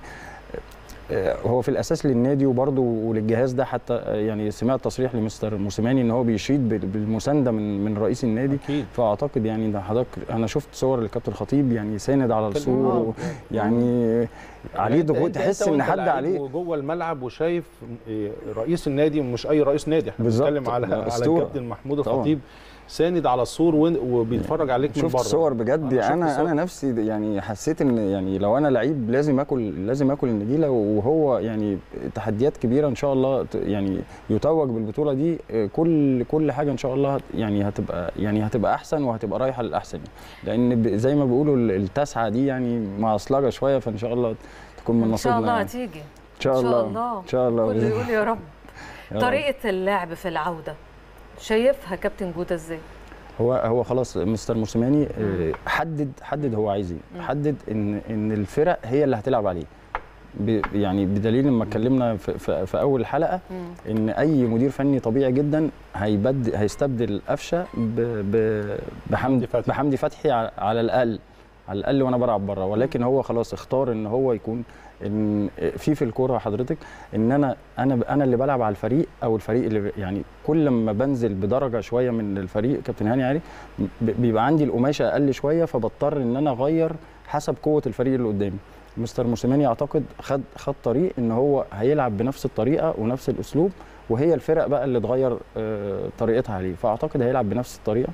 آه، هو في الاساس للنادي وبرضه وللجهاز ده حتى آه، يعني سمعت تصريح لمستر موسيماني ان هو بيشيد بال- بالمسانده من من رئيس النادي اكيد فاعتقد يعني ده حضرتك انا شفت صور للكابتن الخطيب يعني ساند على السور و- يعني عليه أنت- ضغوط أنت- تحس أنت ان وأنت حد لعيب عليه وجوه الملعب وشايف إيه، رئيس النادي مش اي رئيس نادي احنا بالظبط. بنتكلم على ده على أسطورة. الكابتن محمود طبعاً. الخطيب ساند على السور وين- وبيتفرج عليك من شفت بره صور بجد أنا شفت انا صور. انا نفسي يعني حسيت ان يعني لو انا لعيب لازم اكل لازم اكل النجيله وهو يعني تحديات كبيره ان شاء الله ت- يعني يتوج بالبطوله دي آه، كل كل حاجه ان شاء الله هت- يعني هتبقى يعني هتبقى احسن وهتبقى رايحه للاحسن يعني. لان ب- زي ما بيقولوا ال- التسعه دي يعني معصلجه شويه فان شاء الله تكون من ان شاء نصيبنا الله يعني. هتيجي ان شاء إن شاء الله الله. ان شاء الله كله بإذن يقول يا رب يا رب. طريقه اللعب في العوده شايفها كابتن جوده ازاي هو هو خلاص مستر موسيماني آه، حدد حدد هو عايز ايه حدد ان ان الفرق هي اللي هتلعب عليه ب- يعني بدليل لما اتكلمنا في, في, في اول حلقه ان اي مدير فني طبيعي جدا هيبد هيستبدل قفشه ب ب بحمدي فتحي. بحمدي فتحي على على الاقل على الاقل وانا بلعب بره ولكن هو خلاص اختار ان هو يكون ان في في الكوره حضرتك ان انا انا انا اللي بلعب على الفريق او الفريق اللي يعني كل ما بنزل بدرجه شويه من الفريق كابتن هاني علي ب- بيبقى عندي القماشه اقل شويه فبضطر ان انا اغير حسب قوه الفريق اللي قدامي مستر موسيماني اعتقد خد خد طريق ان هو هيلعب بنفس الطريقه ونفس الاسلوب وهي الفرق بقى اللي تغير آه، طريقتها عليه فاعتقد هيلعب بنفس الطريقه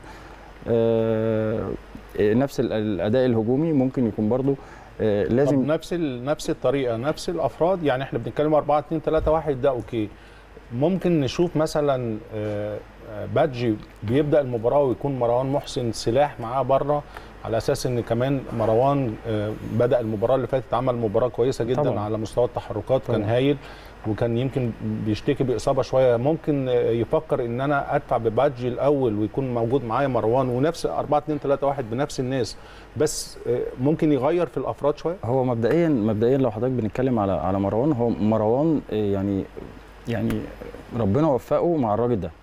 آه، آه، نفس ال- الاداء الهجومي ممكن يكون برضو آه، طب لازم نفس ال- نفس الطريقه نفس الافراد يعني احنا بنتكلم 4 2 3 1 ده اوكي ممكن نشوف مثلا آه، آه، بادجي بيبدا المباراه ويكون مروان محسن سلاح معاه بره على اساس ان كمان مروان آه، بدا المباراه اللي فاتت عمل مباراه كويسه جدا طبعاً. على مستوى التحركات كان طبعاً. هايل وكان يمكن بيشتكي باصابه شويه ممكن آه، يفكر ان انا ادفع ببادجي الاول ويكون موجود معايا مروان ونفس 4 2 3 1 بنفس الناس بس آه، ممكن يغير في الافراد شويه هو مبدئيا مبدئيا لو حضرتك بنتكلم على على مروان هو مروان آه، يعني يعني ربنا وفقه مع الراجل ده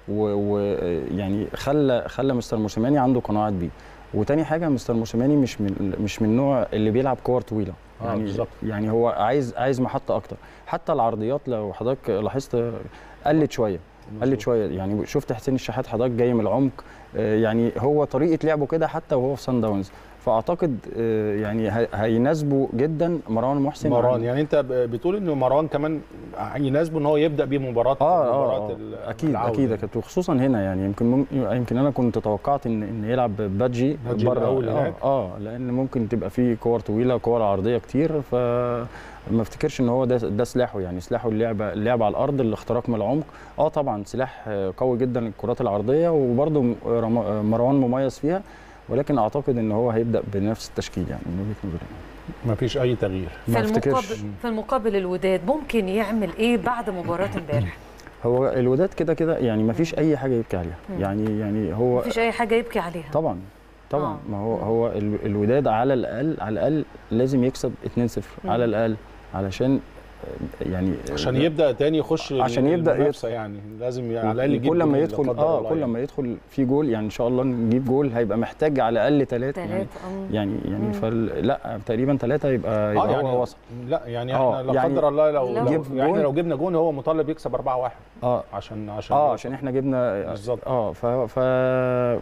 ويعني خلى خلى مستر موسيماني عنده قناعات بيه وتاني حاجه مستر موسيماني مش من مش من النوع اللي بيلعب كور طويله آه، يعني بالظبط. يعني هو عايز عايز محطه اكتر حتى العرضيات لو حضرتك لاحظت قلت شويه قلت شويه يعني شفت حسين الشحات حضرتك جاي من العمق آه، يعني هو طريقه لعبه كده حتى وهو في سان داونز فاعتقد آه، يعني هي- هيناسبه جدا مروان محسن مروان عن- يعني انت ب- بتقول ان مروان كمان يناسبه ان هو يبدا بيه مباراه اه مباراه اه, ال- آه اكيد العودة اكيد يعني. كابتن وخصوصا هنا يعني يمكن مم- يمكن انا كنت توقعت ان ان يلعب بادجي بادجي بره الأول اه, هناك. اه لان ممكن تبقى فيه كور طويله كور عرضيه كتير ف ما افتكرش ان هو ده ده سلاحه يعني سلاحه اللعبه اللعب على الارض الاختراق من العمق اه طبعا سلاح آه، قوي جدا الكرات العرضيه وبرده مروان مميز فيها ولكن اعتقد ان هو هيبدا بنفس التشكيل يعني من وجهه نظري ما فيش اي تغيير في ما المقابل افتكرش في المقابل الوداد ممكن يعمل ايه بعد مباراه امبارح هو الوداد كده كده يعني ما فيش اي حاجه يبكي عليها مم. يعني يعني هو مفيش اي حاجه يبكي عليها طبعا طبعا آه. ما هو هو ال- الوداد على الاقل على الاقل لازم يكسب 2-0 مم. على الاقل علشان آه، يعني عشان يبدا تاني يخش عشان يبدأ المنافسة يعني لازم على الاقل يجيب كل ما جول يدخل لا قدر اه الله كل يعني. ما يدخل في جول يعني ان شاء الله نجيب جول هيبقى محتاج على الاقل ثلاثه يعني ثلاثة يعني يعني مم. فال لا تقريبا ثلاثه يبقى, يبقى اه يعني هو وصل لا يعني آه، احنا لا يعني قدر الله لو, لو لو جيب يعني احنا جول- لو جبنا جون هو مطالب يكسب 4 1 اه عشان عشان اه يوصل. عشان احنا جبنا بالظبط اه ف, ف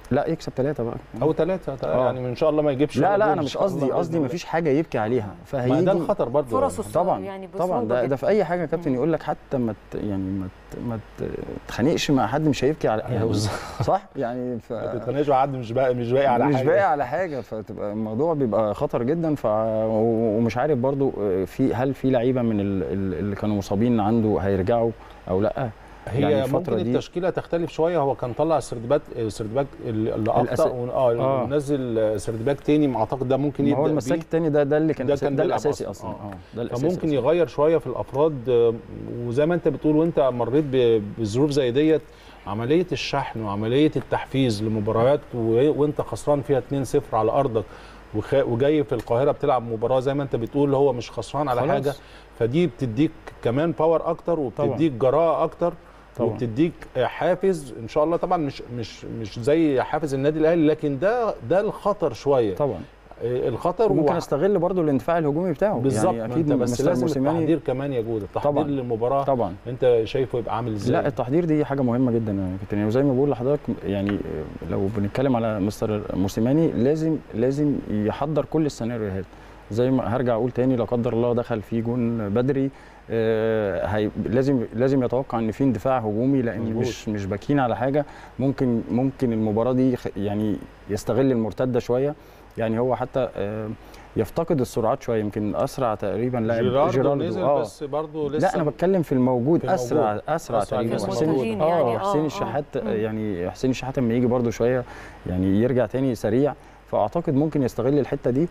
لا يكسب ثلاثه بقى او ثلاثه آه. يعني ان شاء الله ما يجيبش لا ولا لا جول انا إن مش شاء الله قصدي بإذن قصدي الله. مفيش حاجه يبكي عليها ما فهيجي ده الخطر برضه فرص يعني. طبعا يعني طبعا بصعوبة ده, جدا. ده في اي حاجه يا كابتن يقول لك حتى ما ت- يعني ما ت- ما ت- تتخانقش مع حد مش هيبكي على أيوة بالظبط. صح يعني ف ما تتخانقش مع حد مش باقي مش باقي على مش حاجه باقي على حاجه فتبقى الموضوع بيبقى خطر جدا ف و- ومش عارف برضو في هل في لعيبه من ال- ال- اللي كانوا مصابين عنده هيرجعوا او لا هي يعني يعني الفترة ممكن دي- التشكيله تختلف شويه هو كان طلع سردباك سردباك اللي الأس- اخطا و- اه آه. ونزل سردباك تاني اعتقد ده ممكن ما يبدا هو المساك بيه. الثاني ده ده اللي كان ده أسا- كان ده بيلعب الاساسي أصلاً. اصلا آه. اه ده الاساسي فممكن أصلاً. يغير شويه في الافراد آه، وزي ما انت بتقول وانت مريت ب- بظروف زي ديت عمليه الشحن وعمليه التحفيز لمباريات و- وانت خسران فيها 2-0 على ارضك وخ- وجاي في القاهره بتلعب مباراه زي ما انت بتقول هو مش خسران على خلاص. حاجه فدي بتديك كمان باور اكتر وبتديك جراءه اكتر طبعاً. وبتديك حافز ان شاء الله طبعا مش مش مش زي حافز النادي الاهلي لكن ده ده الخطر شويه طبعا آه، الخطر ممكن هو استغل برضو الاندفاع الهجومي بتاعه بالظبط يعني ما اكيد انت بس مستر لازم موسيماني- التحضير كمان يا جوده التحضير طبعاً. للمباراه طبعا انت شايفه يبقى عامل ازاي لا التحضير دي حاجه مهمه جدا يا كابتن يعني وزي ما بقول لحضرتك يعني لو بنتكلم على مستر موسيماني لازم لازم يحضر كل السيناريوهات زي ما هرجع اقول تاني لا قدر الله دخل فيه جون بدري آه، هي لازم لازم يتوقع ان في اندفاع هجومي لان مظبوط. مش مش باكين على حاجه ممكن ممكن المباراه دي يخ- يعني يستغل المرتده شويه يعني هو حتى آه، يفتقد السرعات شويه يمكن اسرع تقريبا لاعب جيراردو نزل بس برضه لسه لا انا بتكلم في الموجود في الموجود. اسرع اسرع أسرع تقريبا كمان. حسين الموجودين اه يعني، آه، حسين آه. الشحات مم. يعني حسين الشحات لما يجي برده شويه يعني يرجع تاني سريع فاعتقد ممكن يستغل الحته دي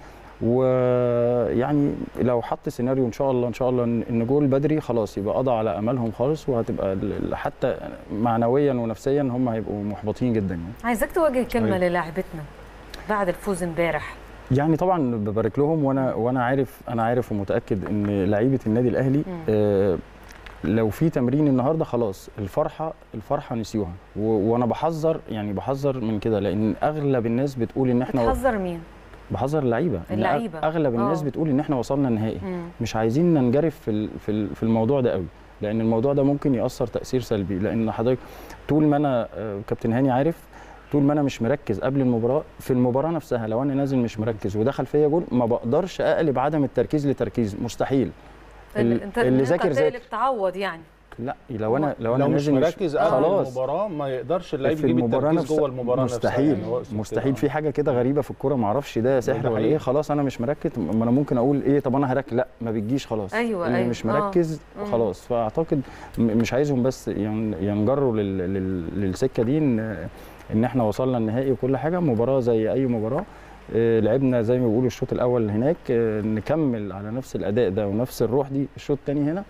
ويعني لو حط سيناريو ان شاء الله ان شاء الله ان إن جول بدري خلاص يبقى قضى على املهم خالص وهتبقى ال- ال- حتى معنويا ونفسيا هم هيبقوا محبطين جدا يعني عايزاك توجه كلمه أيوة. للاعبتنا بعد الفوز امبارح يعني طبعا ببارك لهم وانا وانا عارف انا عارف ومتاكد ان لعيبه النادي الاهلي مم. آه لو في تمرين النهارده خلاص الفرحه الفرحه نسيوها و- وانا بحذر يعني بحذر من كده لان اغلب الناس بتقول ان احنا بتحذر مين بحذر اللعيبه إن اللعيبة. أغ- اغلب الناس آه. بتقول ان احنا وصلنا النهائي مم. مش عايزين ننجرف في ال- في ال- في الموضوع ده قوي لان الموضوع ده ممكن ياثر تاثير سلبي لان حضرتك طول ما انا آه، كابتن هاني عارف طول ما انا مش مركز قبل المباراه في المباراه نفسها لو انا نازل مش مركز ودخل فيا جول ما بقدرش اقلب عدم التركيز لتركيز مستحيل ال- انت اللي إن أنت ذاكر تقلب ذاكر تعوض يعني لا لو انا لو انا لو مش نازل مركز قبل خلاص المباراه ما يقدرش اللعيب في يجيب المباراه التركيز نفسها جوه المباراه نفسها مستحيل يعني هو اسمه مستحيل كده. في حاجه كده غريبه في الكوره ما اعرفش ده سحر ده ولا حقيقي. ايه خلاص انا مش مركز ما انا ممكن اقول ايه طب انا هركز لا ما بتجيش خلاص أيوة، اللي أيوة. مش آه. مركز مم. خلاص فاعتقد م- مش عايزهم بس ين- ينجروا لل- لل- للسكه دي ان ان احنا وصلنا النهائي وكل حاجه مباراه زي اي مباراه آه، لعبنا زي ما بيقولوا الشوط الاول هناك آه، نكمل على نفس الاداء ده ونفس الروح دي الشوط الثاني هنا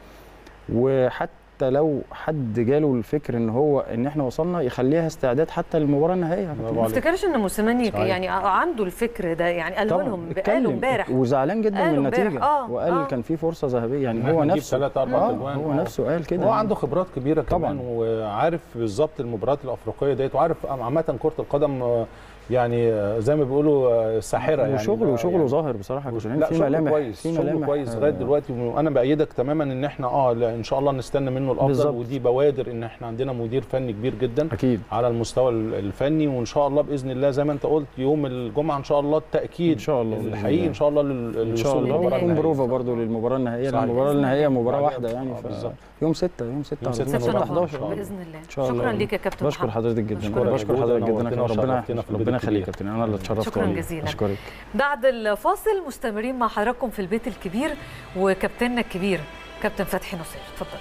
وحتى لو حد جاله الفكر ان هو ان احنا وصلنا يخليها استعداد حتى للمباراه النهائيه برافو ما عليك. افتكرش ان موسيماني صحيح. يعني عنده الفكر ده يعني قاله طبعا لهم اتكلم قالوا امبارح وزعلان جدا قالوا من امبارح. النتيجه آه، وقال آه. كان في فرصه ذهبيه يعني إن هو إحنا نجيب نفسه ثلاثة أربع آه أجوان. هو آه. نفسه قال كده هو عنده خبرات كبيره كمان طبعاً. وعارف بالظبط المباريات الافريقيه ديت وعارف عامه كره القدم آه، يعني آه، زي ما بيقولوا آه، ساحره يعني وشغله آه، وشغله يعني ظاهر بصراحه يا كابتن لا في شغله ملامح كويس في شغله ملامح كويس آه، لغايه دلوقتي وانا بايدك تماما ان احنا اه لا، ان شاء الله نستنى منه الافضل بالظبط. ودي بوادر ان احنا عندنا مدير فني كبير جدا اكيد على المستوى الفني وان شاء الله باذن الله زي ما انت قلت يوم الجمعه ان شاء الله التاكيد ان شاء الله بإذن الحقيقي الله. ان شاء الله لل- ان شاء للوصول الله للمباراه ويكون النهائية. بروفا برضه للمباراه النهائيه صحيح. المباراه النهائيه مباراه بعدها- واحده يعني آه، ف- بالظبط. يوم 6 يوم 6 يوم على ستة طول ستة نوفمبر. 11 الله. باذن الله شاء الله. شكرا ليك يا كابتن بشكر محمد. حضرتك جدا بشكرك. بشكر حضرتك جدا نورتنا ربنا وشرفتنا في ربنا البيت يخليك يا الكبير. كابتن انا اللي اتشرفت شكراً والله. جزيلاً. اشكرك بعد الفاصل مستمرين مع حضراتكم في البيت الكبير وكابتننا الكبير كابتن فتحي نصير اتفضل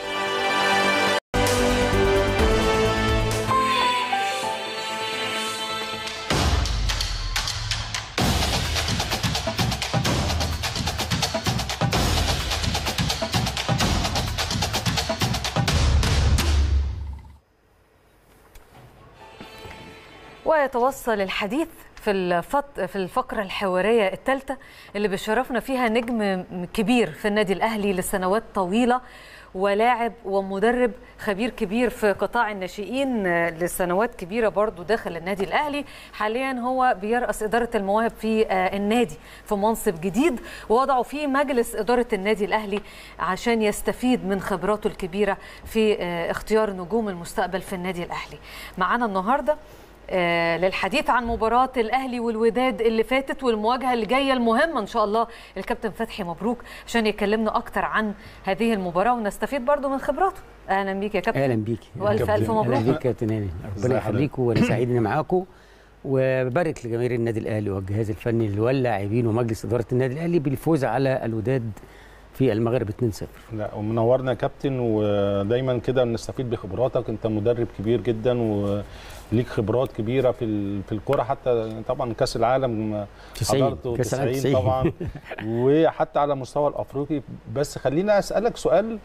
ويتوصل الحديث في الفط... في الفقرة الحوارية الثالثة اللي بيشرفنا فيها نجم كبير في النادي الأهلي لسنوات طويلة ولاعب ومدرب خبير كبير في قطاع الناشئين آه، لسنوات كبيرة برضو داخل النادي الأهلي حاليا هو بيرأس إدارة المواهب في آه، النادي في منصب جديد ووضعه في مجلس إدارة النادي الأهلي عشان يستفيد من خبراته الكبيرة في آه، اختيار نجوم المستقبل في النادي الأهلي معانا النهاردة آه، للحديث عن مباراة الأهلي والوداد اللي فاتت والمواجهة اللي جاية المهمة إن شاء الله الكابتن فتحي مبروك عشان يكلمنا أكتر عن هذه المباراة ونستفيد برضو من خبراته أهلا بيك يا كابتن اهلا بيكي وألف ألف اهلا مبروك بيك يا كابتن هاني ازي ربنا حضرتك؟ يخليكم وانا سعيد اني معاكم وبارك لجماهير النادي الاهلي والجهاز الفني واللاعبين ومجلس اداره النادي الاهلي بالفوز على الوداد في المغرب 2-0 لا ومنورنا يا كابتن ودايما كده نستفيد بخبراتك انت مدرب كبير جدا وليك خبرات كبيره في ال- في الكوره حتى طبعا كاس العالم 90 حضرته كأس العالم 90 90. طبعا وحتى على المستوى الافريقي بس خليني اسالك سؤال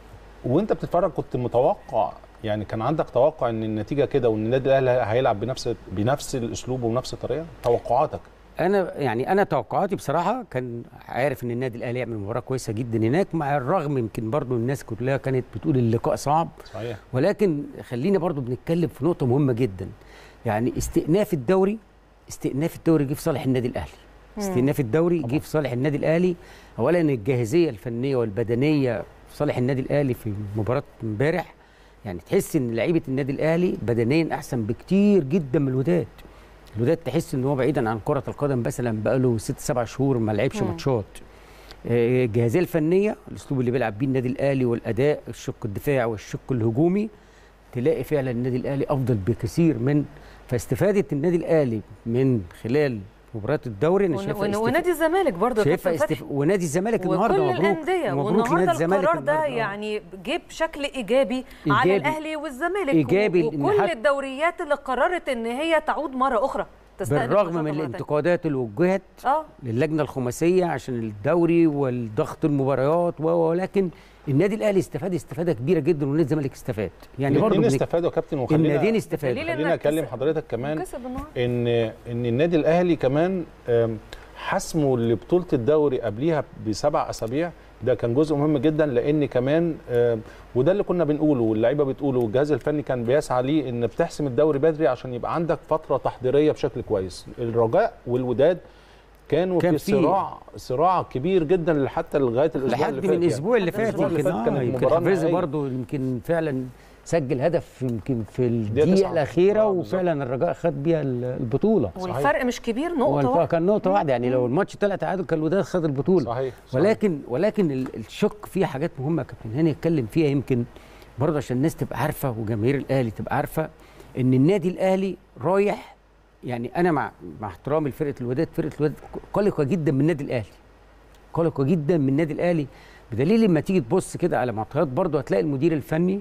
وانت بتتفرج كنت متوقع يعني كان عندك توقع ان النتيجه كده وان النادي الاهلي هيلعب بنفس بنفس الاسلوب وبنفس الطريقه توقعاتك انا يعني انا توقعاتي بصراحه كان عارف ان النادي الاهلي يعمل مباراه كويسه جدا هناك مع الرغم يمكن برضو الناس كلها كانت بتقول اللقاء صعب صحيح ولكن خلينا برضو بنتكلم في نقطه مهمه جدا يعني استئناف الدوري استئناف الدوري جه في صالح النادي الاهلي استئناف الدوري جه في صالح النادي الاهلي اولا الجاهزيه الفنيه والبدنيه في صالح النادي الاهلي في مباراه امبارح يعني تحس ان لعيبه النادي الاهلي بدنيا احسن بكتير جدا من الوداد الوداد تحس ان هو بعيدا عن كره القدم مثلا بقاله ست سبع شهور ما لعبش مم. ماتشات آه، الجاهزيه الفنيه الاسلوب اللي بيلعب بيه النادي الاهلي والاداء الشق الدفاعي والشق الهجومي تلاقي فعلا النادي الاهلي افضل بكثير من فاستفاده النادي الاهلي من خلال مباراه الدوري انا ون- شايفها ون- استف... ونادي الزمالك برضو يا شايفها كابتن فتحي استف... ونادي الزمالك النهارده وكل مبروك الانديه مبروك لنادي والنهارده الزمالك القرار ده النهاردة. يعني جه بشكل ايجابي, على إيجابي. الاهلي والزمالك إيجابي و- لأن وكل حت- الدوريات اللي قررت ان هي تعود مره اخرى تستأنف بالرغم نشاطها من مرة تانية. الانتقادات اللي وجهت اه للجنه الخماسيه عشان الدوري والضغط المباريات و- ولكن النادي الاهلي استفاد استفاده كبيره جدا والنادي الزمالك استفاد يعني برضه الاثنين بنك- استفادوا يا كابتن وخلينا الناديين استفادوا دليل خلينا إنك اكلم كسب- حضرتك كمان كسب النهارده ان ان النادي الاهلي كمان آم، حسموا لبطوله الدوري قبليها بسبع اسابيع ده كان جزء مهم جدا لان كمان آم، وده اللي كنا بنقوله واللعيبه بتقوله والجهاز الفني كان بيسعى ليه ان بتحسم الدوري بدري عشان يبقى عندك فتره تحضيريه بشكل كويس الرجاء والوداد كانوا كان في في- صراع صراع كبير جدا حتى لغايه الاسبوع لحد اللي من فات يعني. الاسبوع اللي لحد فات الأسبوع اللي يمكن فات كانت اه يمكن مباراة حافظ نهائية. برضه يمكن فعلا سجل هدف يمكن في دقيقة الدقيقه تسعة. الاخيره آه، بالظبط. وفعلا الرجاء خد بيها ال- البطوله والفرق مش كبير نقطه والف- واحدة. كان نقطه واحده يعني لو الماتش طلع تعادل كان الوداد خد البطوله صحيح صحيح. ولكن ولكن ال- الشق فيه حاجات مهمه يا كابتن هاني يتكلم فيها يمكن برضه عشان الناس تبقى عارفه وجماهير الاهلي تبقى عارفه ان النادي الاهلي رايح يعني انا مع مع احترامي لفرقه الوداد فرقه الوداد قلقه جدا من النادي الاهلي قلقه جدا من النادي الاهلي بدليل لما تيجي تبص كده على معطيات برضه هتلاقي المدير الفني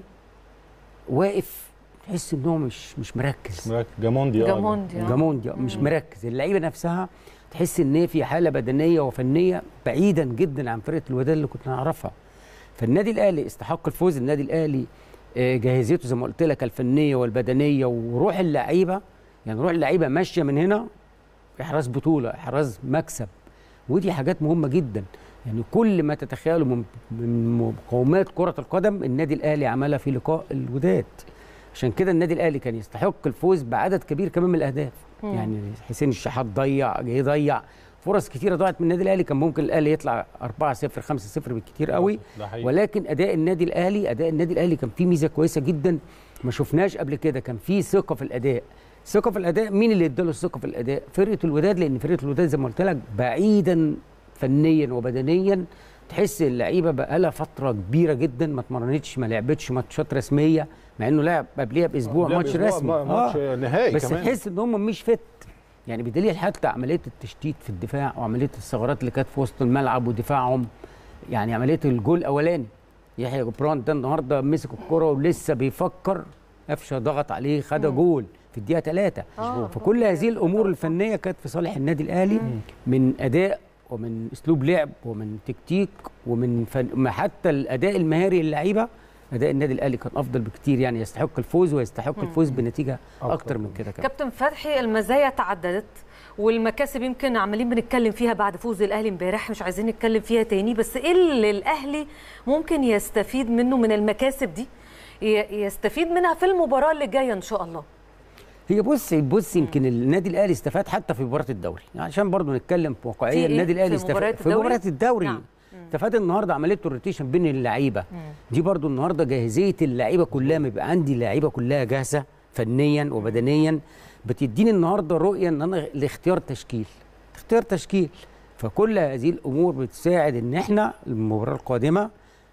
واقف تحس ان هو مش مش مركز جاموندي آه. جاموندي آه. جاموندي مش مركز اللعيبه نفسها تحس ان هي في حاله بدنيه وفنيه بعيدا جدا عن فرقه الوداد اللي كنا نعرفها فالنادي الاهلي استحق الفوز النادي الاهلي آه، جاهزيته زي ما قلت لك الفنيه والبدنيه وروح اللعيبه يعني روح اللعيبه ماشيه من هنا احراز بطوله احراز مكسب ودي حاجات مهمه جدا يعني كل ما تتخيله من من مقومات كره القدم النادي الاهلي عملها في لقاء الوداد عشان كده النادي الاهلي كان يستحق الفوز بعدد كبير كمان من الاهداف مم. يعني حسين الشحات ضيع جه ضيع فرص كتيره ضاعت من النادي الاهلي كان ممكن الاهلي يطلع 4 0 5 0 بالكتير قوي ده حقيقي. ولكن اداء النادي الاهلي اداء النادي الاهلي كان فيه ميزه كويسه جدا ما شفناش قبل كده كان فيه ثقه في الاداء ثقه في الاداء مين اللي اداله الثقه في الاداء فرقه الوداد لان فرقه الوداد زي ما قلت لك بعيدا فنيا وبدنيا تحس اللعيبه بقى لها فتره كبيره جدا ما اتمرنتش ما لعبتش ماتشات رسميه مع انه لعب قبليها باسبوع لعب ماتش أسبوع، رسمي ما- ماتش نهائي بس كمان تحس ان هم مش فت يعني بدليل حتى عمليه التشتيت في الدفاع وعمليه الثغرات اللي كانت في وسط الملعب ودفاعهم يعني عمليه الجول الاولاني يحيى جبران ده النهارده مسك الكره ولسه بيفكر قفشه ضغط عليه خد جول في الدقيقه ثلاثة آه. فكل هذه الامور الفنيه كانت في صالح النادي الاهلي من اداء ومن اسلوب لعب ومن تكتيك ومن فن... ما حتى الاداء المهاري للعيبه اداء النادي الاهلي كان افضل بكتير يعني يستحق الفوز ويستحق الفوز بنتيجه اكتر من كده كمان كابتن فتحي المزايا تعددت والمكاسب يمكن عمالين بنتكلم فيها بعد فوز الاهلي امبارح مش عايزين نتكلم فيها تاني بس ايه اللي الاهلي ممكن يستفيد منه من المكاسب دي ي- يستفيد منها في المباراه اللي جايه ان شاء الله هي بص بص يمكن النادي الاهلي استفاد حتى في مباراه الدوري يعني عشان برضو نتكلم في واقعيه إيه؟ النادي الاهلي في استفاد مباريات في الدوري؟ مباراه الدوري نعم. استفاد النهارده عمليه الروتيشن بين اللعيبه دي برضو النهارده جاهزيه اللعيبه كلها ما يبقى عندي لعيبه كلها جاهزه فنيا وبدنيا بتديني النهارده رؤيه ان انا لاختيار تشكيل اختيار تشكيل فكل هذه الامور بتساعد ان احنا المباراه القادمه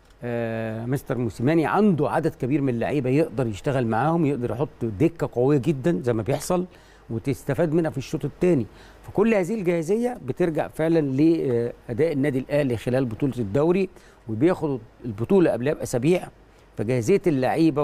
آه مستر موسيماني عنده عدد كبير من اللعيبه يقدر يشتغل معاهم يقدر يحط دكه قويه جدا زي ما بيحصل وتستفاد منها في الشوط الثاني فكل هذه الجاهزيه بترجع فعلا لاداء النادي الاهلي خلال بطوله الدوري وبياخد البطوله قبلها باسابيع فجاهزيه اللعيبه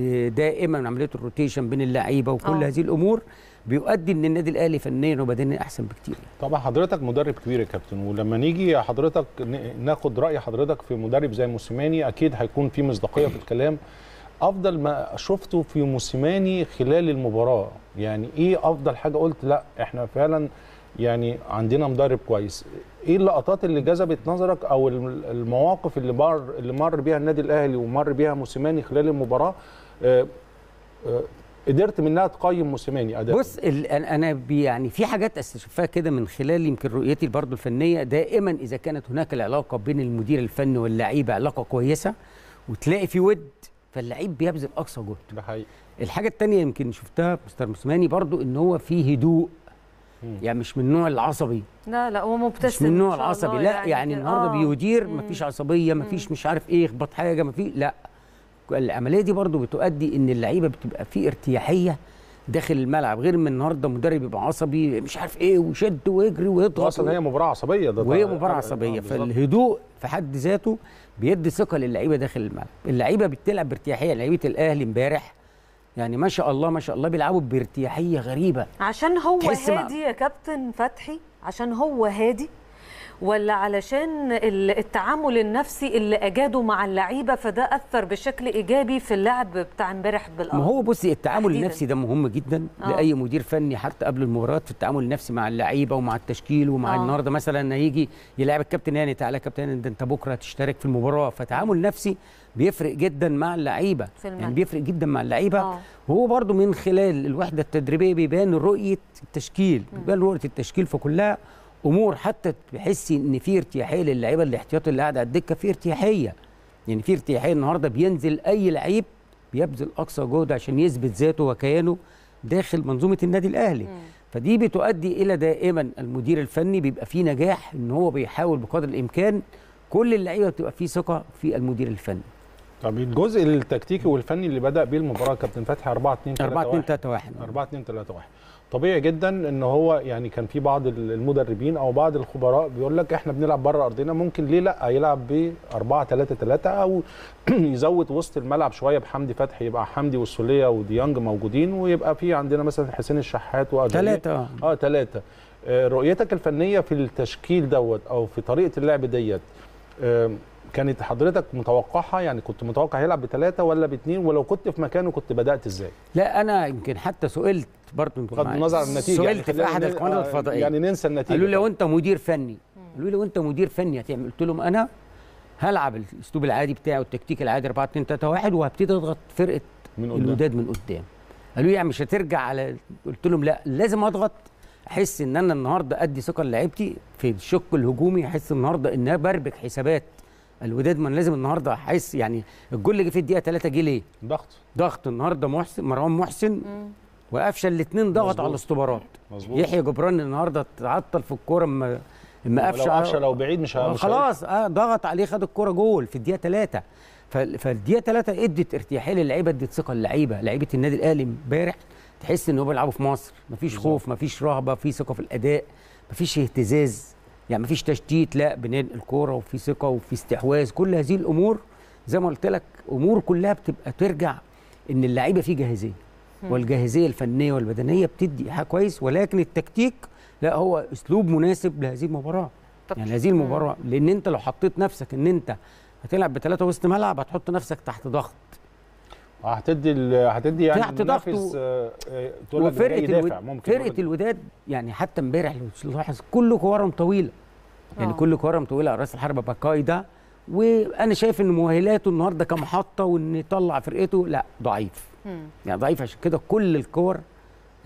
ودائما عمليه الروتيشن بين اللعيبه وكل آه. هذه الامور بيؤدي ان النادي الاهلي فنيا وبدنيا احسن بكتير طبعا حضرتك مدرب كبير يا كابتن ولما نيجي حضرتك ن- ناخد راي حضرتك في مدرب زي موسيماني اكيد هيكون في مصداقيه في الكلام افضل ما شفته في موسيماني خلال المباراه يعني ايه افضل حاجه قلت لا احنا فعلا يعني عندنا مدرب كويس ايه اللقطات اللي جذبت نظرك او الم- المواقف اللي مر اللي مر بيها النادي الاهلي ومر بيها موسيماني خلال المباراه آه، آه، قدرت منها تقيم موسيماني اداء بص ال- انا أنا بي- يعني في حاجات استشفاها كده من خلال يمكن رؤيتي برضو الفنيه دائما اذا كانت هناك العلاقه بين المدير الفني واللعيبه علاقه كويسه وتلاقي في ود فاللعيب بيبذل اقصى جهد ده حقيقي الحاجه الثانيه يمكن شفتها في مستر موسيماني برضو ان هو فيه هدوء مم. يعني مش من النوع العصبي لا لا هو مبتسم مش من إن النوع شاء الله العصبي لا يعني كده. النهارده آه. بيدير مم. مفيش عصبيه مفيش مش عارف ايه يخبط حاجه مفيش لا العمليه دي برضو بتؤدي ان اللعيبه بتبقى في ارتياحيه داخل الملعب غير من النهارده مدرب يبقى عصبي مش عارف ايه ويشد ويجري ويضغط اصلا هي مباراه عصبيه ده وهي ده- مباراه آه، عصبيه بالظبط. فالهدوء في حد ذاته بيدي ثقه للعيبه داخل الملعب اللعيبه بتلعب بارتياحيه لعيبه الاهلي امبارح يعني ما شاء الله ما شاء الله بيلعبوا بارتياحيه غريبه عشان هو تحس مع- هادي يا كابتن فتحي عشان هو هادي ولا علشان ال- التعامل النفسي اللي اجاده مع اللعيبه فده اثر بشكل ايجابي في اللعب بتاع امبارح بالارض ما هو بصي التعامل تحديداً. النفسي ده مهم جدا آه. لاي مدير فني حتى قبل المباراه في التعامل النفسي مع اللعيبه ومع التشكيل ومع آه. النهارده مثلا هيجي يلعب الكابتن هاني تعالى يا كابتن هاني ده انت بكره هتشترك في المباراه فتعامل نفسي بيفرق جدا مع اللعيبه في الملعب. يعني بيفرق جدا مع اللعيبه آه. وهو برضو من خلال الوحده التدريبيه بيبان رؤيه التشكيل بيبان رؤيه التشكيل فكلها امور حتى تحسي ان في ارتياحيه للعيبه الاحتياطي اللي قاعده على الدكه في ارتياحيه يعني في ارتياحيه النهارده بينزل اي لعيب بيبذل اقصى جهد عشان يثبت ذاته وكيانه داخل منظومه النادي الاهلي فدي بتؤدي الى دائما المدير الفني بيبقى فيه نجاح ان هو بيحاول بقدر الامكان كل اللعيبه بتبقى فيه ثقه في المدير الفني طب الجزء التكتيكي والفني اللي بدا بيه المباراه كابتن فتحي 4 2 3 4 2 1 3 1 4 2 3 1 طبيعي جدا ان هو يعني كان في بعض المدربين او بعض الخبراء بيقول لك احنا بنلعب بره ارضنا ممكن ليه لا يلعب ب 4 3 3 او يزود وسط الملعب شويه بحمدي فتحي يبقى حمدي والسوليه وديانج موجودين ويبقى في عندنا مثلا حسين الشحات واجاييه ثلاثة اه ثلاثة آه رؤيتك الفنية في التشكيل دوت أو في طريقة اللعب ديت آه كانت حضرتك متوقعها يعني كنت متوقع هيلعب بثلاثة ولا باثنين ولو كنت في مكانه كنت بدأت ازاي؟ لا انا يمكن حتى سئلت برضه بغض النظر عن النتيجة سئلت في خلينا احد ن- القنوات آه، الفضائيه يعني ننسى النتيجة قالوا لي لو طبعاً. انت مدير فني قالوا لي لو انت مدير فني هتعمل قلت لهم انا هلعب الاسلوب العادي بتاعي والتكتيك العادي 4 2 3 1 وهبتدي اضغط فرقه من قدام الوداد من قدام قالوا لي يعني مش هترجع على قلت لهم لا لازم اضغط احس ان انا النهارده ادي ثقه لعيبتي في الشق الهجومي احس النهارده ان انا بربك حسابات الوداد ما أنا لازم النهارده احس يعني الجول اللي جه في الدقيقه 3 جه ليه؟ ضغط ضغط النهارده محسن مروان محسن وقفشه الاثنين ضغط مظبوط. على الاستبارات مظبوط يحيى جبران النهارده تعطل في الكوره اما اما لو قفشه قفشه لو بعيد مش ه- مش خلاص اه ضغط عليه خد الكوره جول في الدقيقه 3 فالدقيقه 3 ادت ارتياحيه للعيبه ادت ثقه للعيبه لعيبه النادي الاهلي امبارح تحس ان هو بيلعبوا في مصر مفيش خوف مفيش رهبه في ثقه في الاداء مفيش اهتزاز يعني مفيش تشتيت لا بننقل الكوره وفي ثقه وفي استحواذ كل هذه الامور زي ما قلت لك امور كلها بتبقى ترجع ان اللعيبه فيه جاهزيه والجاهزيه الفنيه والبدنيه بتدي ايحاء كويس ولكن التكتيك لا هو اسلوب مناسب لهذه المباراه طب- يعني هذه المباراه لان انت لو حطيت نفسك ان انت هتلعب بثلاثه وسط ملعب هتحط نفسك تحت ضغط هتدي ال- هتدي يعني تحت ضغط المنافس، و- آه، آه، تقول لك وفرقه جاي يدافع الود... ممكن فرقه يقول- الوداد يعني حتى امبارح لو تلاحظ كل كورهم طويله يعني آه. كل كورهم طويله على راس الحربه باكاي ده وانا شايف ان مؤهلاته النهارده كمحطه وان يطلع فرقته لا ضعيف مم. يعني ضعيف عشان كده كل الكور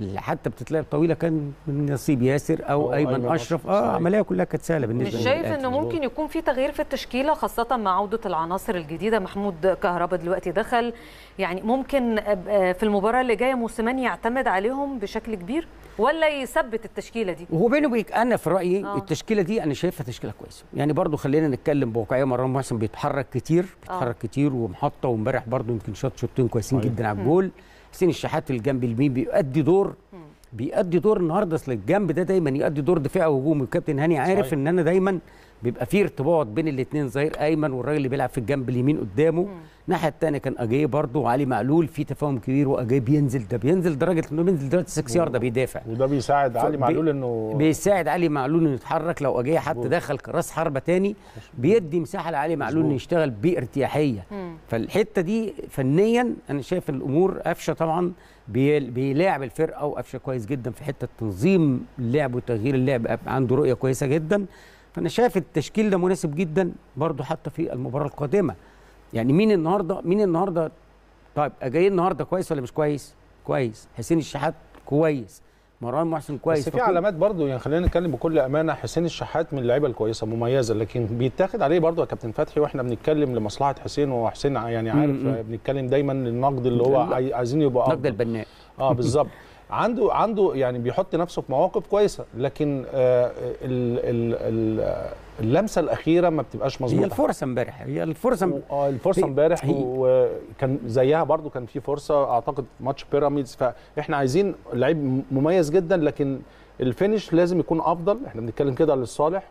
اللي حتى بتتلعب طويله كان من نصيب ياسر او أو ايمن أيمن اشرف أشرف، اه صحيح. عمليه كلها كانت سهله بالنسبه مش شايف للأهلي. انه ممكن يكون في تغيير في التشكيله خاصه مع عوده العناصر الجديده محمود كهربا دلوقتي دخل يعني ممكن آه، في المباراه اللي جايه موسيماني يعتمد عليهم بشكل كبير ولا يثبت التشكيله دي وهو بيني وبينك انا في رايي آه. التشكيله دي انا شايفها تشكيله كويسه يعني برضو خلينا نتكلم بواقعيه مروان محسن بيتحرك كتير بيتحرك كتير ومحطه وامبارح برضو يمكن شاط شوطين كويسين صحيح. جدا على الجول حسين الشحات في الجنب اليمين بيؤدي دور بيأدي دور النهارده اصل الجنب ده دايما يؤدي دور دفاع وهجومي والكابتن هاني عارف صحيح. ان انا دايما بيبقى في ارتباط بين الاثنين ظهير ايمن والراجل اللي بيلعب في الجنب اليمين قدامه الناحيه الثانيه كان اجاي برضه وعلي معلول في تفاهم كبير واجاي بينزل ده بينزل لدرجه انه بينزل دلوقتي 6 يارده بيدافع وده بيساعد علي بي- معلول انه بيساعد علي معلول انه يتحرك لو اجاي حتى دخل كراس حربه تاني بيدي مساحه لعلي معلول انه مظبوط. يشتغل بارتياحيه فالحته دي فنيا انا شايف إن الامور قفشه طبعا بي- بيلاعب الفرقه وقفشه كويس جدا في حته تنظيم اللعب وتغيير اللعب عنده رؤيه كويسه جدا فانا شايف التشكيل ده مناسب جدا برضه حتى في المباراه القادمه يعني مين النهارده مين النهارده طيب جاي النهارده كويس ولا مش كويس كويس حسين الشحات كويس مروان محسن كويس بس في فكل- علامات برضو يعني خلينا نتكلم بكل امانه حسين الشحات من اللعيبه الكويسه مميزه لكن بيتاخد عليه برضو يا كابتن فتحي واحنا بنتكلم لمصلحه حسين وحسين يعني عارف م- م. بنتكلم دايما النقد اللي هو لا. عاي- عايزين يبقى نقد أفضل. البناء اه بالظبط عنده عنده يعني بيحط نفسه في مواقف كويسه لكن آه ال ال ال اللمسه الاخيره ما بتبقاش هي مظبوطه الفرصه امبارح هي الفرصه اه الفرصه هي- امبارح هي- وكان زيها برضو كان في فرصه اعتقد ماتش بيراميدز فاحنا عايزين لعيب مميز جدا لكن الفينش لازم يكون افضل احنا بنتكلم كده للصالح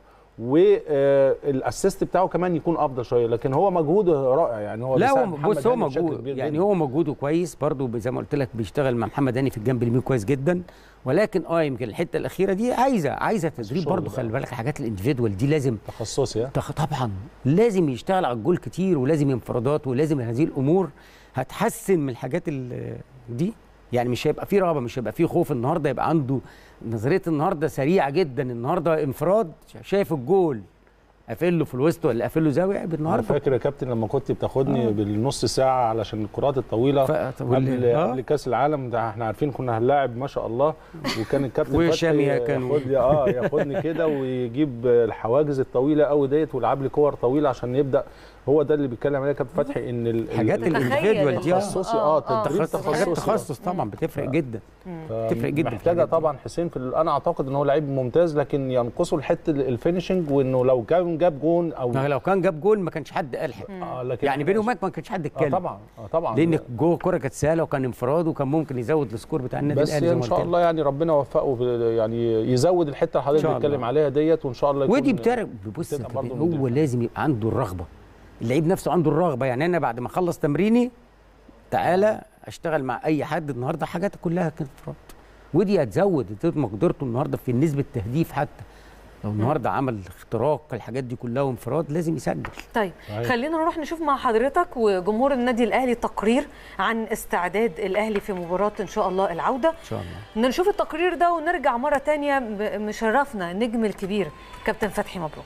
والاسيست بتاعه كمان يكون افضل شويه لكن هو مجهوده رائع يعني هو لا بيساعد هو محمد بص هو هاني بشكل موجود كبير يعني جداً. هو موجوده كويس برضه زي ما قلت لك بيشتغل مع محمد هاني في الجنب اليمين كويس جدا ولكن اه يمكن الحته الاخيره دي عايزه عايزه تدريب الشغل برضه بقى. خلي بالك الحاجات الانديفيدوال دي لازم تخصصي ها؟ تخ- طبعا لازم يشتغل على الجول كتير ولازم انفرادات ولازم هذه الامور هتحسن من الحاجات ال- دي يعني مش هيبقى فيه رهبه مش هيبقى فيه خوف النهارده يبقى عنده نظريه النهارده سريعه جدا النهارده انفراد شايف الجول قافل له في الوسط ولا قافل له زاويه انا النهارده فاكر يا كابتن لما كنت بتاخدني بالنص ساعه علشان الكرات الطويله ف- طب وال- قبل آه. قبل كاس العالم ده احنا عارفين كنا هنلاعب ما شاء الله وكان الكابتن وهشام فتحي كان- ياخد لي اه ياخدني كده ويجيب الحواجز الطويله قوي ديت ويلعب لي كور طويله عشان يبدا هو ده اللي بيتكلم عليه كابتن فتحي ان ال- ال- حاجات ال- الانديفيدوال دي آه. تخصصي اه تدريب تخصص حاجات تخصصي تخصص طبعا بتفرق جدا تفرق جدا في محتاجه الحاجات دي. طبعا حسين في ال- انا اعتقد ان هو لعيب ممتاز لكن ينقصه الحته الفينشنج وانه لو كان جاب جون او ما لو كان جاب جول ما كانش حد قالها آه لكن يعني بيني وبينك ما كانش حد اه اتكلم طبعا اه طبعا لان جوه الكوره كانت سهله وكان انفراد وكان ممكن يزود السكور بتاع النادي بس الاهلي زي ان ما شاء قلت لك. الله يعني ربنا يوفقه في- يعني يزود الحته اللي إن حضرتك شاء بتتكلم الله. عليها ديت وان شاء الله يكون ودي بتعرف بص يا تبقى كابتن، برضه مدير هو فني. لازم يبقى عنده الرغبه اللعيب نفسه عنده الرغبه يعني انا بعد ما اخلص تمريني تعالى اشتغل مع اي حد النهارده حاجات كلها كانت انفراد ودي هتزود هتزود مقدرته النهارده في نسبه تهديف حتى لو النهارده عمل اختراق الحاجات دي كلها وانفراد لازم يسجل طيب صحيح. خلينا نروح نشوف مع حضرتك وجمهور النادي الاهلي تقرير عن استعداد الاهلي في مباراه ان شاء الله العوده ان شاء الله نشوف التقرير ده ونرجع مره تانية ب- مشرفنا النجم الكبير كابتن فتحي مبروك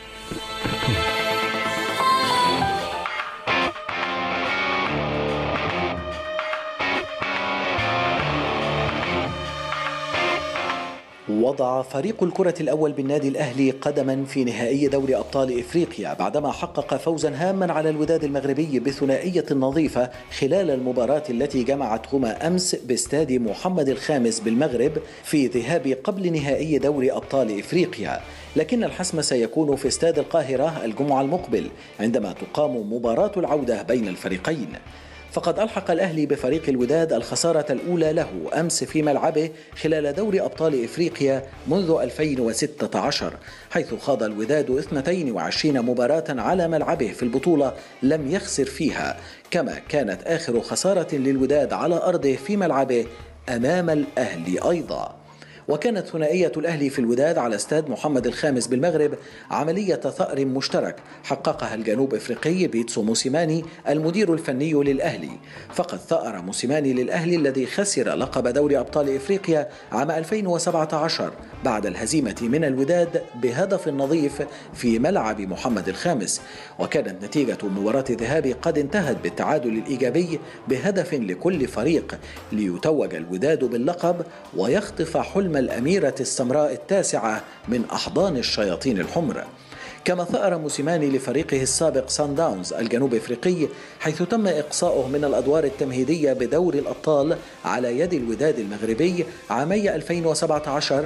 وضع فريق الكرة الأول بالنادي الأهلي قدما في نهائي دوري أبطال إفريقيا بعدما حقق فوزا هاما على الوداد المغربي بثنائية نظيفة خلال المباراة التي جمعتهما أمس باستاد محمد الخامس بالمغرب في ذهاب قبل نهائي دوري أبطال إفريقيا لكن الحسم سيكون في استاد القاهرة الجمعة المقبل عندما تقام مباراة العودة بين الفريقين فقد ألحق الأهلي بفريق الوداد الخسارة الأولى له أمس في ملعبه خلال دوري أبطال إفريقيا منذ 2016 حيث خاض الوداد 22 مباراة على ملعبه في البطولة لم يخسر فيها كما كانت آخر خسارة للوداد على أرضه في ملعبه أمام الأهلي أيضا وكانت ثنائية الأهلي في الوداد على استاد محمد الخامس بالمغرب عملية ثأر مشترك حققها الجنوب إفريقي بيتسو موسيماني المدير الفني للأهلي فقد ثأر موسيماني للأهلي الذي خسر لقب دوري أبطال إفريقيا عام 2017 بعد الهزيمة من الوداد بهدف نظيف في ملعب محمد الخامس وكانت نتيجة مباراة الذهاب قد انتهت بالتعادل الإيجابي بهدف لكل فريق ليتوج الوداد باللقب ويخطف حلم الأميرة السمراء التاسعة من أحضان الشياطين الحمر كما ثأر موسيماني لفريقه السابق سان داونز الجنوب افريقي حيث تم اقصاؤه من الادوار التمهيديه بدور الابطال على يد الوداد المغربي عامي 2017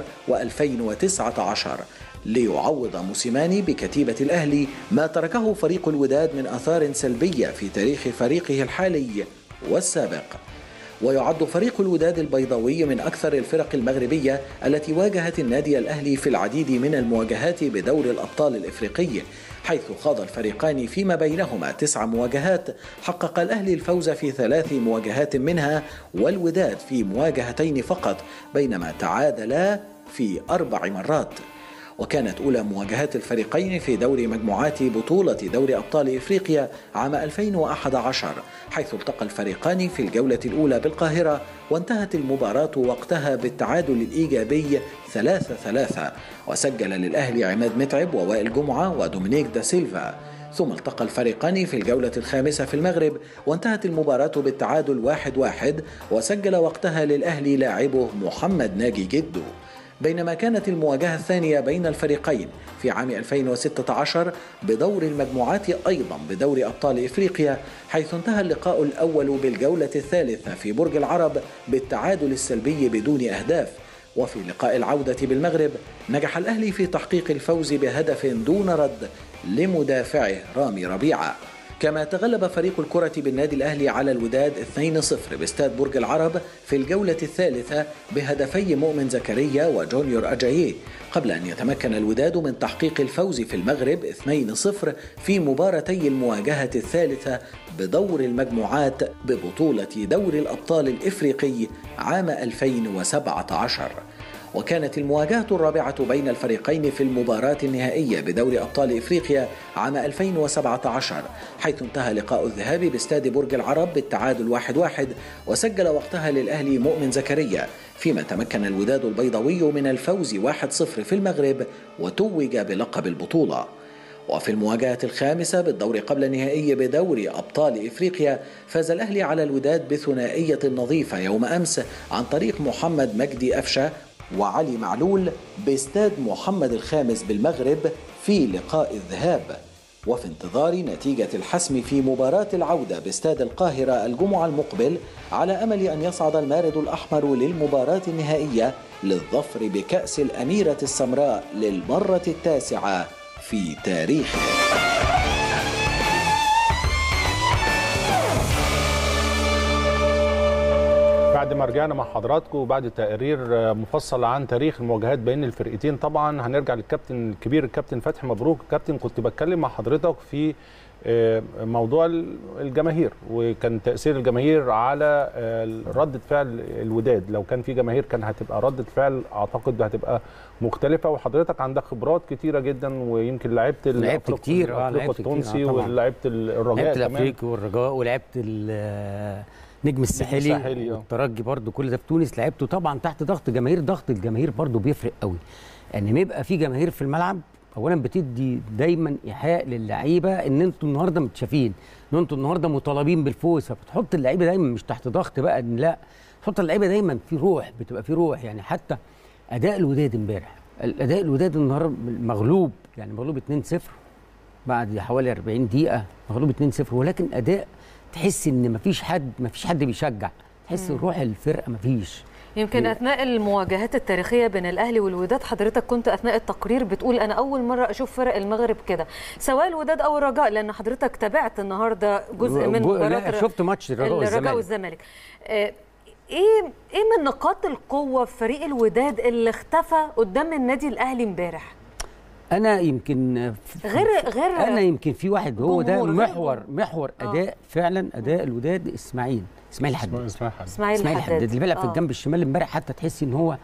و2019 ليعوض موسيماني بكتيبه الاهلي ما تركه فريق الوداد من اثار سلبيه في تاريخ فريقه الحالي والسابق ويعد فريق الوداد البيضاوي من أكثر الفرق المغربية التي واجهت النادي الأهلي في العديد من المواجهات بدور الأبطال الإفريقي حيث خاض الفريقان فيما بينهما تسع مواجهات حقق الأهلي الفوز في ثلاث مواجهات منها والوداد في مواجهتين فقط بينما تعادلا في أربع مرات وكانت أولى مواجهات الفريقين في دور مجموعات بطولة دوري أبطال إفريقيا عام 2011 حيث التقى الفريقان في الجولة الأولى بالقاهرة وانتهت المباراة وقتها بالتعادل الإيجابي ثلاثة ثلاثة وسجل للأهلي عماد متعب ووائل جمعة ودومينيك دا سيلفا ثم التقى الفريقان في الجولة الخامسة في المغرب وانتهت المباراة بالتعادل واحد واحد وسجل وقتها للأهلي لاعبه محمد ناجي جدو بينما كانت المواجهة الثانية بين الفريقين في عام 2016 بدور المجموعات أيضا بدور أبطال إفريقيا حيث انتهى اللقاء الأول بالجولة الثالثة في برج العرب بالتعادل السلبي بدون أهداف وفي لقاء العودة بالمغرب نجح الأهلي في تحقيق الفوز بهدف دون رد لمدافعه رامي ربيعه كما تغلب فريق الكرة بالنادي الأهلي على الوداد 2-0 باستاد برج العرب في الجولة الثالثة بهدفي مؤمن زكريا وجونيور أجاييه قبل أن يتمكن الوداد من تحقيق الفوز في المغرب 2-0 في مباراتي المواجهة الثالثة بدور المجموعات ببطولة دوري الأبطال الإفريقي عام 2017 وكانت المواجهة الرابعة بين الفريقين في المباراة النهائية بدوري أبطال إفريقيا عام 2017 حيث انتهى لقاء الذهاب باستاد برج العرب بالتعادل واحد واحد وسجل وقتها للأهلي مؤمن زكريا فيما تمكن الوداد البيضاوي من الفوز 1-0 في المغرب وتوج بلقب البطولة وفي المواجهة الخامسة بالدور قبل النهائي بدوري أبطال إفريقيا فاز الأهلي على الوداد بثنائية نظيفة يوم أمس عن طريق محمد مجدي أفشة وعلي معلول باستاد محمد الخامس بالمغرب في لقاء الذهاب وفي انتظار نتيجة الحسم في مباراة العودة باستاد القاهرة الجمعة المقبل على أمل أن يصعد المارد الأحمر للمباراة النهائية للظفر بكأس الأميرة السمراء للمرة التاسعة في تاريخه بعد ما رجعنا مع حضراتكم وبعد تقرير مفصل عن تاريخ المواجهات بين الفرقتين طبعا هنرجع للكابتن الكبير الكابتن فتحي مبروك كابتن كنت بتكلم مع حضرتك في موضوع الجماهير وكان تاثير الجماهير على رده فعل الوداد لو كان في جماهير كان هتبقى رده فعل اعتقد هتبقى مختلفه وحضرتك عندك خبرات كتيره جدا ويمكن لعبت لعبت كتير اه لعبت التونسي ولعبت الرجاء لعبت الافريقي والرجاء ولعبت نجم الساحلي, الساحلي والترجي برضو كل ده في تونس لعبته طبعا تحت ضغط جماهير ضغط الجماهير برضو بيفرق قوي يعني ما يبقى في جماهير في الملعب اولا بتدي دايما ايحاء للعيبه ان انتوا النهارده متشافين ان انتوا النهارده مطالبين بالفوز فبتحط اللعيبه دايما مش تحت ضغط بقى ان لا تحط اللعيبه دايما في روح بتبقى في روح يعني حتى اداء الوداد امبارح الاداء الوداد النهارده مغلوب يعني مغلوب 2-0 بعد حوالي 40 دقيقه مغلوب 2-0 ولكن اداء تحس ان مفيش حد مفيش حد بيشجع تحس روح الفرقه مفيش يمكن اثناء المواجهات التاريخيه بين الاهلي والوداد حضرتك كنت اثناء التقرير بتقول انا اول مره اشوف فرق المغرب كده سواء الوداد او الرجاء لان حضرتك تابعت النهارده جزء من مباراه شفت ماتش الرجاء والزمالك, والزمالك. آه ايه ايه من نقاط القوه في فريق الوداد اللي اختفى قدام النادي الاهلي امبارح انا يمكن غير غير انا يمكن في واحد هو ده محور محور اداء فعلا اداء الوداد اسماعيل اسماعيل حداد اسماعيل حداد اسماعيل اسماعيل حداد اللي بيلعب في الجنب الشمال امبارح حتى تحسي ان هو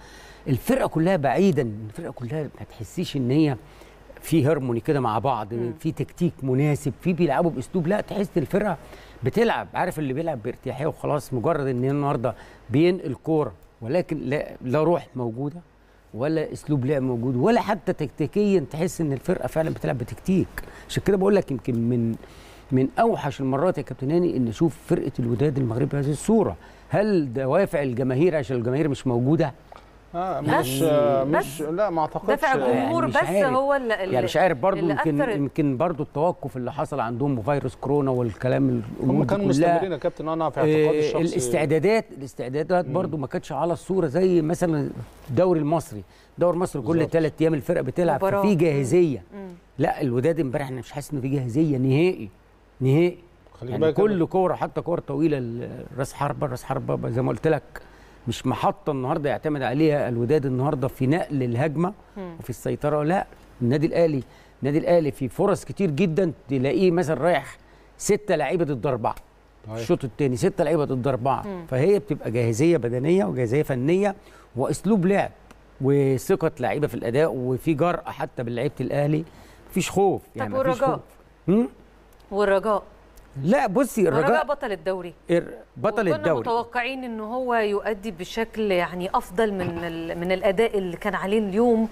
الفرقه كلها بعيدا الفرقه كلها ما تحسيش ان هي في هارموني كده مع بعض في تكتيك مناسب في بيلعبوا باسلوب لا تحس ان الفرقه بتلعب عارف اللي بيلعب بارتياحيه وخلاص مجرد ان النهارده بينقل كوره ولكن لا, لا روح موجوده ولا اسلوب لعب موجود ولا حتى تكتيكيا تحس ان الفرقه فعلا بتلعب بتكتيك عشان كده بقول لك يمكن من من اوحش المرات يا كابتن هاني ان اشوف فرقه الوداد المغربي بهذه الصوره هل دوافع الجماهير عشان الجماهير مش موجوده آه بس- مش آه بس مش لا ما اعتقدش دافع الجمهور يعني مش بس عارف. هو اللي يعني مش عارف برضو اللي يمكن أثر- يمكن برضو التوقف اللي حصل عندهم بفيروس كورونا والكلام الامور هم دي كانوا كلها مستمرين يا كابتن انا في اعتقادي آه، الشخصي الاستعدادات الاستعدادات برضو ما كانتش على الصوره زي مثلا الدوري المصري الدوري المصري كل بالظبط. ثلاث ايام الفرقه بتلعب مباراة. ففي جاهزيه مم. لا الوداد امبارح انا مش حاسس ان في جاهزيه نهائي نهائي خليك يعني بالك كل كوره حتى كوره طويله ل- راس حربه راس حربه زي ما قلت لك مش محطه النهارده يعتمد عليها الوداد النهارده في نقل الهجمه وفي السيطره لا النادي الاهلي النادي الاهلي في فرص كتير جدا تلاقيه مثلا رايح ستة لعيبه ضد اربعه صحيح. الشوط الثاني ستة لعيبه ضد اربعه فهي بتبقى جاهزيه بدنيه وجاهزيه فنيه واسلوب لعب وثقه لعيبه في الاداء وفي جرأه حتى بلعيبه الاهلي مفيش خوف يعني طب مفيش والرجاء؟ خوف هم؟ والرجاء لا بصي الرجاء الرجاء بطل الدوري الر- بطل وكنا الدوري متوقعين ان هو يؤدي بشكل يعني افضل من ال- من الاداء اللي كان عليه اليوم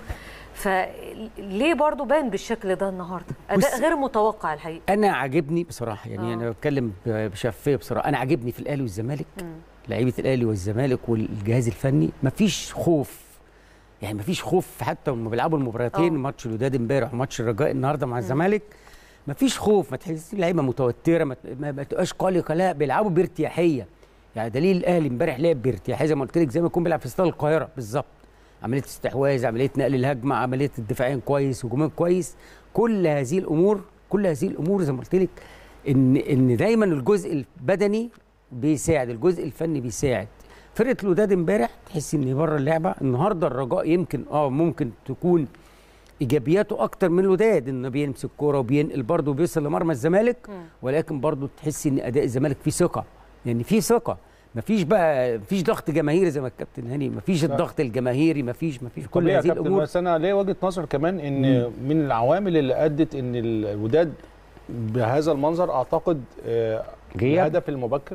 فليه برضو بان بالشكل ده النهارده اداء بص- غير متوقع الحقيقه انا عاجبني بصراحه يعني آه. انا بتكلم ب- بشفافيه بصراحه انا عاجبني في الاهلي والزمالك لعيبه الاهلي والزمالك والجهاز الفني مفيش خوف يعني مفيش خوف حتى لما بيلعبوا المباراتين آه. ماتش الوداد امبارح وماتش الرجاء النهارده مع الزمالك مفيش خوف ما تحسش اللعيبه متوتره ما, ما, ما تبقاش قلقه لا بيلعبوا بارتياحيه يعني دليل الاهلي امبارح لعب بارتياحيه زي ما قلت لك زي ما يكون بيلعب في استاد القاهره بالظبط عمليه استحواذ عمليه نقل الهجمه عمليه الدفاعين كويس هجومين كويس كل هذه الامور كل هذه الامور زي ما قلت لك ان ان دايما الجزء البدني بيساعد الجزء الفني بيساعد فرقه الوداد امبارح تحس ان بره اللعبه النهارده الرجاء يمكن اه ممكن تكون ايجابياته اكتر من الوداد انه بيمسك كوره وبينقل برضه وبيوصل لمرمى الزمالك ولكن برضه تحس ان اداء الزمالك فيه ثقه يعني فيه ثقه مفيش بقى مفيش ضغط جماهيري زي ما الكابتن هاني مفيش الضغط الجماهيري مفيش مفيش كل طبيعي يا هذه كابتن الامور بس انا ليا وجهه نظر كمان ان من العوامل اللي ادت ان الوداد بهذا المنظر اعتقد آه، غياب. الهدف المبكر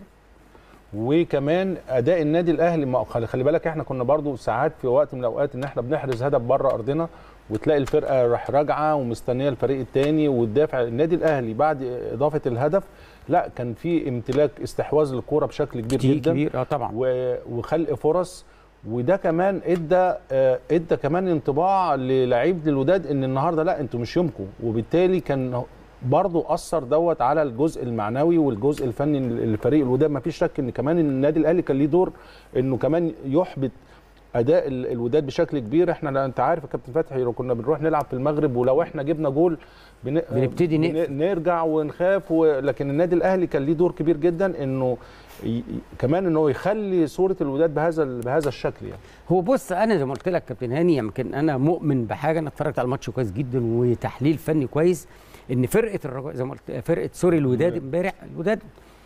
وكمان اداء النادي الاهلي ما خلي خلي بالك احنا كنا برضو ساعات في وقت من الاوقات ان احنا بنحرز هدف بره ارضنا وتلاقي الفرقه راح راجعه ومستنيه الفريق الثاني والدافع النادي الاهلي بعد اضافه الهدف لا كان في امتلاك استحواذ للكوره بشكل كبير كتير جدا كبير اه طبعا و- وخلق فرص وده كمان ادى آه، ادى كمان انطباع للعيبه الوداد ان النهارده لا انتوا مش يومكم وبالتالي كان برضه اثر دوت على الجزء المعنوي والجزء الفني للفريق الوداد ما فيش شك ان كمان النادي الاهلي كان ليه دور انه كمان يحبط اداء ال- الوداد بشكل كبير احنا لا انت عارف يا كابتن فتحي لو كنا بنروح نلعب في المغرب ولو احنا جبنا جول بن... بنبتدي بن- نقفل. نرجع ونخاف و... لكن النادي الاهلي كان ليه دور كبير جدا انه ي... ي- كمان انه يخلي صوره الوداد بهذا ال- بهذا الشكل يعني هو بص انا زي ما قلت لك كابتن هاني يمكن انا مؤمن بحاجه انا اتفرجت على الماتش كويس جدا وتحليل فني كويس ان فرقه الرجاء زي ما قلت فرقه سوري الوداد امبارح الوداد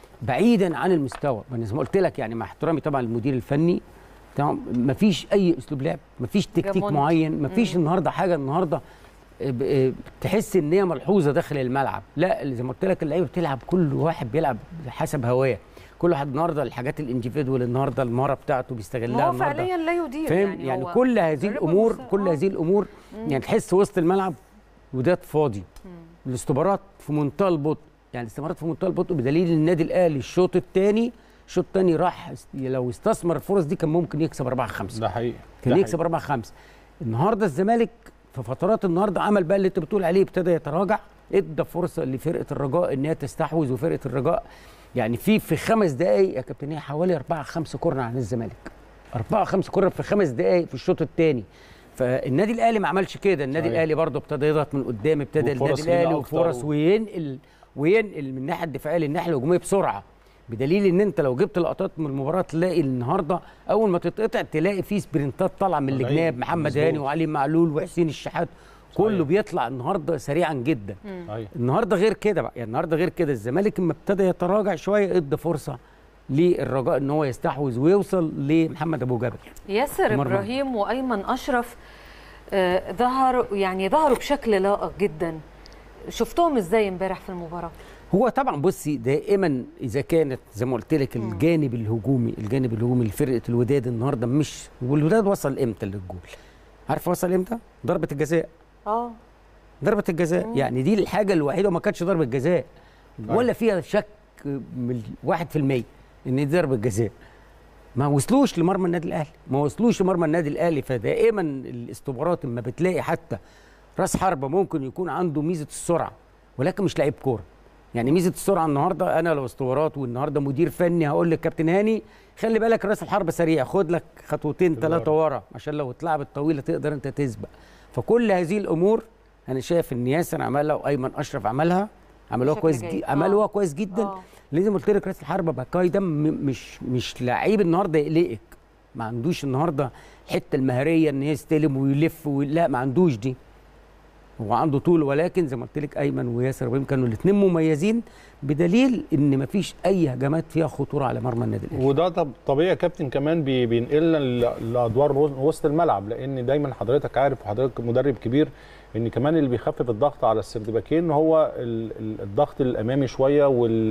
بعيدا عن المستوى أنا زي ما قلت لك يعني مع احترامي طبعا للمدير الفني تمام مفيش اي اسلوب لعب مفيش تكتيك جامونت. معين مفيش النهارده حاجه النهارده ب- آه، تحس ان هي ملحوظه داخل الملعب لا زي ما قلت لك اللعيبه بتلعب كل واحد بيلعب حسب هواه كل واحد النهارده الحاجات الانجيفيدوال النهارده المهاره بتاعته بيستغلها ما هو النهارده فعليا لا يدير فاهم يعني, يعني, هو كل هذه جربوا الامور بس- كل آه. هذه الامور يعني تحس وسط الملعب وداد فاضي الاستمارات في منتهى البطء يعني الاستمارات في منتهى البطء بدليل ان النادي الاهلي الشوط الثاني الشوط الثاني راح است- لو استثمر الفرص دي كان ممكن يكسب 4 5 ده حقيقي كان يكسب 4 5 النهارده الزمالك في فترات النهارده عمل بقى اللي انت بتقول عليه ابتدى يتراجع ادى فرصه لفرقه الرجاء ان هي تستحوذ وفرقه الرجاء يعني في في خمس دقائق يا كابتن هي حوالي 4 5 كورنر عن الزمالك 4 5 كورنر في خمس دقائق في الشوط الثاني فالنادي الاهلي ما عملش كده النادي صحيح. الاهلي برضه ابتدى يضغط من قدام ابتدى وفرص النادي الاهلي لينا أكتر وفرص و- وينقل وينقل من الناحيه الدفاعيه للناحيه الهجوميه بسرعه بدليل ان انت لو جبت لقطات من المباراه تلاقي النهارده اول ما تتقطع تلاقي في سبرنتات طالعه من طبيعي. الجناب محمد مظبوط. هاني وعلي معلول وحسين الشحات كله صحيح. بيطلع النهارده سريعا جدا أيوة. النهارده غير كده بقى يعني النهارده غير كده الزمالك لما ابتدى يتراجع شويه ادى فرصه للرجاء ان هو يستحوذ ويوصل لمحمد ابو جبل ياسر مرمى. ابراهيم وايمن اشرف آه، ظهروا يعني ظهروا بشكل لائق جدا شفتهم ازاي امبارح في المباراه هو طبعا بصي دائما اذا كانت زي ما قلت لك الجانب الهجومي الجانب الهجومي لفرقه الوداد النهارده مش والوداد وصل امتى للجول عارف وصل امتى ضربه الجزاء اه ضربه الجزاء يعني دي الحاجه الوحيده وما كانتش ضربه جزاء ولا فيها شك من 1% ان دي ضربه جزاء ما وصلوش لمرمى النادي الاهلي ما وصلوش لمرمى النادي الاهلي فدائما الاستخبارات اما بتلاقي حتى راس حربه ممكن يكون عنده ميزه السرعه ولكن مش لعيب كوره يعني ميزه السرعه النهارده انا لو استخبارات والنهارده مدير فني هقول للكابتن هاني خلي بالك راس الحربه سريع خد لك خطوتين ثلاثه ورا عشان لو اتلعبت طويله تقدر انت تسبق فكل هذه الامور انا شايف ان ياسر عملها وايمن اشرف عملها عملوها بشكل كويس جيد. جدا آه. عملوها كويس جدا آه. لازم قلت لك راس الحربه باكاي ده م- مش مش لعيب النهارده يقلقك ما عندوش النهارده الحته المهاريه ان يستلم ويلف وي... لا ما عندوش دي هو عنده طول ولكن زي ما قلت لك ايمن وياسر ابراهيم كانوا الاثنين مميزين بدليل ان ما فيش اي هجمات فيها خطوره على مرمى النادي الاهلي وده طب طبيعي يا كابتن كمان بي- بينقلنا ل- لادوار وس- وسط الملعب لان دايما حضرتك عارف وحضرتك مدرب كبير ان كمان اللي بيخفف الضغط على السردباكين هو ال- ال- الضغط الامامي شويه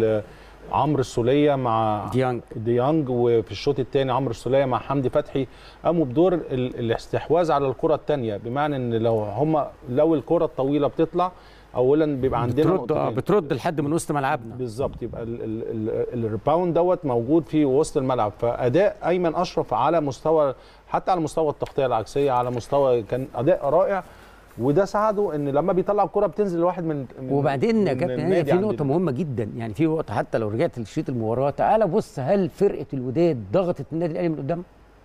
وعمرو السوليه مع ديانج ديانج وفي الشوط الثاني عمرو السوليه مع حمدي فتحي قاموا بدور ال- الاستحواذ على الكره الثانيه بمعنى ان لو هم لو الكره الطويله بتطلع اولا بيبقى عندنا بترد آه، نقطتين. بترد لحد من وسط ملعبنا بالظبط يبقى ال- ال- ال- الريباوند دوت موجود في وسط الملعب فاداء ايمن اشرف على مستوى حتى على مستوى التغطيه العكسيه على مستوى كان اداء رائع وده ساعده ان لما بيطلع الكره بتنزل لواحد من من- وبعدين يا من كابتن هاني النادي في عندنا. نقطه مهمه جدا يعني في وقت حتى لو رجعت لشريط المباراه تعالى بص هل فرقه الوداد ضغطت النادي الاهلي من قدام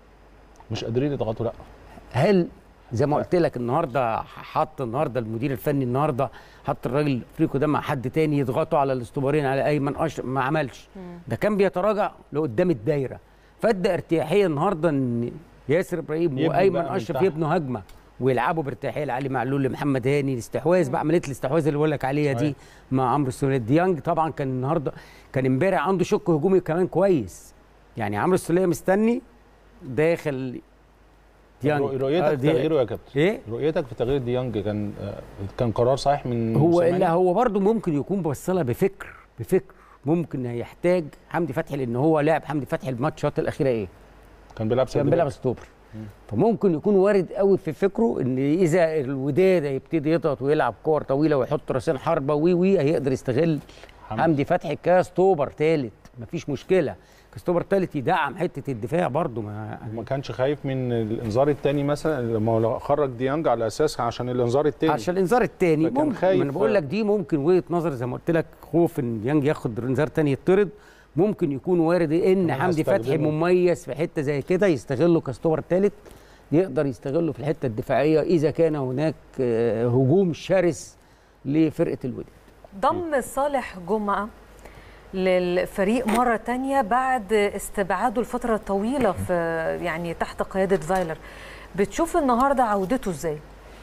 مش قادرين يضغطوا لا هل زي ما قلت لك النهارده حط النهارده المدير الفني النهارده حط الراجل الافريقي ده مع حد تاني يضغطوا على الاستوبرين على ايمن اشرف ما عملش ده كان بيتراجع لقدام الدايره فادى ارتياحيه النهارده ان ياسر ابراهيم يبني وايمن بقى من اشرف تحت. يبنوا هجمه ويلعبوا بارتياحيه لعلي معلول لمحمد هاني الاستحواذ بقى عمليه الاستحواذ اللي بقول لك عليها دي صحيح. مع عمرو السوليه ديانج طبعا كان النهارده كان امبارح عنده شق هجومي كمان كويس يعني عمرو السوليه مستني داخل ديانج رؤيتك آه، في دي- تغييره يا كابتن ايه رؤيتك في تغيير ديانج كان آه، كان قرار صحيح من هو موسيماني؟ الا هو برضه ممكن يكون بوصلها بفكر بفكر ممكن هيحتاج حمدي فتحي لان هو لعب حمدي فتحي الماتشات الاخيره ايه كان بيلعب كان بيلعب ستوبر فممكن يكون وارد قوي في فكره ان اذا الوداد هيبتدي يضغط ويلعب كور طويله ويحط راسين حربه وي وي هيقدر يستغل حمدي. حمدي فتحي كستوبر ثالث مفيش مشكله كستوبر ثالث يدعم حته الدفاع برضه ما ما كانش خايف من الانذار الثاني مثلا لما هو خرج ديانج على اساس عشان الانذار الثاني عشان الانذار الثاني فكان ممكن خايف- ما انا بقول لك دي ممكن وجهه نظر زي ما قلت لك خوف ان يانج ياخد انذار ثاني يطرد ممكن يكون وارد ان كمان حمدي فتحي هستخدمه. مميز في حته زي كده يستغله كستوبر ثالث يقدر يستغله في الحته الدفاعيه اذا كان هناك آه، هجوم شرس لفرقه الوداد ضم صالح جمعة للفريق مرة تانية بعد استبعاده لفترة طويلة في يعني تحت قيادة فايلر بتشوف النهاردة عودته ازاي؟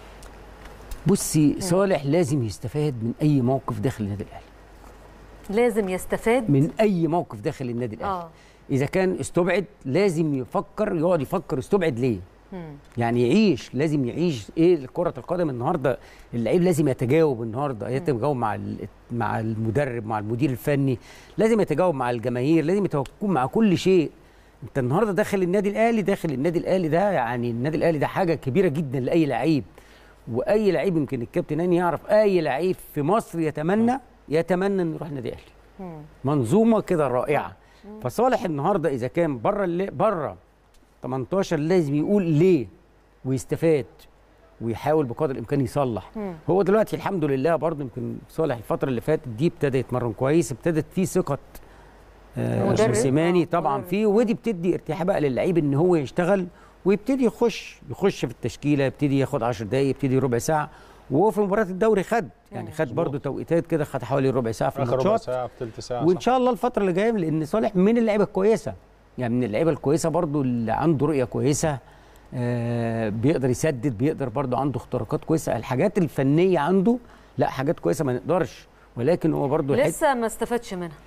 بصي صالح لازم يستفاد من اي موقف داخل النادي الاهلي لازم يستفاد من اي موقف داخل النادي الاهلي اه اذا كان استبعد لازم يفكر يقعد يفكر استبعد ليه مم. يعني يعيش لازم يعيش ايه كرة القدم النهارده اللعيب لازم يتجاوب النهارده يتجاوب مع ال- مع المدرب مع المدير الفني لازم يتجاوب مع الجماهير لازم يتجاوب مع كل شيء انت النهارده داخل النادي الاهلي داخل النادي الاهلي ده يعني النادي الاهلي ده حاجه كبيره جدا لاي لعيب واي لعيب يمكن الكابتن هاني يعرف اي لعيب في مصر يتمنى يتمنى انه يروح النادي الاهلي مم. منظومه كده رائعه فصالح النهارده اذا كان بره اللي بره 18 لازم يقول ليه ويستفاد ويحاول بقدر الامكان يصلح مم. هو دلوقتي الحمد لله برضه يمكن صالح الفتره اللي فاتت دي ابتدى يتمرن كويس ابتدت في ثقه آه، مدرب. موسيماني آه، طبعا مدرب. فيه ودي بتدي ارتياح بقى للعيب ان هو يشتغل ويبتدي يخش يخش في التشكيله يبتدي ياخد 10 دقائق يبتدي ربع ساعه وهو في مباراه الدوري خد يعني خد برضه توقيتات كده خد حوالي ربع ساعه في اخر ربع الماتشات ساعه في ثلث ساعه وان صح. شاء الله الفتره اللي جايه لان صالح من اللعيبه الكويسه يعني من اللعيبه الكويسه برضو اللي عنده رؤيه كويسه آه بيقدر يسدد بيقدر برضو عنده اختراقات كويسه الحاجات الفنيه عنده لا حاجات كويسه ما نقدرش ولكن هو برضو الحته لسه ما استفادش منها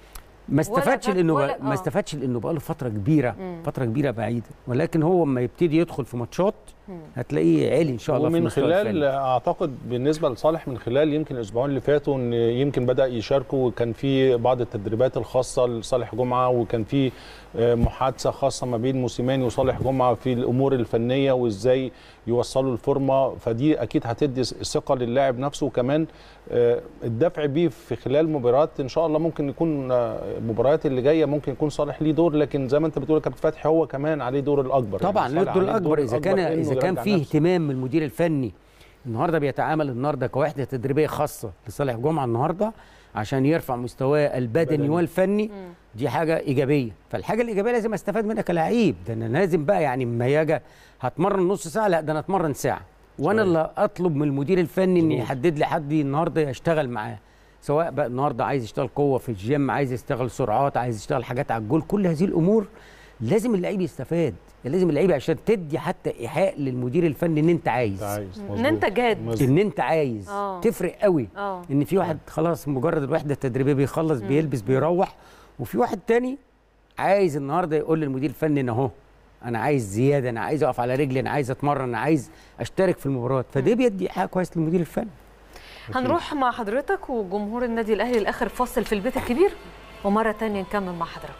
ما استفادش ولا- لانه ولا- ما آه. استفادش لانه بقى له فتره كبيره مم. فتره كبيره بعيده ولكن هو اما يبتدي يدخل في ماتشات مم. هتلاقيه عالي ان شاء الله في ومن المستوى خلال الفني. اعتقد بالنسبه لصالح من خلال يمكن الاسبوعين اللي فاتوا ان يمكن بدا يشاركوا وكان في بعض التدريبات الخاصه لصالح جمعه وكان في آه، محادثه خاصه ما بين موسيماني وصالح جمعه في الامور الفنيه وازاي يوصلوا الفورمه فدي اكيد هتدي ثقه للاعب نفسه وكمان آه، الدفع بيه في خلال مباريات ان شاء الله ممكن يكون آه، المباريات اللي جايه ممكن يكون صالح ليه دور لكن زي ما انت بتقول يا كابتن فتحي هو كمان عليه دور الاكبر طبعا يعني له صالح الدور عليه الاكبر اذا كان إنه اذا كان يرجع فيه نفسه. اهتمام من المدير الفني النهارده بيتعامل النهارده كوحده تدريبيه خاصه لصالح جمعه النهارده عشان يرفع مستواه البدني بدني. والفني دي حاجه ايجابيه فالحاجه الايجابيه لازم استفاد منها كلاعب ده انا لازم بقى يعني اما يجي هتمرن نص ساعه لا ده انا اتمرن ساعه وانا صحيح. اللي اطلب من المدير الفني ان مظبوط. يحدد لي حد النهارده يشتغل معاه سواء بقى النهارده عايز يشتغل قوه في الجيم عايز يشتغل سرعات عايز يشتغل حاجات على الجول كل هذه الامور لازم اللعيب يستفاد لازم اللعيب عشان تدي حتى ايحاء للمدير الفني ان انت عايز أنت عايز ان انت جاد مظبوط. ان انت عايز آه. تفرق قوي اه ان في واحد خلاص مجرد الوحده التدريبيه بيخلص بيلبس بيروح وفي واحد تاني عايز النهارده يقول للمدير الفني ان اهو انا عايز زياده انا عايز اقف على رجلي انا عايز اتمرن انا عايز اشترك في المباراه فده بيدي حاجه كويس للمدير الفني هنروح مع حضرتك وجمهور النادي الاهلي لاخر فصل في البيت الكبير ومره تانية نكمل مع حضرتك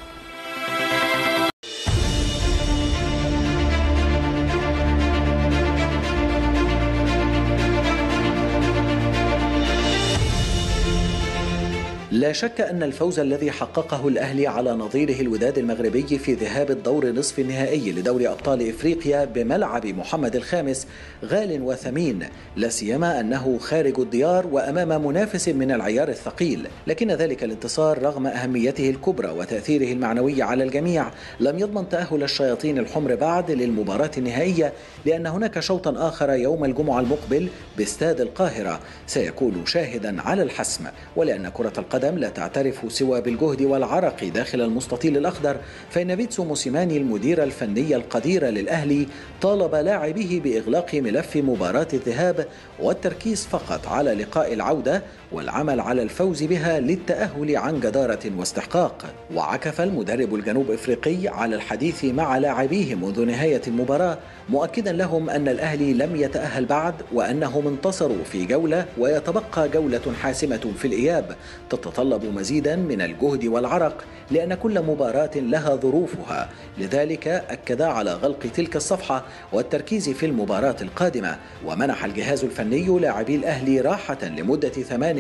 لا شك أن الفوز الذي حققه الأهلي على نظيره الوداد المغربي في ذهاب الدور نصف النهائي لدوري أبطال إفريقيا بملعب محمد الخامس غال وثمين لا سيما أنه خارج الديار وأمام منافس من العيار الثقيل لكن ذلك الانتصار رغم أهميته الكبرى وتأثيره المعنوي على الجميع لم يضمن تأهل الشياطين الحمر بعد للمباراة النهائية لأن هناك شوطا آخر يوم الجمعة المقبل باستاد القاهرة سيكون شاهدا على الحسم ولأن كرة القدم لا تعترف سوى بالجهد والعرق داخل المستطيل الأخضر فإن بيتسو موسيماني المدير الفني القدير للأهلي طالب لاعبيه بإغلاق ملف مباراة الذهاب والتركيز فقط على لقاء العودة والعمل على الفوز بها للتأهل عن جدارة واستحقاق وعكف المدرب الجنوب إفريقي على الحديث مع لاعبيه منذ نهاية المباراة مؤكدا لهم أن الأهلي لم يتأهل بعد وأنهم انتصروا في جولة ويتبقى جولة حاسمة في الإياب تتطلب مزيدا من الجهد والعرق لأن كل مباراة لها ظروفها لذلك أكد على غلق تلك الصفحة والتركيز في المباراة القادمة ومنح الجهاز الفني لاعبي الأهلي راحة لمدة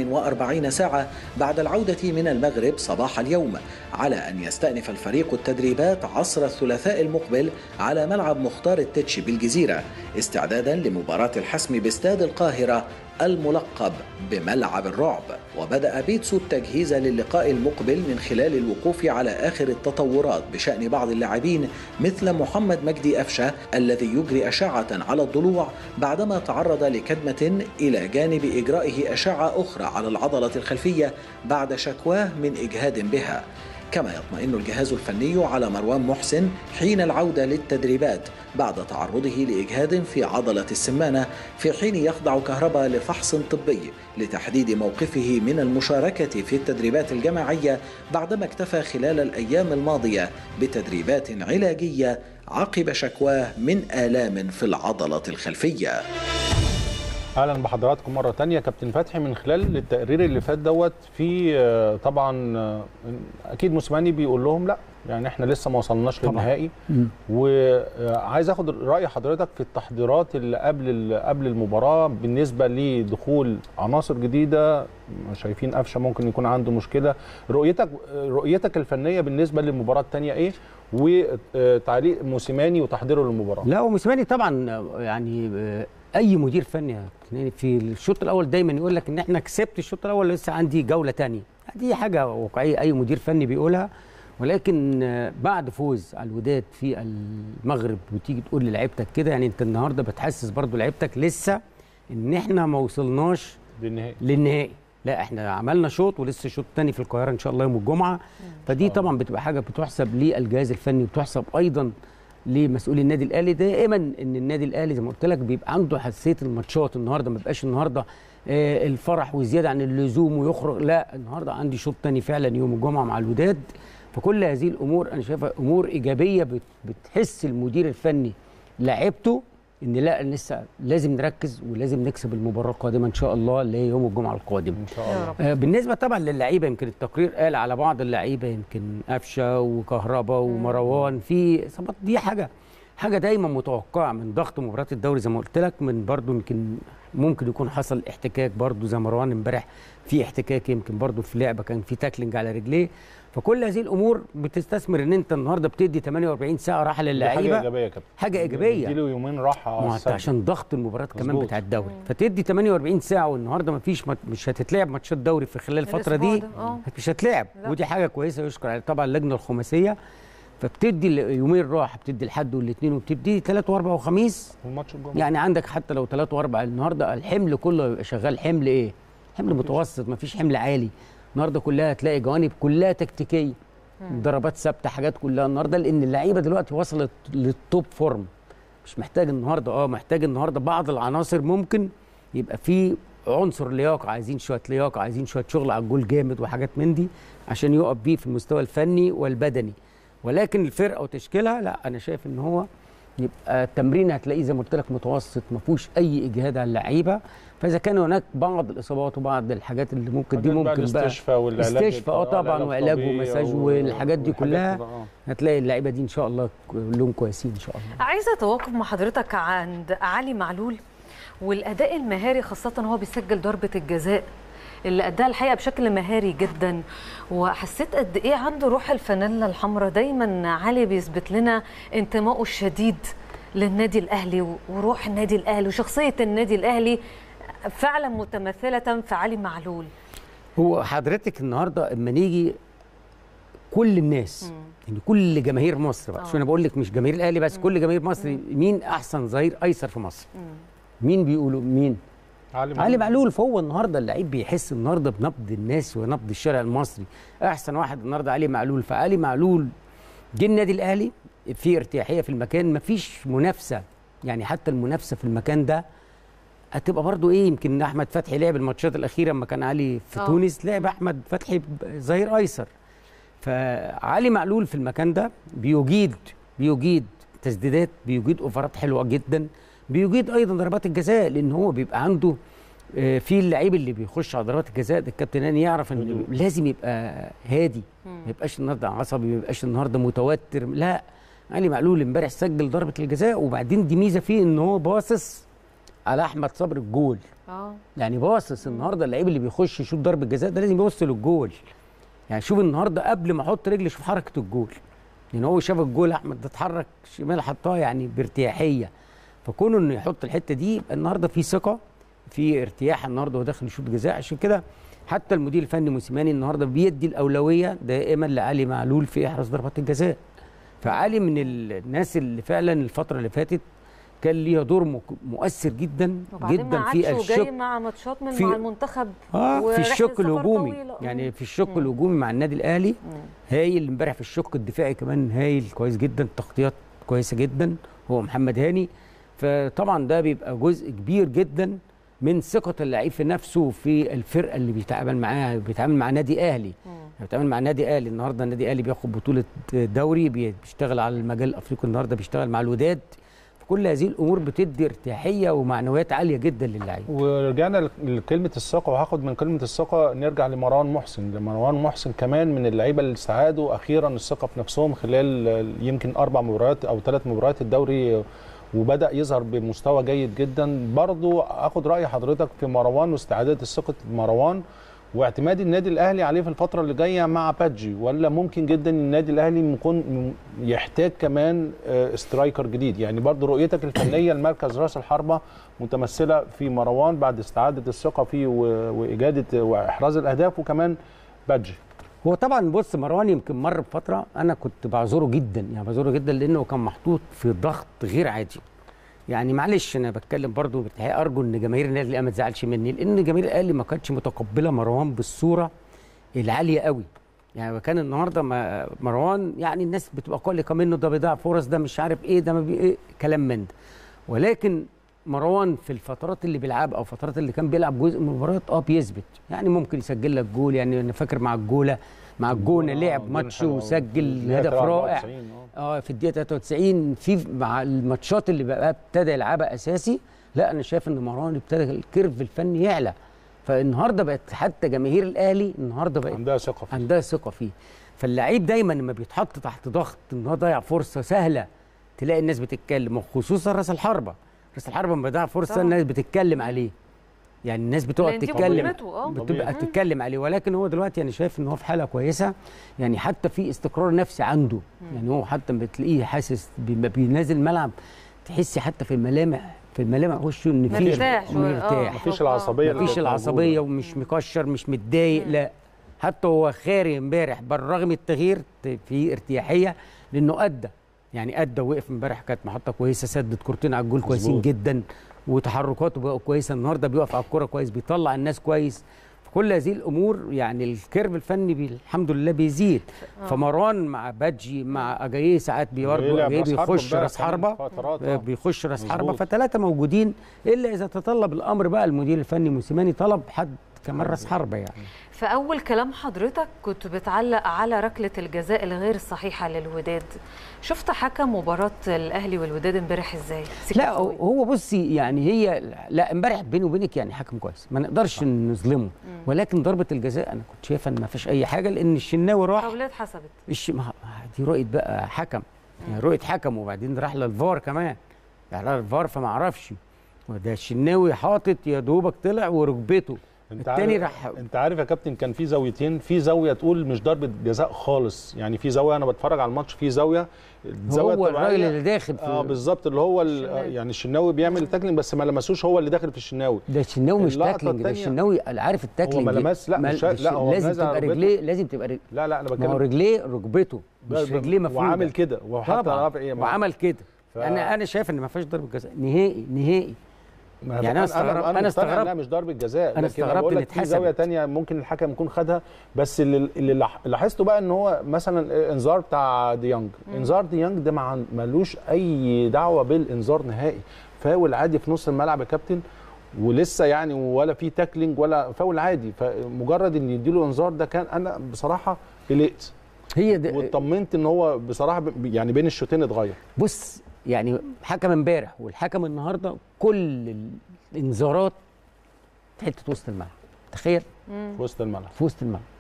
48 ساعة بعد العودة من المغرب صباح اليوم على أن يستأنف الفريق التدريبات عصر الثلاثاء المقبل على ملعب مختار التتش بالجزيرة استعدادا لمباراة الحسم باستاد القاهرة الملقب بملعب الرعب وبدأ بيتسو التجهيز للقاء المقبل من خلال الوقوف على آخر التطورات بشأن بعض اللاعبين مثل محمد مجدي أفشة الذي يجري أشعة على الضلوع بعدما تعرض لكدمة إلى جانب إجرائه أشعة أخرى على العضلة الخلفية بعد شكواه من إجهاد بها كما يطمئن الجهاز الفني على مروان محسن حين العودة للتدريبات بعد تعرضه لإجهاد في عضلة السمانة في حين يخضع كهرباء لفحص طبي لتحديد موقفه من المشاركة في التدريبات الجماعية بعدما اكتفى خلال الأيام الماضية بتدريبات علاجية عقب شكواه من آلام في العضلة الخلفية اهلا بحضراتكم مره تانية كابتن فتحي من خلال التقرير اللي فات دوت في آه، طبعا آه، اكيد موسيماني بيقول لهم لا يعني احنا لسه ما وصلناش طبعاً. للنهائي وعايز اخد راي حضرتك في التحضيرات اللي قبل ال- قبل المباراه بالنسبه لدخول عناصر جديده شايفين قفشه ممكن يكون عنده مشكله رؤيتك رؤيتك الفنيه بالنسبه للمباراه الثانيه ايه وتعليق موسيماني وتحضيره للمباراه لا وموسيماني طبعا يعني آه، اي مدير فني يا كابتن في الشوط الاول دايما يقول لك ان احنا كسبت الشوط الاول لسه عندي جوله تانية دي حاجه واقعيه اي مدير فني بيقولها ولكن آه، بعد فوز على الوداد في المغرب وتيجي تقول للعيبتك كده يعني انت النهارده بتحسس برضو لعيبتك لسه ان احنا ما وصلناش للنهائي للنهائي لا احنا عملنا شوط ولسه شوط تاني في القاهره ان شاء الله يوم الجمعه فدي طبعا بتبقى حاجه بتحسب للجهاز الفني وبتحسب ايضا لمسؤولي النادي الاهلي دائما ان النادي الاهلي زي ما قلت لك بيبقى عنده حساسيه الماتشات النهارده ما بيبقاش النهارده آه، الفرح وزياده عن اللزوم ويخرج لا النهارده عندي شوط تاني فعلا يوم الجمعه مع الوداد فكل هذه الامور انا شايفها امور ايجابيه بت- بتحس المدير الفني لاعبته ان لا لسه لازم نركز ولازم نكسب المباراه القادمه ان شاء الله اللي هي يوم الجمعه القادم ان شاء يا الله رب آه، بالنسبه طبعا للعيبه يمكن التقرير قال على بعض اللعيبه يمكن قفشه وكهربا ومروان في اصابات دي حاجه حاجه دايما متوقعه من ضغط مباراه الدوري زي ما قلت لك من برضو يمكن ممكن يكون حصل احتكاك برضو زي مروان امبارح في احتكاك يمكن برضو في لعبه كان في تاكلينج على رجليه فكل هذه الامور بتستثمر ان انت النهارده بتدي 48 ساعه راحه دي حاجه للعيبه ايجابيه يا كابتن حاجه ايجابيه اديله يومين راحه ما هو السبت. عشان ضغط المباريات كمان مظبوط. بتاع الدوري فتدي 48 ساعه والنهارده ما فيش مش هتتلعب ماتشات دوري في خلال الفتره الأسبوع دي ده، آه. مش هتلعب لا. ودي حاجه كويسه يشكر عليها طبعا اللجنه الخماسيه فبتدي ال- يومين راحه بتدي الحد والاثنين وبتدي ثلاث واربع وخميس والماتش الجمعه يعني عندك حتى لو ثلاث واربع النهارده الحمل كله يبقى شغال حمل ايه؟ حمل متوسط ما فيش حمل عالي النهارده كلها هتلاقي جوانب كلها تكتيكيه ضربات ثابته حاجات كلها النهارده لان اللعيبه دلوقتي وصلت للتوب فورم مش محتاج النهارده اه محتاج النهارده بعض العناصر ممكن يبقى في عنصر لياقه عايزين شويه لياقه عايزين شويه شغل على الجول جامد وحاجات من دي عشان يقف بيه في المستوى الفني والبدني ولكن الفرقه وتشكيلها لا انا شايف ان هو يبقى التمرين هتلاقيه زي ما قلت لك متوسط ما فيهوش اي اجهاد على اللعيبه فاذا كان هناك بعض الاصابات وبعض الحاجات اللي ممكن دي حاجات بقى ممكن بقى الاستشفاء والعلاج استشفاء اه طبعا وعلاج الطبيعي ومساج و- والحاجات دي والحاجات كلها كده، آه. هتلاقي اللعيبه دي ان شاء الله كلهم كويسين ان شاء الله عايزه اتوقف مع حضرتك عند علي معلول والاداء المهاري خاصه هو بيسجل ضربه الجزاء اللي اداها الحقيقه بشكل مهاري جدا وحسيت قد ايه عنده روح الفانيلا الحمراء دايما علي بيثبت لنا انتمائه الشديد للنادي الاهلي وروح النادي الاهلي وشخصيه النادي الاهلي فعلا متمثله في علي معلول هو حضرتك النهارده اما نيجي كل الناس يعني كل جماهير مصر بقى آه. شو انا بقول لك مش جماهير الاهلي بس كل جماهير مصر مين احسن ظهير ايسر في مصر مين بيقولوا مين علي علي معلول فهو النهارده اللعيب بيحس النهارده بنبض الناس ونبض الشارع المصري احسن واحد النهارده علي معلول فعلي معلول جه النادي الاهلي في ارتياحيه في المكان مفيش منافسه يعني حتى المنافسه في المكان ده هتبقى برضو ايه يمكن احمد فتحي لعب الماتشات الاخيره لما كان علي في آه. تونس لعب احمد فتحي ب- ظهير ايسر فعلي معلول في المكان ده بيجيد بيجيد تسديدات بيجيد اوفرات حلوه جدا بيجيد ايضا ضربات الجزاء لان هو بيبقى عنده آه، في اللعيب اللي بيخش على ضربات الجزاء ده الكابتن هاني يعرف ان هدوء. لازم يبقى هادي ما يبقاش النهارده عصبي ما يبقاش النهارده متوتر لا علي معلول امبارح سجل ضربه الجزاء وبعدين دي ميزه فيه ان هو باصص على احمد صبري الجول اه يعني باصص النهارده اللعيب اللي بيخش يشوط ضربه جزاء ده لازم يبص للجول يعني شوف النهارده قبل ما احط رجلي شوف حركه الجول يعني هو شاف الجول احمد ده اتحرك شمال حطها يعني بارتياحيه فكونه انه يحط الحته دي يبقى النهارده في ثقه في ارتياح النهارده وهو داخل يشوط جزاء عشان كده حتى المدير الفني موسيماني النهارده بيدي الاولويه دائما لعلي معلول في احراز ضربات الجزاء فعلي من الناس اللي فعلا الفتره اللي فاتت كان ليها دور مك- مؤثر جدا وبعدين جدا ما في عادش وجاي الشق مع ماتشات من في- مع المنتخب اه في ورحلة الشق سفر الهجومي طويلة. يعني في الشق الهجومي مع النادي الاهلي هايل امبارح في الشق الدفاعي كمان هايل كويس جدا تغطيات كويسه جدا هو محمد هاني فطبعا ده بيبقى جزء كبير جدا من ثقه اللعيب في نفسه في الفرقه اللي بيتعامل معاها بيتعامل مع نادي اهلي بيتعامل مع نادي اهلي النهارده النادي الاهلي بياخد بطوله دوري بي- بيشتغل على المجال الافريقي النهارده بيشتغل مع الوداد فكل هذه الامور بتدي ارتياحيه ومعنويات عاليه جدا للعيب ورجعنا ل- لكلمه الثقه وهاخد من كلمه الثقه نرجع لمروان محسن لمروان محسن كمان من اللعيبه اللي استعادوا اخيرا الثقه في نفسهم خلال آه، يمكن اربع مباريات او ثلاث مباريات الدوري آه، وبدا يظهر بمستوى جيد جدا برضو اخد راي حضرتك في مروان واستعاده الثقه مروان واعتماد النادي الاهلي عليه في الفتره اللي جايه مع بادجي ولا ممكن جدا النادي الاهلي يكون يحتاج كمان آه، سترايكر جديد يعني برضو رؤيتك الفنيه لمركز راس الحربه متمثله في مروان بعد استعاده الثقه فيه و- واجاده واحراز الاهداف وكمان بادجي هو طبعا بص مروان يمكن مر بفتره انا كنت بعذره جدا يعني بعذره جدا لانه كان محطوط في ضغط غير عادي يعني معلش انا بتكلم برضو بارتياح ارجو ان جماهير النادي الاهلي ما تزعلش مني لان جماهير الاهلي ما كانتش متقبله مروان بالصوره العاليه قوي يعني كان النهارده ما- مروان يعني الناس بتبقى قلقه منه ده بيضيع فرص ده مش عارف ايه ده ما بي إيه كلام من ده ولكن مروان في الفترات اللي بيلعبها او الفترات اللي كان بيلعب جزء من المباريات اه بيثبت يعني ممكن يسجل لك جول يعني انا فاكر مع الجوله مع الجونه لعب ماتش وسجل هدف رائع اه في الدقيقه 93 في مع الماتشات اللي بقى ابتدى يلعبها اساسي لا انا شايف ان مروان ابتدى الكيرف الفني يعلى فالنهارده بقت حتى جماهير الاهلي النهارده بقت عندها ثقه فيه. عندها ثقه فيه فاللعيب دايما لما بيتحط تحت ضغط ان هو ضيع فرصه سهله تلاقي الناس بتتكلم وخصوصا راس الحربه راس الحربه لما ضيع فرصه طبعا. الناس بتتكلم عليه يعني الناس بتقعد لأن دي تتكلم مهمته، آه. بتبقى طبيعي. تتكلم عليه ولكن هو دلوقتي انا شايف ان هو في حاله كويسه يعني حتى في استقرار نفسي عنده يعني هو حتى بتلاقيه حاسس بما بينزل الملعب تحسي حتى في الملامح في الملامح وشه ان في مرتاح شوية، آه. مرتاح مفيش العصبيه اللي مفيش كانت العصبيه موجودة. ومش مكشر مش متضايق لا حتى هو خارج امبارح بالرغم التغيير ت- في ارتياحيه لانه ادى يعني ادى وقف امبارح كانت محطه كويسه سدد كورتين على الجول كويسين مظبوط. جدا وتحركاته بقى كويسه النهارده بيقف على الكوره كويس بيطلع الناس كويس كل هذه الامور يعني الكيرف الفني بي الحمد لله بيزيد فمروان مع بادجي مع اجاييه ساعات بيورجو بيلعب اجاييه راس حربة بيخش امبارح راس كمان حربه فترات، آه، آه. بيخش راس حربه مظبوط. فثلاثه موجودين الا اذا تطلب الامر بقى المدير الفني موسيماني طلب حد كمان راس حربه يعني في اول كلام حضرتك كنت بتعلق على ركله الجزاء الغير الصحيحه للوداد شفت حكم مباراه الاهلي والوداد امبارح ازاي سكت لا قوي. هو بصي يعني هي لا امبارح بيني وبينك يعني حكم كويس ما نقدرش نظلمه ولكن ضربه الجزاء انا كنت شايفه ان ما فيش اي حاجه لان الشناوي راح اولاد حسبت الش... ما دي رؤيه بقى حكم يعني رؤيه حكم وبعدين راح للفار كمان يعني راح للفار فما اعرفش وده الشناوي حاطط يا دوبك طلع وركبته انت التاني عارف راح انت عارف يا كابتن كان في زاويتين في زاويه تقول مش ضربه جزاء خالص يعني في زاويه انا بتفرج على الماتش في زاويه الزاويه هو الطبيعية- الراجل اللي داخل في اه بالظبط اللي هو ال- الشناوي. يعني الشناوي بيعمل تاكلينج بس ما لمسوش هو اللي داخل في الشناوي ده الشناوي مش اللقطة تاكلينج ده التانية- الشناوي عارف التاكلينج ما لمس- لا، ما- مش- لا، هو لازم نازل على تبقى ركبته. رجليه لازم تبقى رجليه لا لا انا ما هو بتكلم رجليه ركبته مش ب- ب- رجليه مفروده وعامل كده وحتى طبعا رافع ايه ما- وعمل كده ف- انا انا شايف ان ما فيهاش ضربه جزاء نهائي نهائي ما يعني أنا انا استغرب- انا, أنا أنا استغربت- استغربت انها مش ضربه جزاء أنا لكن استغربت بقول إن لك في زاويه اتحسبت. تانية ممكن الحكم يكون خدها بس اللي, اللي لاح- لاحظته بقى ان هو مثلا الانذار بتاع ديانج انذار ديانج ده مع- ملوش اي دعوه بالانذار نهائي فاول عادي في نص الملعب يا كابتن ولسه يعني ولا في تاكلينج ولا فاول عادي فمجرد ان يديله انذار ده كان انا بصراحه قلقت هي ده واطمنت ان هو بصراحه ب- يعني بين الشوطين اتغير بص يعني حكم امبارح والحكم النهارده كل الانذارات في حته وسط الملعب تخيل في وسط الملعب في وسط الملعب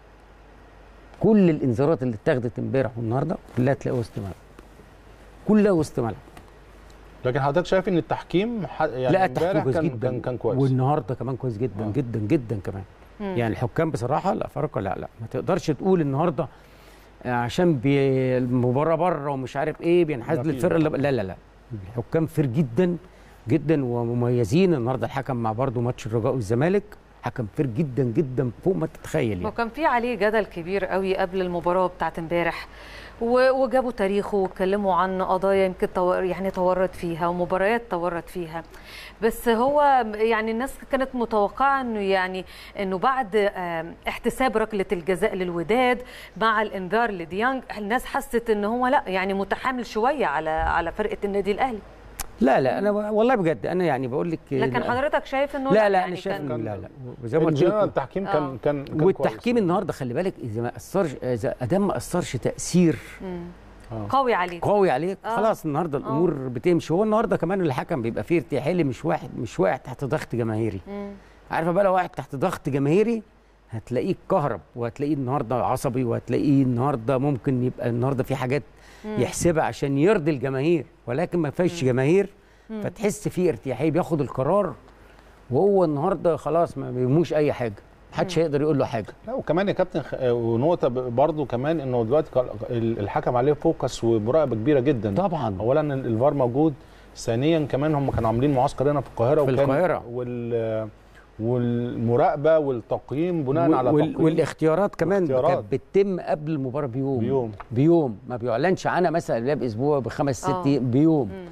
كل الانذارات اللي اتاخدت امبارح والنهارده كلها تلاقي وسط الملعب كلها وسط ملعب لكن حضرتك شايف ان التحكيم ح- يعني لا امبارح التحكيم كويس كان جدا كان كان كويس والنهارده كمان كويس جدا آه. جدا جدا كمان يعني الحكام بصراحه الافارقه لا لا ما تقدرش تقول النهارده آه، عشان بي- المباراه بره ومش عارف ايه بينحاز لا في- للفرقه اللي لا لا لا الحكام فير جدا جدا ومميزين النهارده الحكم مع برضه ماتش الرجاء والزمالك حكم فير جدا جدا فوق ما تتخيل يعني وكان في عليه جدل كبير قوي قبل المباراه بتاعت امبارح و- وجابوا تاريخه واتكلموا عن قضايا يمكن طور يعني تورط فيها ومباريات تورط فيها بس هو يعني الناس كانت متوقعه انه يعني انه بعد آم، احتساب ركله الجزاء للوداد مع الانذار لديانج الناس حست ان هو لا يعني متحامل شويه على على فرقه النادي الاهلي لا لا انا والله بجد انا يعني بقول لك لكن حضرتك شايف انه لا لا يعني انا شايف كان- انه لا لا وزي ما ان قلت جنرال لكم التحكيم آه. كان كان كان والتحكيم كويس. النهارده خلي بالك اذا ما اثرش اذا ادام ما اثرش تاثير قوي عليه قوي عليك آه. خلاص النهارده الامور بتمشي هو النهارده كمان الحكم بيبقى فيه ارتياحي مش واحد مش واقع تحت ضغط جماهيري عارفه بقى لو واحد تحت ضغط جماهيري هتلاقيه كهرب وهتلاقيه النهارده عصبي وهتلاقيه النهارده ممكن يبقى النهارده في حاجات يحسبها عشان يرضي الجماهير ولكن ما فيش جماهير فتحس فيه ارتياحيه بياخد القرار وهو النهارده خلاص ما بيهموش اي حاجه محدش هيقدر يقول له حاجه لا وكمان يا كابتن خ- آه، ونقطه ب- برضو كمان انه دلوقتي كان ال- الحكم عليه فوكس ومراقبه كبيره جدا طبعا اولا الفار موجود ثانيا كمان هم كانوا عاملين معسكر هنا في القاهره في وكان القاهرة. وال والمراقبه والتقييم بناء على وال تقييم والاختيارات كمان اختيارات. كانت بتتم قبل المباراه بيوم بيوم. بيوم ما بيعلنش عنها مثلا لا باسبوع بخمس ست آه. أيام، بيوم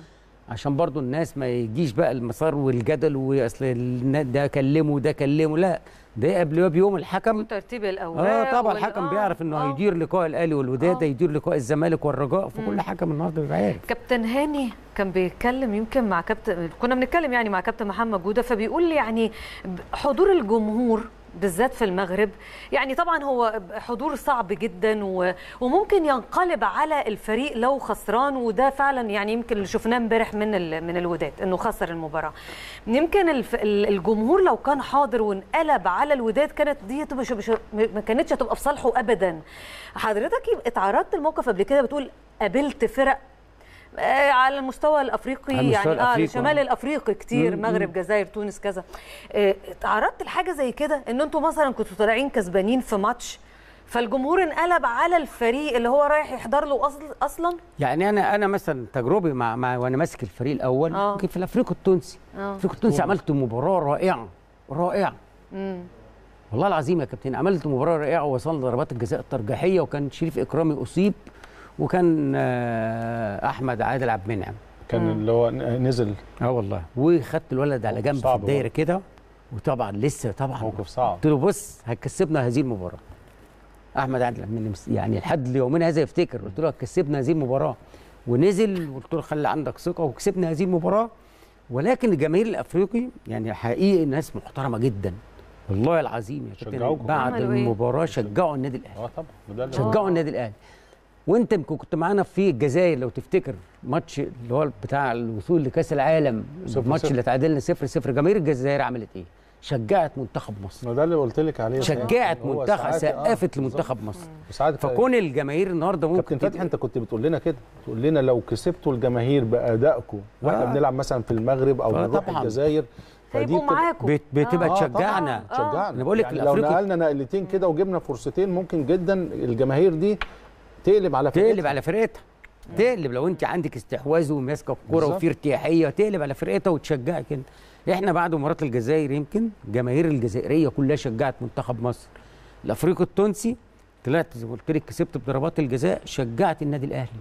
عشان برضو الناس ما يجيش بقى المسار والجدل واصل النا- ده كلمه وده كلمه لا ده قبل بيوم الحكم ترتيب الاوراق اه طبعا وال- الحكم آه، بيعرف انه آه. هيدير لقاء الاهلي والوداد آه. هيدير لقاء الزمالك والرجاء فكل حكم النهارده بيبقى عارف كابتن هاني كان بيتكلم يمكن مع كابتن كنا بنتكلم يعني مع كابتن محمد جوده فبيقول لي يعني حضور الجمهور بالذات في المغرب يعني طبعا هو حضور صعب جدا و- وممكن ينقلب على الفريق لو خسران وده فعلا يعني يمكن اللي شفناه امبارح من ال- من الوداد انه خسر المباراه يمكن الف- ال- الجمهور لو كان حاضر وانقلب على الوداد كانت دي تبقى مش- مش- ما كانتش هتبقى في صالحه ابدا حضرتك اتعرضت الموقف قبل كده بتقول قابلت فرق آه، على المستوى الافريقي على المستوى يعني اه الأفريقي، الشمال آه. الافريقي كتير مم، مغرب جزائر تونس كذا آه، تعرضت لحاجه زي كده ان انتوا مثلا كنتوا طالعين كسبانين في ماتش فالجمهور انقلب على الفريق اللي هو رايح يحضر له أصل اصلا يعني انا انا مثلا تجربي مع, مع وانا ماسك الفريق الاول آه. يمكن في الافريقي التونسي اه الافريقي التونسي عملت مباراه رائعه رائعه مم. والله العظيم يا كابتن عملت مباراه رائعه ووصلنا ضربات الجزاء الترجيحيه وكان شريف اكرامي اصيب وكان آه، احمد عادل عبد المنعم كان اللي هو نزل اه والله وخدت الولد على موقف جنب في صعب الدايره برضه. كده وطبعا لسه طبعا موقف صعب قلت له بص هتكسبنا هذه المباراه احمد عادل عبد المنعم يعني لحد يومنا هذا يفتكر قلت له هتكسبنا هذه المباراه ونزل وقلت له خلي عندك ثقه وكسبنا هذه المباراه ولكن الجماهير الافريقي يعني حقيقي ناس محترمه جدا والله العظيم يا كابتن شجعوكم. بعد عملوا إيه؟ المباراه شجعوا النادي الاهلي اه طبعا وده اللي- شجعوا النادي الاهلي وانت يمكن كنت معانا في الجزائر لو تفتكر ماتش اللي هو بتاع الوصول لكاس العالم صفر الماتش صفر. اللي تعادلنا 0 0 جماهير الجزائر عملت ايه؟ شجعت منتخب مصر ما ده اللي قلت لك عليه شجعت هو منتخب ساعات- آه، سقفت بالظبط. لمنتخب مصر ساعات فكون الجماهير النهارده ممكن كابتن فتحي تبقى- انت كنت بتقول لنا كده تقول لنا لو كسبتوا الجماهير بادائكم واحنا آه. بنلعب مثلا في المغرب او آه، بنروح طبعاً. الجزائر هيبقوا بتبقى- معاكم بت- بتبقى آه. تشجعنا. آه. تشجعنا أنا بقول لك يعني لو الأفريقي- نقلنا نقلتين كده وجبنا فرصتين ممكن جدا الجماهير دي تقلب على تقلب فرقتها. على فرقتها تقلب لو انت عندك استحواذ وماسكه الكوره بالظبط. وفي ارتياحيه تقلب على فرقتها وتشجعك انت احنا بعد مباراه الجزائر يمكن الجماهير الجزائريه كلها شجعت منتخب مصر الافريقي التونسي طلعت زي ما قلت لك كسبت بضربات الجزاء شجعت النادي الاهلي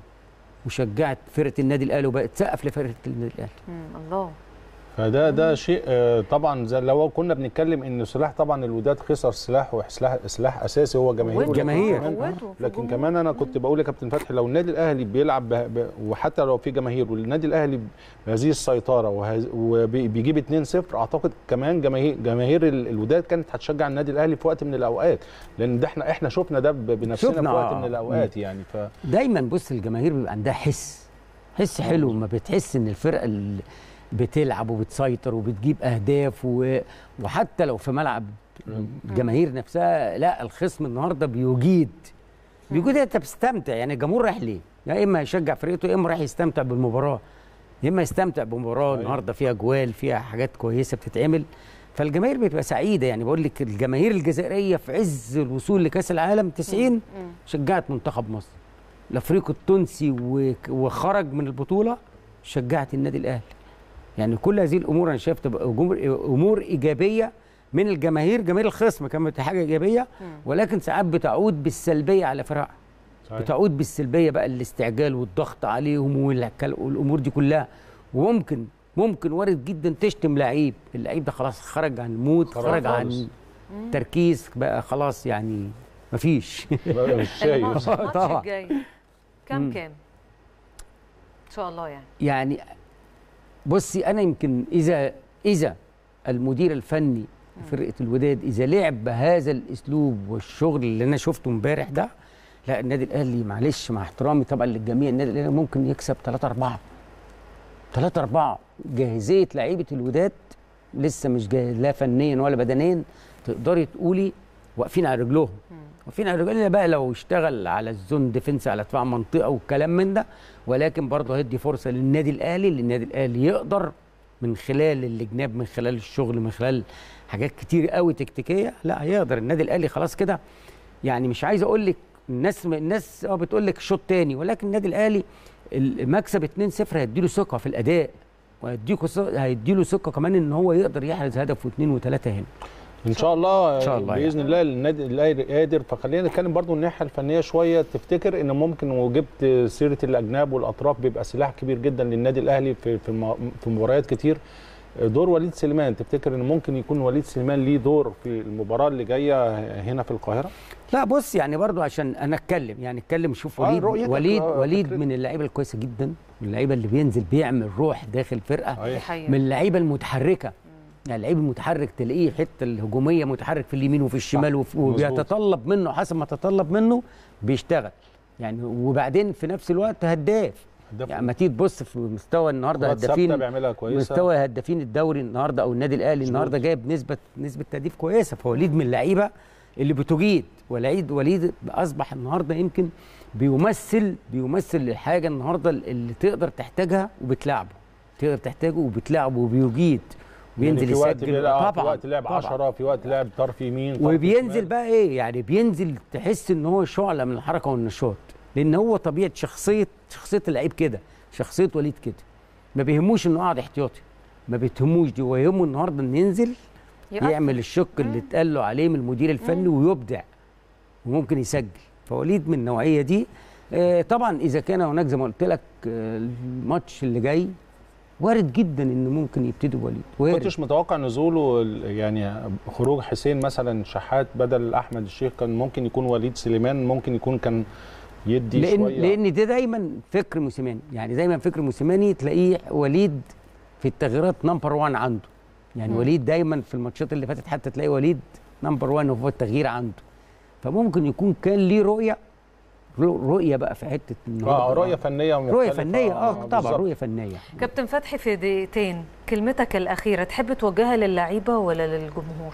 وشجعت فرقه النادي الاهلي وبقت تسقف لفرقه النادي الاهلي مم. الله فده ده شيء آه، طبعا زي لو كنا بنتكلم ان سلاح طبعا الوداد خسر سلاح وسلاح سلاح اساسي هو جماهيره قوته. لكن جماهير. كمان- قوته في لكن الجمهور. كمان انا كنت بقول لكابتن فتحي لو النادي الاهلي بيلعب به- ب... وحتى لو في جماهير والنادي الاهلي بهذه السيطره وهز... وبيجيب 2-0 اعتقد كمان جماهير جماهير ال- الوداد كانت هتشجع النادي الاهلي في وقت من الاوقات لان ده احنا احنا شفنا ده ب- بنفسنا شفنا، في وقت آه. من الاوقات يعني ف دايما بص الجماهير بيبقى عندها حس حس حلو ما بتحس ان الفرقه اللي بتلعب وبتسيطر وبتجيب اهداف و... وحتى لو في ملعب الجماهير نفسها لا الخصم النهارده بيجيد بيجيد انت بتستمتع يعني الجمهور رايح ليه؟ يا اما يشجع فرقته يا اما رايح يستمتع بالمباراه يا اما يستمتع بمباراه أيوة. النهارده فيها جوال فيها حاجات كويسه بتتعمل فالجماهير بتبقى سعيده يعني بقول لك الجماهير الجزائريه في عز الوصول لكاس العالم 90 شجعت منتخب مصر الافريقي التونسي و- وخرج من البطوله شجعت النادي الاهلي يعني كل هذه الامور انا شايف تبقى امور امور ايجابيه من الجماهير جماهير الخصم كانت حاجه ايجابيه ولكن ساعات بتعود بالسلبيه على فرق صحيح. بتعود بالسلبيه بقى الاستعجال والضغط عليهم والكل- والامور دي كلها وممكن ممكن وارد جدا تشتم لعيب اللعيب ده خلاص خرج عن المود خرج خرج خالص. عن تركيز بقى خلاص يعني مفيش بقى مش شايف الماتش الماتش طبعا. الجاي كام مم. كام ان شاء الله يعني يعني بصي انا يمكن اذا اذا المدير الفني فرقه الوداد اذا لعب بهذا الاسلوب والشغل اللي انا شفته امبارح ده لا النادي الاهلي معلش مع احترامي طبعا للجميع النادي الاهلي ممكن يكسب 3 4 3 4 جاهزيه لعيبه الوداد لسه مش جاهز لا فنيا ولا بدنيا تقدري تقولي واقفين على رجلهم واقفين على رجلهم بقى لو اشتغل على الزون ديفنس على دفاع منطقه والكلام من ده ولكن برضه هيدي فرصه للنادي الاهلي لان النادي الاهلي يقدر من خلال الجناب من خلال الشغل من خلال حاجات كتير قوي تكتيكيه لا هيقدر النادي الاهلي خلاص كده يعني مش عايز اقول لك الناس الناس اه بتقول لك شوط تاني ولكن النادي الاهلي المكسب 2-0 هيديله ثقه في الاداء وهيديله هيديله ثقه كمان ان هو يقدر يحرز هدف واثنين وثلاثه هنا ان شاء الله إن شاء الله باذن الله النادي الاهلي قادر فخلينا نتكلم برضو الناحيه الفنيه شويه تفتكر ان ممكن وجبت سيره الاجناب والاطراف بيبقى سلاح كبير جدا للنادي الاهلي في في الم- في مباريات كتير دور وليد سليمان تفتكر ان ممكن يكون وليد سليمان ليه دور في المباراه اللي جايه هنا في القاهره لا بص يعني برضو عشان انا اتكلم يعني اتكلم شوف آه، وليد رؤيتك، وليد آه، وليد فكرتك. من اللعيبه الكويسه جدا من اللعيبه اللي بينزل بيعمل روح داخل فرقه دي حقيقة. من اللعيبه المتحركه يعني اللعيب المتحرك تلاقيه حته الهجوميه متحرك في اليمين وفي الشمال وفي- مظبوط. وبيتطلب منه حسب ما تطلب منه بيشتغل يعني وبعدين في نفس الوقت هداف هداف. يعني ما تيجي تبص في مستوى النهارده كرات ثابتة هدافين بيعملها كويسة. مستوى هدافين الدوري النهارده او النادي الاهلي مظبوط. النهارده جايب نسبه نسبه تهديف كويسه فوليد من اللعيبه اللي بتجيد وليد وليد اصبح النهارده يمكن بيمثل بيمثل الحاجه النهارده اللي تقدر تحتاجها وبتلعبه تقدر تحتاجه وبتلعبه وبيجيد يعني وبينزل في وقت يسجل بيلعب في طبعا وقت لعب طبعاً. 10 في وقت لعب طرف يمين طرف وبينزل شمال. بقى ايه يعني بينزل تحس ان هو شعله من الحركه والنشاط لان هو طبيعه شخصيه شخصيه اللعيب كده شخصيه وليد كده ما بيهموش انه قاعد احتياطي ما بيتهموش دي هو يهمه النهارده انه ينزل يقفل. يعمل الشق اللي اتقال له عليه من المدير الفني ويبدع وممكن يسجل فوليد من النوعيه دي آه، طبعا اذا كان هناك زي ما قلت لك آه، الماتش اللي جاي وارد جدا ان ممكن يبتدي بوليد وارد كنتش متوقع نزوله ال- يعني خروج حسين مثلا شحات بدل احمد الشيخ كان ممكن يكون وليد سليمان ممكن يكون كان يدي لان شويه لان ده دايما فكر موسيماني يعني دايما فكر موسيماني تلاقيه وليد في التغييرات نمبر 1 عنده يعني مم. وليد دايما في الماتشات اللي فاتت حتى تلاقي وليد نمبر 1 هو التغيير عنده فممكن يكون كان ليه رؤيه رو- رؤيه بقى في حته اه النهارده رؤيه فنيه رؤيه مختلفة. فنيه اه طبعا بالظبط. رؤيه فنيه كابتن فتحي في دقيقتين كلمتك الأخيرة تحب توجهها للعيبة ولا للجمهور؟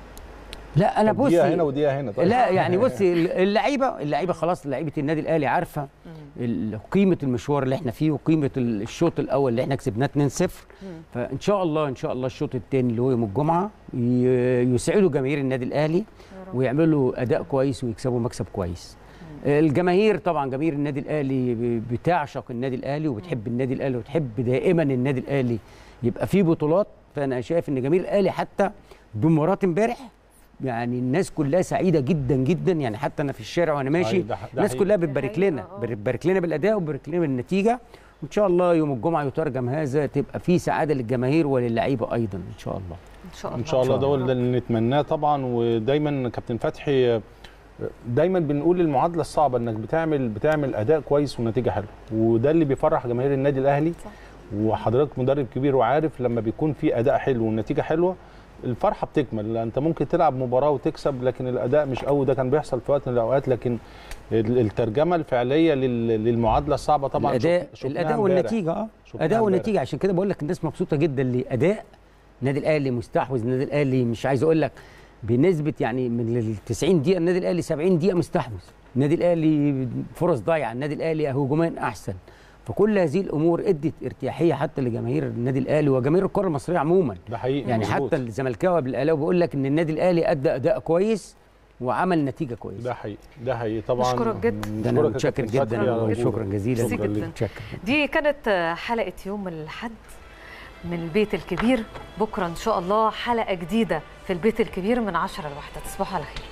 لا انا طب دقيقة بصي هنا ودقيقة هنا طيب. لا يعني بصي اللعيبه اللعيبه خلاص لعيبه النادي الاهلي عارفه ال- قيمه المشوار اللي احنا فيه وقيمه ال- الشوط الاول اللي احنا كسبناه 2-0 فان شاء الله ان شاء الله الشوط الثاني اللي هو يوم الجمعه ي- يسعدوا جماهير النادي الاهلي ويعملوا اداء كويس ويكسبوا مكسب كويس الجماهير طبعا جماهير النادي الاهلي ب- بتعشق النادي الاهلي وبتحب النادي الاهلي وتحب دائما النادي الاهلي يبقى فيه بطولات فانا شايف ان جماهير الاهلي حتى بمباراه امبارح يعني الناس كلها سعيده جدا جدا يعني حتى انا في الشارع وانا ماشي أيوة، ده ح- ده الناس حقيقي. كلها بتبارك حقيقة، لنا آه. بتبارك لنا بالاداء وبتبارك لنا بالنتيجه وان شاء الله يوم الجمعه يترجم هذا تبقى في سعاده للجماهير وللعيبه ايضا ان شاء الله إن شاء الله ان شاء الله ده اللي اللي نتمناه طبعا ودايما كابتن فتحي دايما بنقول المعادله الصعبه انك بتعمل بتعمل اداء كويس ونتيجه حلوه وده اللي بيفرح جماهير النادي الاهلي صح. وحضرتك مدرب كبير وعارف لما بيكون في اداء حلو والنتيجه حلوه الفرحه بتكمل انت ممكن تلعب مباراه وتكسب لكن الاداء مش قوي ده كان بيحصل في وقت من الاوقات لكن ال- الترجمه الفعليه لل- للمعادله الصعبه طبعا الاداء شف- شفناها الاداء امبارح. والنتيجه اه شفناها اداء امبارح. والنتيجه عشان كده بقول لك الناس مبسوطه جدا لاداء النادي الاهلي مستحوذ النادي الاهلي مش عايز اقول لك بنسبه يعني من ال 90 دقيقه النادي الاهلي 70 دقيقه مستحوذ النادي الاهلي فرص ضايعه النادي الاهلي هجوميا احسن فكل هذه الامور ادت ارتياحيه حتى لجماهير النادي الاهلي وجماهير الكره المصريه عموما ده حقيقي يعني مظبوط. حتى الزملكاوي قبل الاهلاوي بيقول لك ان النادي الاهلي ادى اداء كويس وعمل نتيجه كويسه ده حقيقي ده حقيقي طبعا نشكرك جدا. ده انا نشكرك يا متشكر كابتن فتحي جدا على وجودك. وشكرا جزيلا ميرسي جدا. متشكر دي كانت حلقة يوم الأحد من البيت الكبير بكرة إن شاء الله حلقة جديدة في البيت الكبير من عشرة لواحدة تصبحوا على خير